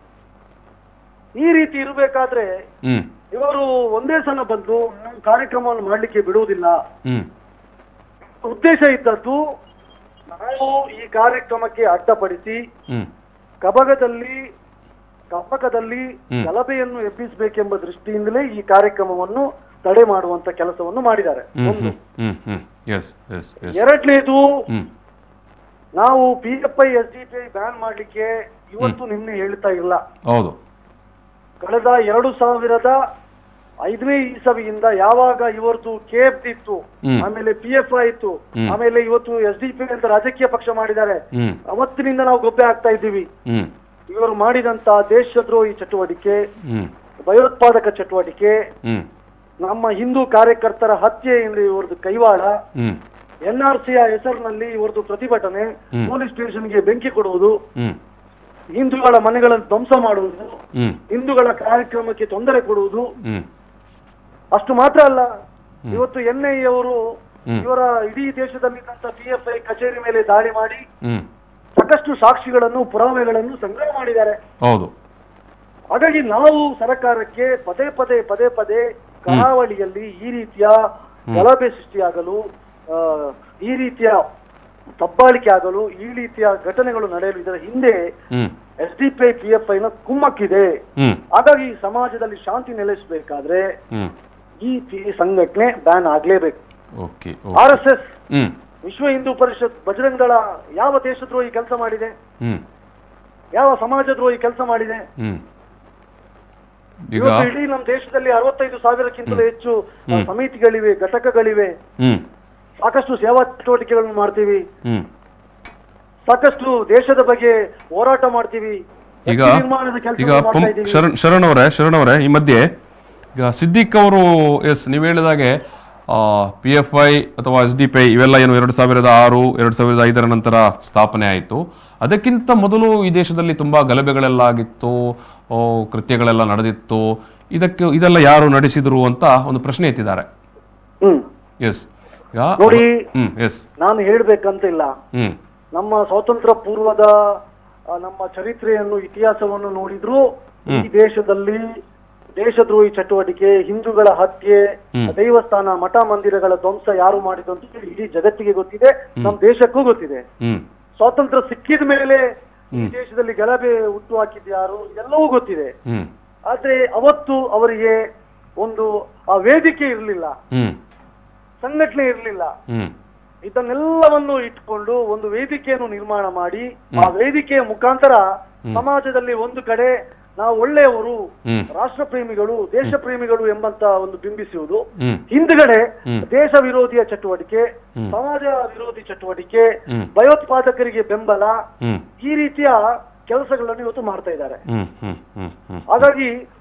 Speaker 13: ಈ ರೀತಿ ಇರಬೇಕಾದ್ರೆ
Speaker 3: ಹ್ಮ್
Speaker 13: ಇವರು ಒಂದೇ ಸಲ ಬಂದು ನಮ್ಮ ಕಾರ್ಯಕ್ರಮವನ್ನು ಮಾಡಲಿಕ್ಕೆ ಬಿಡುವುದಿಲ್ಲ
Speaker 3: ಹ್ಮ್
Speaker 13: ಉದ್ದೇಶ ಇದ್ದದ್ದು ನಾವು ಈ ಕಾರ್ಯಕ್ರಮಕ್ಕೆ ಅಡ್ಡಪಡಿಸಿ
Speaker 3: ಹ್ಮ್
Speaker 13: ಕಬಗದಲ್ಲಿ ಕಬಕದಲ್ಲಿ
Speaker 3: ಹ್ಮ್.
Speaker 13: ಗಲಭೆಯನ್ನು ಎಬ್ಬಿಸಬೇಕೆಂಬ ದೃಷ್ಟಿಯಿಂದಲೇ ಈ ಕಾರ್ಯಕ್ರಮವನ್ನು ತಡೆ ಮಾಡುವಂತ ಕೆಲಸವನ್ನು ಮಾಡಿದ್ದಾರೆ
Speaker 3: ಹ್ಮ್
Speaker 13: ಒಂದು
Speaker 3: ಹ್ಮ್ ಹ್ಮ್ ಹ್ಮ್ ಎಸ್ ಎಸ್ ಎಸ್
Speaker 13: ಎರಡನೇದು
Speaker 3: ಹ್ಮ್
Speaker 13: ನಾವು P F I S D P I ban ಮಾಡ್ಲಿಕ್ಕೆ ಇವತ್ತು ನಿನ್ನೆ ಹೇಳ್ತಾ ಇಲ್ಲ
Speaker 3: ಹೌದು
Speaker 13: ಕಳೆದ ಎರಡು ಸಾವಿರದ ಐದನೇ ಇಸವಿಯಿಂದ ಯಾವಾಗ ಇವರದು ಕೆ ಎಫ್ ಇತ್ತು
Speaker 3: ಹ್ಮ್.
Speaker 13: ಆಮೇಲೆ ಪಿ ಎಫ್ ಐ ಇತ್ತು
Speaker 3: ಹ್ಮ್.
Speaker 13: ಆಮೇಲೆ ಇವತ್ತು ಎಸ್ ಡಿ ಪಿ ಅಂತ ರಾಜಕೀಯ ಪಕ್ಷ ಮಾಡಿದ್ದಾರೆ
Speaker 3: ಹ್ಮ್
Speaker 13: ಅವತ್ತಿನಿಂದ ನಾವು ಗೊಬ್ಬೆ ಆಗ್ತಾ ಇದ್ದೀವಿ
Speaker 3: ಹ್ಮ್
Speaker 13: ಇವರು ಮಾಡಿದಂತ ದೇಶದ್ರೋಹಿ ಚಟುವಟಿಕೆ
Speaker 3: ಹ್ಮ್
Speaker 13: ಭಯೋತ್ಪಾದಕ ಚಟುವಟಿಕೆ
Speaker 3: ಹ್ಮ್
Speaker 13: ನಮ್ಮ ಹಿಂದೂ ಕಾರ್ಯಕರ್ತರ ಹತ್ಯೆಯಿಂದ ಇವರದು ಕೈವಾಡ
Speaker 3: ಹ್ಮ್
Speaker 13: ಎನ್ ಆರ್ ಸಿಯ ಹೆಸರಿನಲ್ಲಿ ಇವರದು ಪ್ರತಿಭಟನೆ
Speaker 3: ಹ್ಮ್.
Speaker 13: ಪೊಲೀಸ್ ಸ್ಟೇಷನ್ಗೆ ಬೆಂಕಿ ಕೊಡುವುದು
Speaker 3: ಹ್ಮ್
Speaker 13: ಹಿಂದೂಗಳ ಮನೆಗಳನ್ನು ಧ್ವಂಸ ಮಾಡುವುದು
Speaker 3: ಹ್ಮ್
Speaker 13: ಹಿಂದೂಗಳ ಕಾರ್ಯಕ್ರಮಕ್ಕೆ ತೊಂದರೆ ಕೊಡುವುದು
Speaker 3: ಹ್ಮ್
Speaker 13: ಅಷ್ಟು ಮಾತ್ರ ಅಲ್ಲ
Speaker 3: ಹ್ಮ್.
Speaker 13: ಇವತ್ತು ಎನ್ ಐ ಅವರು
Speaker 3: ಹ್ಮ್.
Speaker 13: ಇವರ ಇಡೀ ದೇಶದಲ್ಲಿದ್ದಂತ ಪಿ ಎಫ್ ಐ ಕಚೇರಿ ಮೇಲೆ ದಾಳಿ ಮಾಡಿ
Speaker 3: ಹ್ಮ್
Speaker 13: ಸಾಕಷ್ಟು ಸಾಕ್ಷಿಗಳನ್ನು ಪುರಾವೆಗಳನ್ನು ಸಂಗ್ರಹ ಮಾಡಿದ್ದಾರೆ
Speaker 3: ಹೌದು
Speaker 13: ಹಾಗಾಗಿ ನಾವು ಸರ್ಕಾರಕ್ಕೆ ಪದೇ ಪದೇ ಪದೇ ಪದೇ ಕರಾವಳಿಯಲ್ಲಿ ಈ ರೀತಿಯ ಗಲಭೆ ಸೃಷ್ಟಿಯಾಗಲು ಆ, ಈ ರೀತಿಯ ದಬ್ಬಾಳಿಕೆ ಆಗಲು ಈ ರೀತಿಯ ಘಟನೆಗಳು ನಡೆಯಲು ಇದರ ಹಿಂದೆ
Speaker 3: ಹ್ಮ್
Speaker 13: S D P I P F ಐನ ಕುಮ್ಮಕ್ಕಿದೆ
Speaker 3: ಹ್ಮ್
Speaker 13: ಹಾಗಾಗಿ ಈ ಸಮಾಜದಲ್ಲಿ ಶಾಂತಿ ನೆಲೆಸಬೇಕಾದ್ರೆ
Speaker 3: ಹ್ಮ್
Speaker 13: ಈ ಪಿ- ಸಂಘಟನೆ ಬ್ಯಾನ್ ಆಗ್ಲೇಬೇಕು
Speaker 3: ಓಕೆ
Speaker 13: ಆರ್ ಎಸ್ ಎಸ್
Speaker 3: ಹ್ಮ್
Speaker 13: ವಿಶ್ವ ಹಿಂದೂ ಪರಿಷತ್ ಬಜರಂಗ ದಳ ಯಾವ ದೇಶದ್ರೋಹಿ ಕೆಲಸ ಮಾಡಿದೆ
Speaker 3: ಹ್ಮ್
Speaker 13: ಯಾವ ಸಮಾಜದ್ರೋಹಿ ಕೆಲಸ ಮಾಡಿದೆ
Speaker 3: ಹ್ಮ್ ಈಗ
Speaker 13: ಇವತ್ತು ಇಡೀ ನಮ್ಮ ದೇಶದಲ್ಲಿ ಅರವತ್ತೈದು ಸಾವಿರಕ್ಕಿಂತಲೂ ಹೆಚ್ಚು ಆ,
Speaker 3: ಹ್ಮ್.
Speaker 13: ಸಮಿತಿಗಳಿವೆ ಘಟಕಗಳಿವೆ
Speaker 3: ಹ್ಮ್
Speaker 13: ಸಾಕಷ್ಟು ಸೇವಾ ಚಟುವಟಿಕೆಗಳನ್ನು ಮಾಡ್ತೀವಿ
Speaker 3: ಹ್ಮ್
Speaker 13: ಸಾಕಷ್ಟು ದೇಶದ ಬಗ್ಗೆ ಹೋರಾಟ ಮಾಡ್ತೀವಿ
Speaker 3: ಈಗ
Speaker 13: ವ್ಯಕ್ತಿ ನಿರ್ಮಾಣದ
Speaker 3: ಈಗ
Speaker 13: ಕೆಲಸ
Speaker 3: ಪಂ
Speaker 13: ಮಾಡ್ತಾ ಇದ್ದೀವಿ
Speaker 3: ಶರಣ್ ಶರಣ್ ಅವರೇ ಶರಣ್ ಅವರೇ ಈ ಮಧ್ಯೆ ಈಗ ಸಿದ್ದಿಕ್ ಅವರು ಎಸ್ ನೀವು ಹೇಳಿದಾಗೆ ಪಿ ಎಫ್ ಐ ಅಥವಾ ಎಸ್ ಡಿ ಪಿ ಐ ಇವೆಲ್ಲ ಏನು ಎರಡು ಸಾವಿರದ ಆರು ಎರಡು ಸಾವಿರದ ಐದರ ನಂತರ ಸ್ಥಾಪನೆ ಆಯಿತು ಅದಕ್ಕಿಂತ ಮೊದಲು ಈ ದೇಶದಲ್ಲಿ ತುಂಬ ಗಲಭೆಗಳೆಲ್ಲ ಆಗಿತ್ತು ಆ, ಕೃತ್ಯಗಳೆಲ್ಲ ನಡೆದಿತ್ತು ಇದಕ್ಕೆ ಇದೆಲ್ಲ ಯಾರು ನಡೆಸಿದ್ರು ಅಂತ ಒಂದು ಪ್ರಶ್ನೆ ಎತ್ತಿದ್ದಾರೆ
Speaker 13: ಹ್ಮ್
Speaker 3: ಎಸ್ ಈಗ
Speaker 13: ನೋಡಿ.
Speaker 3: ಹ್ಮ್ ಎಸ್
Speaker 13: ನಾನು ಹೇಳ್ಬೇಕಂತ ಇಲ್ಲ
Speaker 3: ಹ್ಮ್
Speaker 13: ನಮ್ಮ ಸ್ವಾತಂತ್ರ್ಯ ಪೂರ್ವದ ಆ, ನಮ್ಮ ಚರಿತ್ರೆಯನ್ನು ಇತಿಹಾಸವನ್ನು ನೋಡಿದ್ರು ಈ
Speaker 3: ಹ್ಮ್.
Speaker 13: ದೇಶದಲ್ಲಿ ದೇಶದ್ರೋಹಿ ಚಟುವಟಿಕೆ ಹಿಂದೂಗಳ ಹತ್ಯೆ
Speaker 3: ಹ್ಮ್.
Speaker 13: ದೇವಸ್ಥಾನ ಮಠ ಮಂದಿರಗಳ ಧ್ವಂಸ ಯಾರು ಮಾಡಿದ್ದು ಅಂತ ಹೇಳಿ ಇಡೀ ಜಗತ್ತಿಗೆ ಗೊತ್ತಿದೆ ನಮ್ಮ ದೇಶಕ್ಕೂ ಗೊತ್ತಿದೆ
Speaker 3: ಹ್ಮ್
Speaker 13: ಸ್ವಾತಂತ್ರ್ಯ ಸಿಕ್ಕಿದ ಮೇಲೆ ಈ
Speaker 3: ಹ್ಮ್.
Speaker 13: ದೇಶದಲ್ಲಿ ಗಲಭೆ ಹುಟ್ಟು ಹಾಕಿದ್ದು ಯಾರು ಎಲ್ಲವೂ ಗೊತ್ತಿದೆ
Speaker 3: ಹ್ಮ್
Speaker 13: ಆದ್ರೆ ಅವತ್ತು ಅವರಿಗೆ ಒಂದು ಆ ವೇದಿಕೆ ಇರಲಿಲ್ಲ
Speaker 3: ಹ್ಮ್
Speaker 13: ಸಂಘಟನೆ ಇರಲಿಲ್ಲ
Speaker 3: ಹ್ಮ್
Speaker 13: ಇದನ್ನೆಲ್ಲವನ್ನು ಇಟ್ಕೊಂಡು ಒಂದು ವೇದಿಕೆಯನ್ನು ನಿರ್ಮಾಣ ಮಾಡಿ ಆ
Speaker 3: ಹ್ಮ್.
Speaker 13: ವೇದಿಕೆಯ ಮುಖಾಂತರ
Speaker 3: ಹ್ಮ್.
Speaker 13: ಸಮಾಜದಲ್ಲಿ ಒಂದು ಕಡೆ ನಾವು ಒಳ್ಳೆಯವರು
Speaker 3: ಹ್ಮ್.
Speaker 13: ರಾಷ್ಟ್ರ ಪ್ರೇಮಿಗಳು ದೇಶ ಪ್ರೇಮಿಗಳು ಎಂಬಂತ ಒಂದು ಬಿಂಬಿಸುವುದು
Speaker 3: ಹ್ಮ್
Speaker 13: ಹಿಂದ್ಗಡೆ
Speaker 3: ಹ್ಮ್.
Speaker 13: ದೇಶ ವಿರೋಧಿಯ ಚಟುವಟಿಕೆ
Speaker 3: ಹ್ಮ್.
Speaker 13: ಸಮಾಜ ವಿರೋಧಿ ಚಟುವಟಿಕೆ
Speaker 3: ಹ್ಮ್.
Speaker 13: ಭಯೋತ್ಪಾದಕರಿಗೆ ಬೆಂಬಲ
Speaker 3: ಹ್ಮ್
Speaker 13: ಈ ರೀತಿಯ ಕೆಲಸಗಳನ್ನು ಇವತ್ತು ಮಾಡ್ತಾ ಇದ್ದಾರೆ
Speaker 3: ಹ್ಮ್ ಹ್ಮ್ ಹ್ಮ್ ಹ್ಮ್
Speaker 13: ಹಾಗಾಗಿ
Speaker 3: ಹ್ಮ್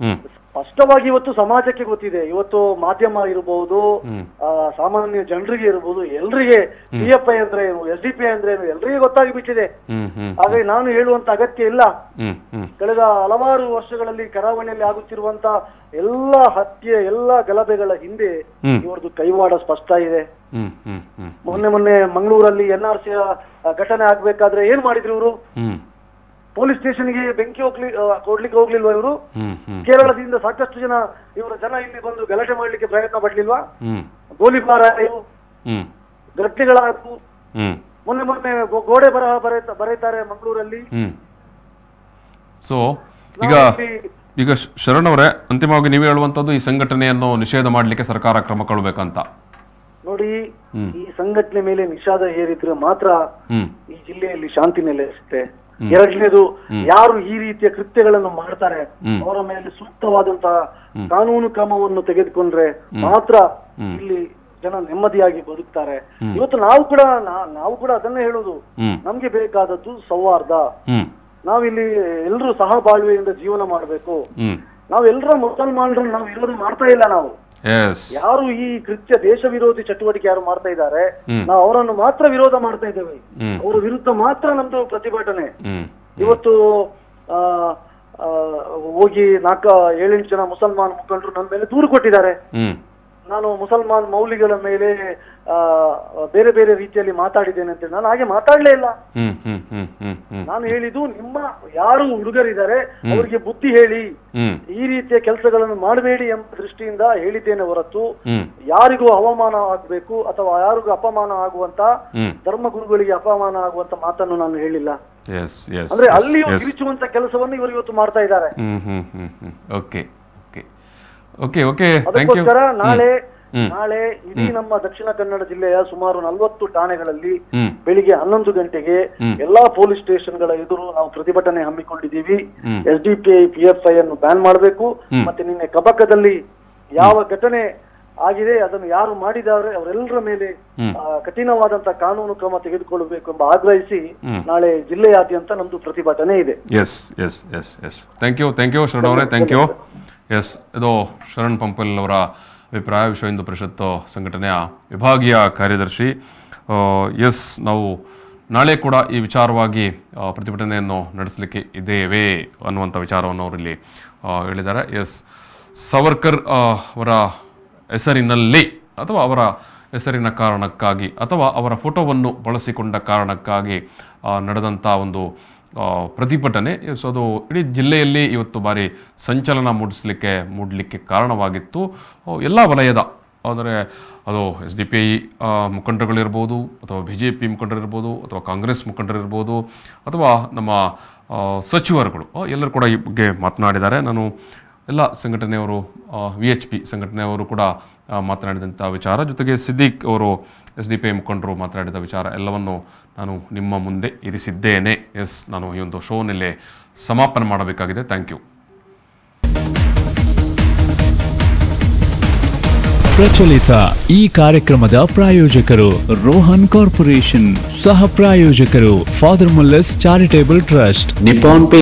Speaker 13: ಸ್ಪಷ್ಟವಾಗಿ ಇವತ್ತು ಸಮಾಜಕ್ಕೆ ಗೊತ್ತಿದೆ ಇವತ್ತು ಮಾಧ್ಯಮ ಇರಬಹುದು
Speaker 3: ಹ್ಮ್.
Speaker 13: ಆ, ಸಾಮಾನ್ಯ ಜನರಿಗೆ ಇರಬಹುದು ಎಲ್ರಿಗೆ ಪಿ ಎಫ್ ಐ ಅಂದ್ರೆ ಏನು ಎಸ್ ಡಿ ಪಿ ಐ ಅಂದ್ರೆ ಏನು ಎಲ್ರಿಗೆ ಗೊತ್ತಾಗಿ ಬಿಟ್ಟಿದೆ
Speaker 3: ಹ್ಮ್ ಹ್ಮ್
Speaker 13: ಹಾಗಾಗಿ ನಾನು ಹೇಳುವಂತ ಅಗತ್ಯ ಇಲ್ಲ
Speaker 3: ಹ್ಮ್ ಹ್ಮ್
Speaker 13: ಕಳೆದ ಹಲವಾರು ವರ್ಷಗಳಲ್ಲಿ ಕರಾವಳಿಯಲ್ಲಿ ಆಗುತ್ತಿರುವಂತ ಎಲ್ಲ ಹತ್ಯೆ ಎಲ್ಲ ಗಲಭೆಗಳ ಹಿಂದೆ
Speaker 3: ಹ್ಮ್.
Speaker 13: ಇವರದು ಕೈವಾಡ ಸ್ಪಷ್ಟ ಇದೆ
Speaker 3: ಹ್ಮ್ ಹ್ಮ್ ಹ್ಮ್
Speaker 13: ಮೊನ್ನೆ ಮೊನ್ನೆ ಮಂಗಳೂರಲ್ಲಿ ಎನ್ ಆರ್ ಸಿ ಘಟನೆ ಆಗ್ಬೇಕಾದ್ರೆ ಏನ್ ಮಾಡಿದ್ರು ಇವರು
Speaker 3: ಹ್ಮ್
Speaker 13: ಪೊಲೀಸ್ ಸ್ಟೇಷನ್ಗೆ ಬೆಂಕಿ ಹೋಗ್ಲಿ ಆ, ಕೊಡ್ಲಿಕ್ಕೆ ಹೋಗ್ಲಿಲ್ವಾ ಇವರು
Speaker 3: ಹ್ಮ್ ಹ್ಮ್
Speaker 13: ಕೇರಳದಿಂದ ಸಾಕಷ್ಟು ಜನ ಇವರ ಜನ ಇಲ್ಲಿ ಬಂದು ಗಲಾಟೆ ಮಾಡ್ಲಿಕ್ಕೆ ಪ್ರಯತ್ನ ಪಡ್ಲಿಲ್ವಾ
Speaker 3: ಹ್ಮ್
Speaker 13: ಗೋಲಿಬಾರ ಆಯ್ತು
Speaker 3: ಹ್ಮ್
Speaker 13: ಘಟನೆಗಳಾಯ್ತು
Speaker 3: ಹ್ಮ್
Speaker 13: ಮೊನ್ನೆ ಮೊನ್ನೆ ಗೋ- ಗೋಡೆ ಬರಹ ಬರೀತಾ ಬರೀತಾರೆ ಮಂಗಳೂರಲ್ಲಿ
Speaker 3: ಹ್ಮ್ ಸೊ ಈಗ ಈಗ ಶ- ಶರಣ್ ಅವರೇ ಅಂತಿಮವಾಗಿ ನೀವು ಹೇಳುವಂಥದ್ದು ಈ ಸಂಘಟನೆಯನ್ನು ನಿಷೇಧ ಮಾಡಲಿಕ್ಕೆ ಸರ್ಕಾರ ಕ್ರಮ ಕೊಡಬೇಕಂತ
Speaker 13: ನೋಡಿ
Speaker 3: ಹ್ಮ್
Speaker 13: ಈ ಸಂಘಟನೆ ಮೇಲೆ ನಿಷಾದ ಹೇರಿದ್ರೆ ಮಾತ್ರ
Speaker 3: ಹ್ಮ್
Speaker 13: ಈ ಜಿಲ್ಲೆಯಲ್ಲಿ ಶಾಂತಿ ನೆಲೆಸುತ್ತೆ
Speaker 3: ಹ್ಮ್.
Speaker 13: ಎರಡನೇದು
Speaker 3: ಹ್ಮ್.
Speaker 13: ಯಾರು ಈ ರೀತಿಯ ಕೃತ್ಯಗಳನ್ನು ಮಾಡ್ತಾರೆ
Speaker 3: ಹ್ಮ್.
Speaker 13: ಅವರ ಮೇಲೆ ಸೂಕ್ತವಾದಂತಹ
Speaker 3: ಹ್ಮ್.
Speaker 13: ಕಾನೂನು ಕ್ರಮವನ್ನು ತೆಗೆದುಕೊಂಡ್ರೆ
Speaker 3: ಹ್ಮ್.
Speaker 13: ಮಾತ್ರ
Speaker 3: ಹ್ಮ್.
Speaker 13: ಇಲ್ಲಿ ಜನ ನೆಮ್ಮದಿಯಾಗಿ ಬದುಕ್ತಾರೆ
Speaker 3: ಹ್ಮ್.
Speaker 13: ಇವತ್ತು ನಾವು ಕೂಡ ನಾ- ನಾವು ಕೂಡ ಅದನ್ನೇ ಹೇಳುದು
Speaker 3: ಹ್ಮ್
Speaker 13: ನಮ್ಗೆ ಬೇಕಾದದ್ದು ಸೌಹಾರ್ದ
Speaker 3: ಹ್ಮ್
Speaker 13: ನಾವಿಲ್ಲಿ ಎಲ್ಲರೂ ಸಹಬಾಳ್ವೆಯಿಂದ ಜೀವನ ಮಾಡಬೇಕು
Speaker 3: ಹ್ಮ್
Speaker 13: ನಾವೆಲ್ಲರ ಮುಸಲ್ಮಾನರನ್ನು ನಾವು ವಿರೋಧ ಮಾಡ್ತಾ ಇಲ್ಲ ನಾವು
Speaker 3: ಎಸ್
Speaker 13: ಯಾರು ಈ ಕೃತ್ಯ ದೇಶ ವಿರೋಧಿ ಚಟುವಟಿಕೆ ಯಾರು ಮಾಡ್ತಾ ಇದ್ದಾರೆ
Speaker 3: ಹ್ಮ್.
Speaker 13: ನಾವು ಅವರನ್ನು ಮಾತ್ರ ವಿರೋಧ ಮಾಡ್ತಾ ಇದ್ದೇವೆ
Speaker 3: ಹ್ಮ್
Speaker 13: ಅವರ ವಿರುದ್ಧ ಮಾತ್ರ ನಮ್ದು ಪ್ರತಿಭಟನೆ
Speaker 3: ಹ್ಮ್
Speaker 13: ಇವತ್ತು ಆ, ಆ, ಹೋಗಿ ನಾಲ್ಕ ಏಳೆಂಟು ಜನ ಮುಸಲ್ಮಾನ್ ಮುಖಂಡರು ನನ್ನ ಮೇಲೆ ದೂರು ಕೊಟ್ಟಿದ್ದಾರೆ
Speaker 3: ಹ್ಮ್
Speaker 13: ನಾನು ಮುಸಲ್ಮಾನ್ ಮೌಲಿಗಳ ಮೇಲೆ ಆ, ಬೇರೆ ಬೇರೆ ರೀತಿಯಲ್ಲಿ ಮಾತಾಡಿದ್ದೇನೆ ಅಂತ ನಾನು ಹಾಗೆ ಮಾತಾಡ್ಲೇ ಇಲ್ಲ
Speaker 3: ಹ್ಮ್ ಹ್ಮ್ ಹ್ಮ್ ಹ್ಮ್ ಹ್ಮ್
Speaker 13: ನಾನು ಹೇಳಿದ್ದು ನಿಮ್ಮ ಯಾರು ಹುಡುಗರಿದ್ದಾರೆ
Speaker 3: ಹ್ಮ್.
Speaker 13: ಅವರಿಗೆ ಬುದ್ಧಿ ಹೇಳಿ
Speaker 3: ಹ್ಮ್
Speaker 13: ಈ ರೀತಿಯ ಕೆಲಸಗಳನ್ನು ಮಾಡಬೇಡಿ ಎಂಬ ದೃಷ್ಟಿಯಿಂದ ಹೇಳಿದ್ದೇನೆ ಹೊರತು
Speaker 3: ಹ್ಮ್
Speaker 13: ಯಾರಿಗೂ ಅವಮಾನ ಆಗಬೇಕು ಅಥವಾ ಯಾರಿಗೂ ಅಪಮಾನ ಆಗುವಂತ
Speaker 3: ಹ್ಮ್
Speaker 13: ಧರ್ಮಗುರುಗಳಿಗೆ ಅಪಮಾನ ಆಗುವಂತ ಮಾತನ್ನು ನಾನು ಹೇಳಿಲ್ಲ
Speaker 3: ಎಸ್ ಎಸ್
Speaker 13: ಅಂದ್ರೆ ಅಲ್ಲಿಯೂ
Speaker 3: ಎಸ್
Speaker 13: ತಿರುಚುವಂತ ಕೆಲಸವನ್ನು ಇವರು ಇವತ್ತು ಮಾಡ್ತಾ ಇದ್ದಾರೆ
Speaker 3: ಹ್ಮ್ ಹ್ಮ್ ಹ್ಮ್ ಹ್ಮ್ okay okay okay okay thank you
Speaker 13: ಅದಕ್ಕೋಸ್ಕರ ನಾಳೆ
Speaker 3: ಹ್ಮ್.
Speaker 13: ನಾಳೆ ಇಡೀ
Speaker 3: ಹ್ಮ್.
Speaker 13: ನಮ್ಮ ದಕ್ಷಿಣ ಕನ್ನಡ ಜಿಲ್ಲೆಯ ಸುಮಾರು ನಲವತ್ತು ಠಾಣೆಗಳಲ್ಲಿ
Speaker 3: ಹ್ಮ್
Speaker 13: ಬೆಳಿಗ್ಗೆ ಹನ್ನೊಂದು ಗಂಟೆಗೆ
Speaker 3: ಹ್ಮ್.
Speaker 13: ಎಲ್ಲಾ ಪೊಲೀಸ್ ಸ್ಟೇಷನ್ಗಳ ಎದುರು ನಾವು ಪ್ರತಿಭಟನೆ ಹಮ್ಮಿಕೊಂಡಿದ್ದೀವಿ
Speaker 3: ಹ್ಮ್.
Speaker 13: S D P I P F I ಅನ್ನು ಬ್ಯಾನ್ ಮಾಡಬೇಕು
Speaker 3: ಹ್ಮ್.
Speaker 13: ಮತ್ತೆ ನಿನ್ನೆ ಕಬಕದಲ್ಲಿ ಯಾವ ಘಟನೆ ಆಗಿದೆ ಅದನ್ನು ಯಾರು ಮಾಡಿದ್ದಾರೆ ಅವರೆಲ್ಲರ ಮೇಲೆ
Speaker 3: ಹ್ಮ್.
Speaker 13: ಆ, ಕಠಿಣವಾದಂತಹ ಕಾನೂನು ಕ್ರಮ ತೆಗೆದುಕೊಳ್ಳಬೇಕು ಎಂಬ ಆಗ್ರಹಿಸಿ
Speaker 3: ಹ್ಮ್.
Speaker 13: ನಾಳೆ ಜಿಲ್ಲೆಯಾದ್ಯಂತ ನಮ್ದು ಪ್ರತಿಭಟನೆ ಇದೆ
Speaker 3: yes yes yes yes thank you thank you Sharan ಅವರೇ ಥ್ಯಾಂಕ್ ಯು ಎಸ್ ಇದು ಶರಣ್ ಪಂಪಲ್ ಅವರ ಅಭಿಪ್ರಾಯ ವಿಶ್ವ ಹಿಂದೂ ಪರಿಷತ್ತು ಸಂಘಟನೆಯ ವಿಭಾಗೀಯ ಕಾರ್ಯದರ್ಶಿ ಎಸ್ ನಾವು ನಾಳೆ ಕೂಡ ಈ ವಿಚಾರವಾಗಿ ಆ, ಪ್ರತಿಭಟನೆಯನ್ನು ನಡೆಸಲಿಕ್ಕೆ ಇದ್ದೇವೆ ಅನ್ನುವಂಥ ವಿಚಾರವನ್ನು ಅವರಲ್ಲಿ ಆ, ಹೇಳಿದ್ದಾರೆ ಎಸ್ ಸವರ್ಕರ್ ಆ, ಅವರ ಹೆಸರಿನಲ್ಲಿ ಅಥವಾ ಅವರ ಹೆಸರಿನ ಕಾರಣಕ್ಕಾಗಿ ಅಥವಾ ಅವರ ಫೋಟೋವನ್ನು ಬಳಸಿಕೊಂಡ ಕಾರಣಕ್ಕಾಗಿ ಆ, ನಡೆದಂಥ ಒಂದು ಆ, ಪ್ರತಿಭಟನೆ ಸೊ ಅದು ಇಡೀ ಜಿಲ್ಲೆಯಲ್ಲಿ ಇವತ್ತು ಬಾರಿ ಸಂಚಲನ ಮೂಡಿಸಲಿಕ್ಕೆ ಮೂಡಲಿಕ್ಕೆ ಕಾರಣವಾಗಿತ್ತು ಎಲ್ಲ ವಲಯದ ಅಂದರೆ ಅದು ಎಸ್ ಡಿ ಪಿ ಐ ಮುಖಂಡರುಗಳಿರ್ಬೋದು ಅಥವಾ ಬಿ ಜೆ ಪಿ ಮುಖಂಡರಿರ್ಬೋದು ಅಥವಾ ಕಾಂಗ್ರೆಸ್ ಮುಖಂಡರಿರ್ಬೋದು ಅಥವಾ ನಮ್ಮ ಆ, ಸಚಿವರುಗಳು ಆ, ಎಲ್ಲರೂ ಕೂಡ ಈ ಬಗ್ಗೆ ಮಾತನಾಡಿದ್ದಾರೆ ನಾನು ಎಲ್ಲ ಸಂಘಟನೆಯವರು ವಿ ಎಚ್ ಪಿ ಸಂಘಟನೆಯವರು ಕೂಡ ಆ, ಮಾತನಾಡಿದಂಥ ವಿಚಾರ ಜೊತೆಗೆ ಸಿದ್ದಿಕ್ ಅವರು ಎಸ್ ಡಿ ಪಿ ಐ ಮುಖಂಡರು ಮಾತನಾಡಿದ ವಿಚಾರ ಎಲ್ಲವನ್ನು ನಾನು ನಿಮ್ಮ ಮುಂದೆ ಇರಿಸಿದ್ದೇನೆ ಎಸ್ ನಾನು ಈ ಒಂದು ಶೋನಲ್ಲೇ ಸಮಾಪನ ಮಾಡಬೇಕಾಗಿದೆ ಥ್ಯಾಂಕ್ ಯು
Speaker 1: ಪ್ರಚಲಿತ ಈ ಕಾರ್ಯಕ್ರಮದ ಪ್ರಾಯೋಜಕರು ರೋಹನ್ ಕಾರ್ಪೊರೇಷನ್ ಸಹ ಪ್ರಾಯೋಜಕರು Father Muller's charitable trust
Speaker 2: Nippon pay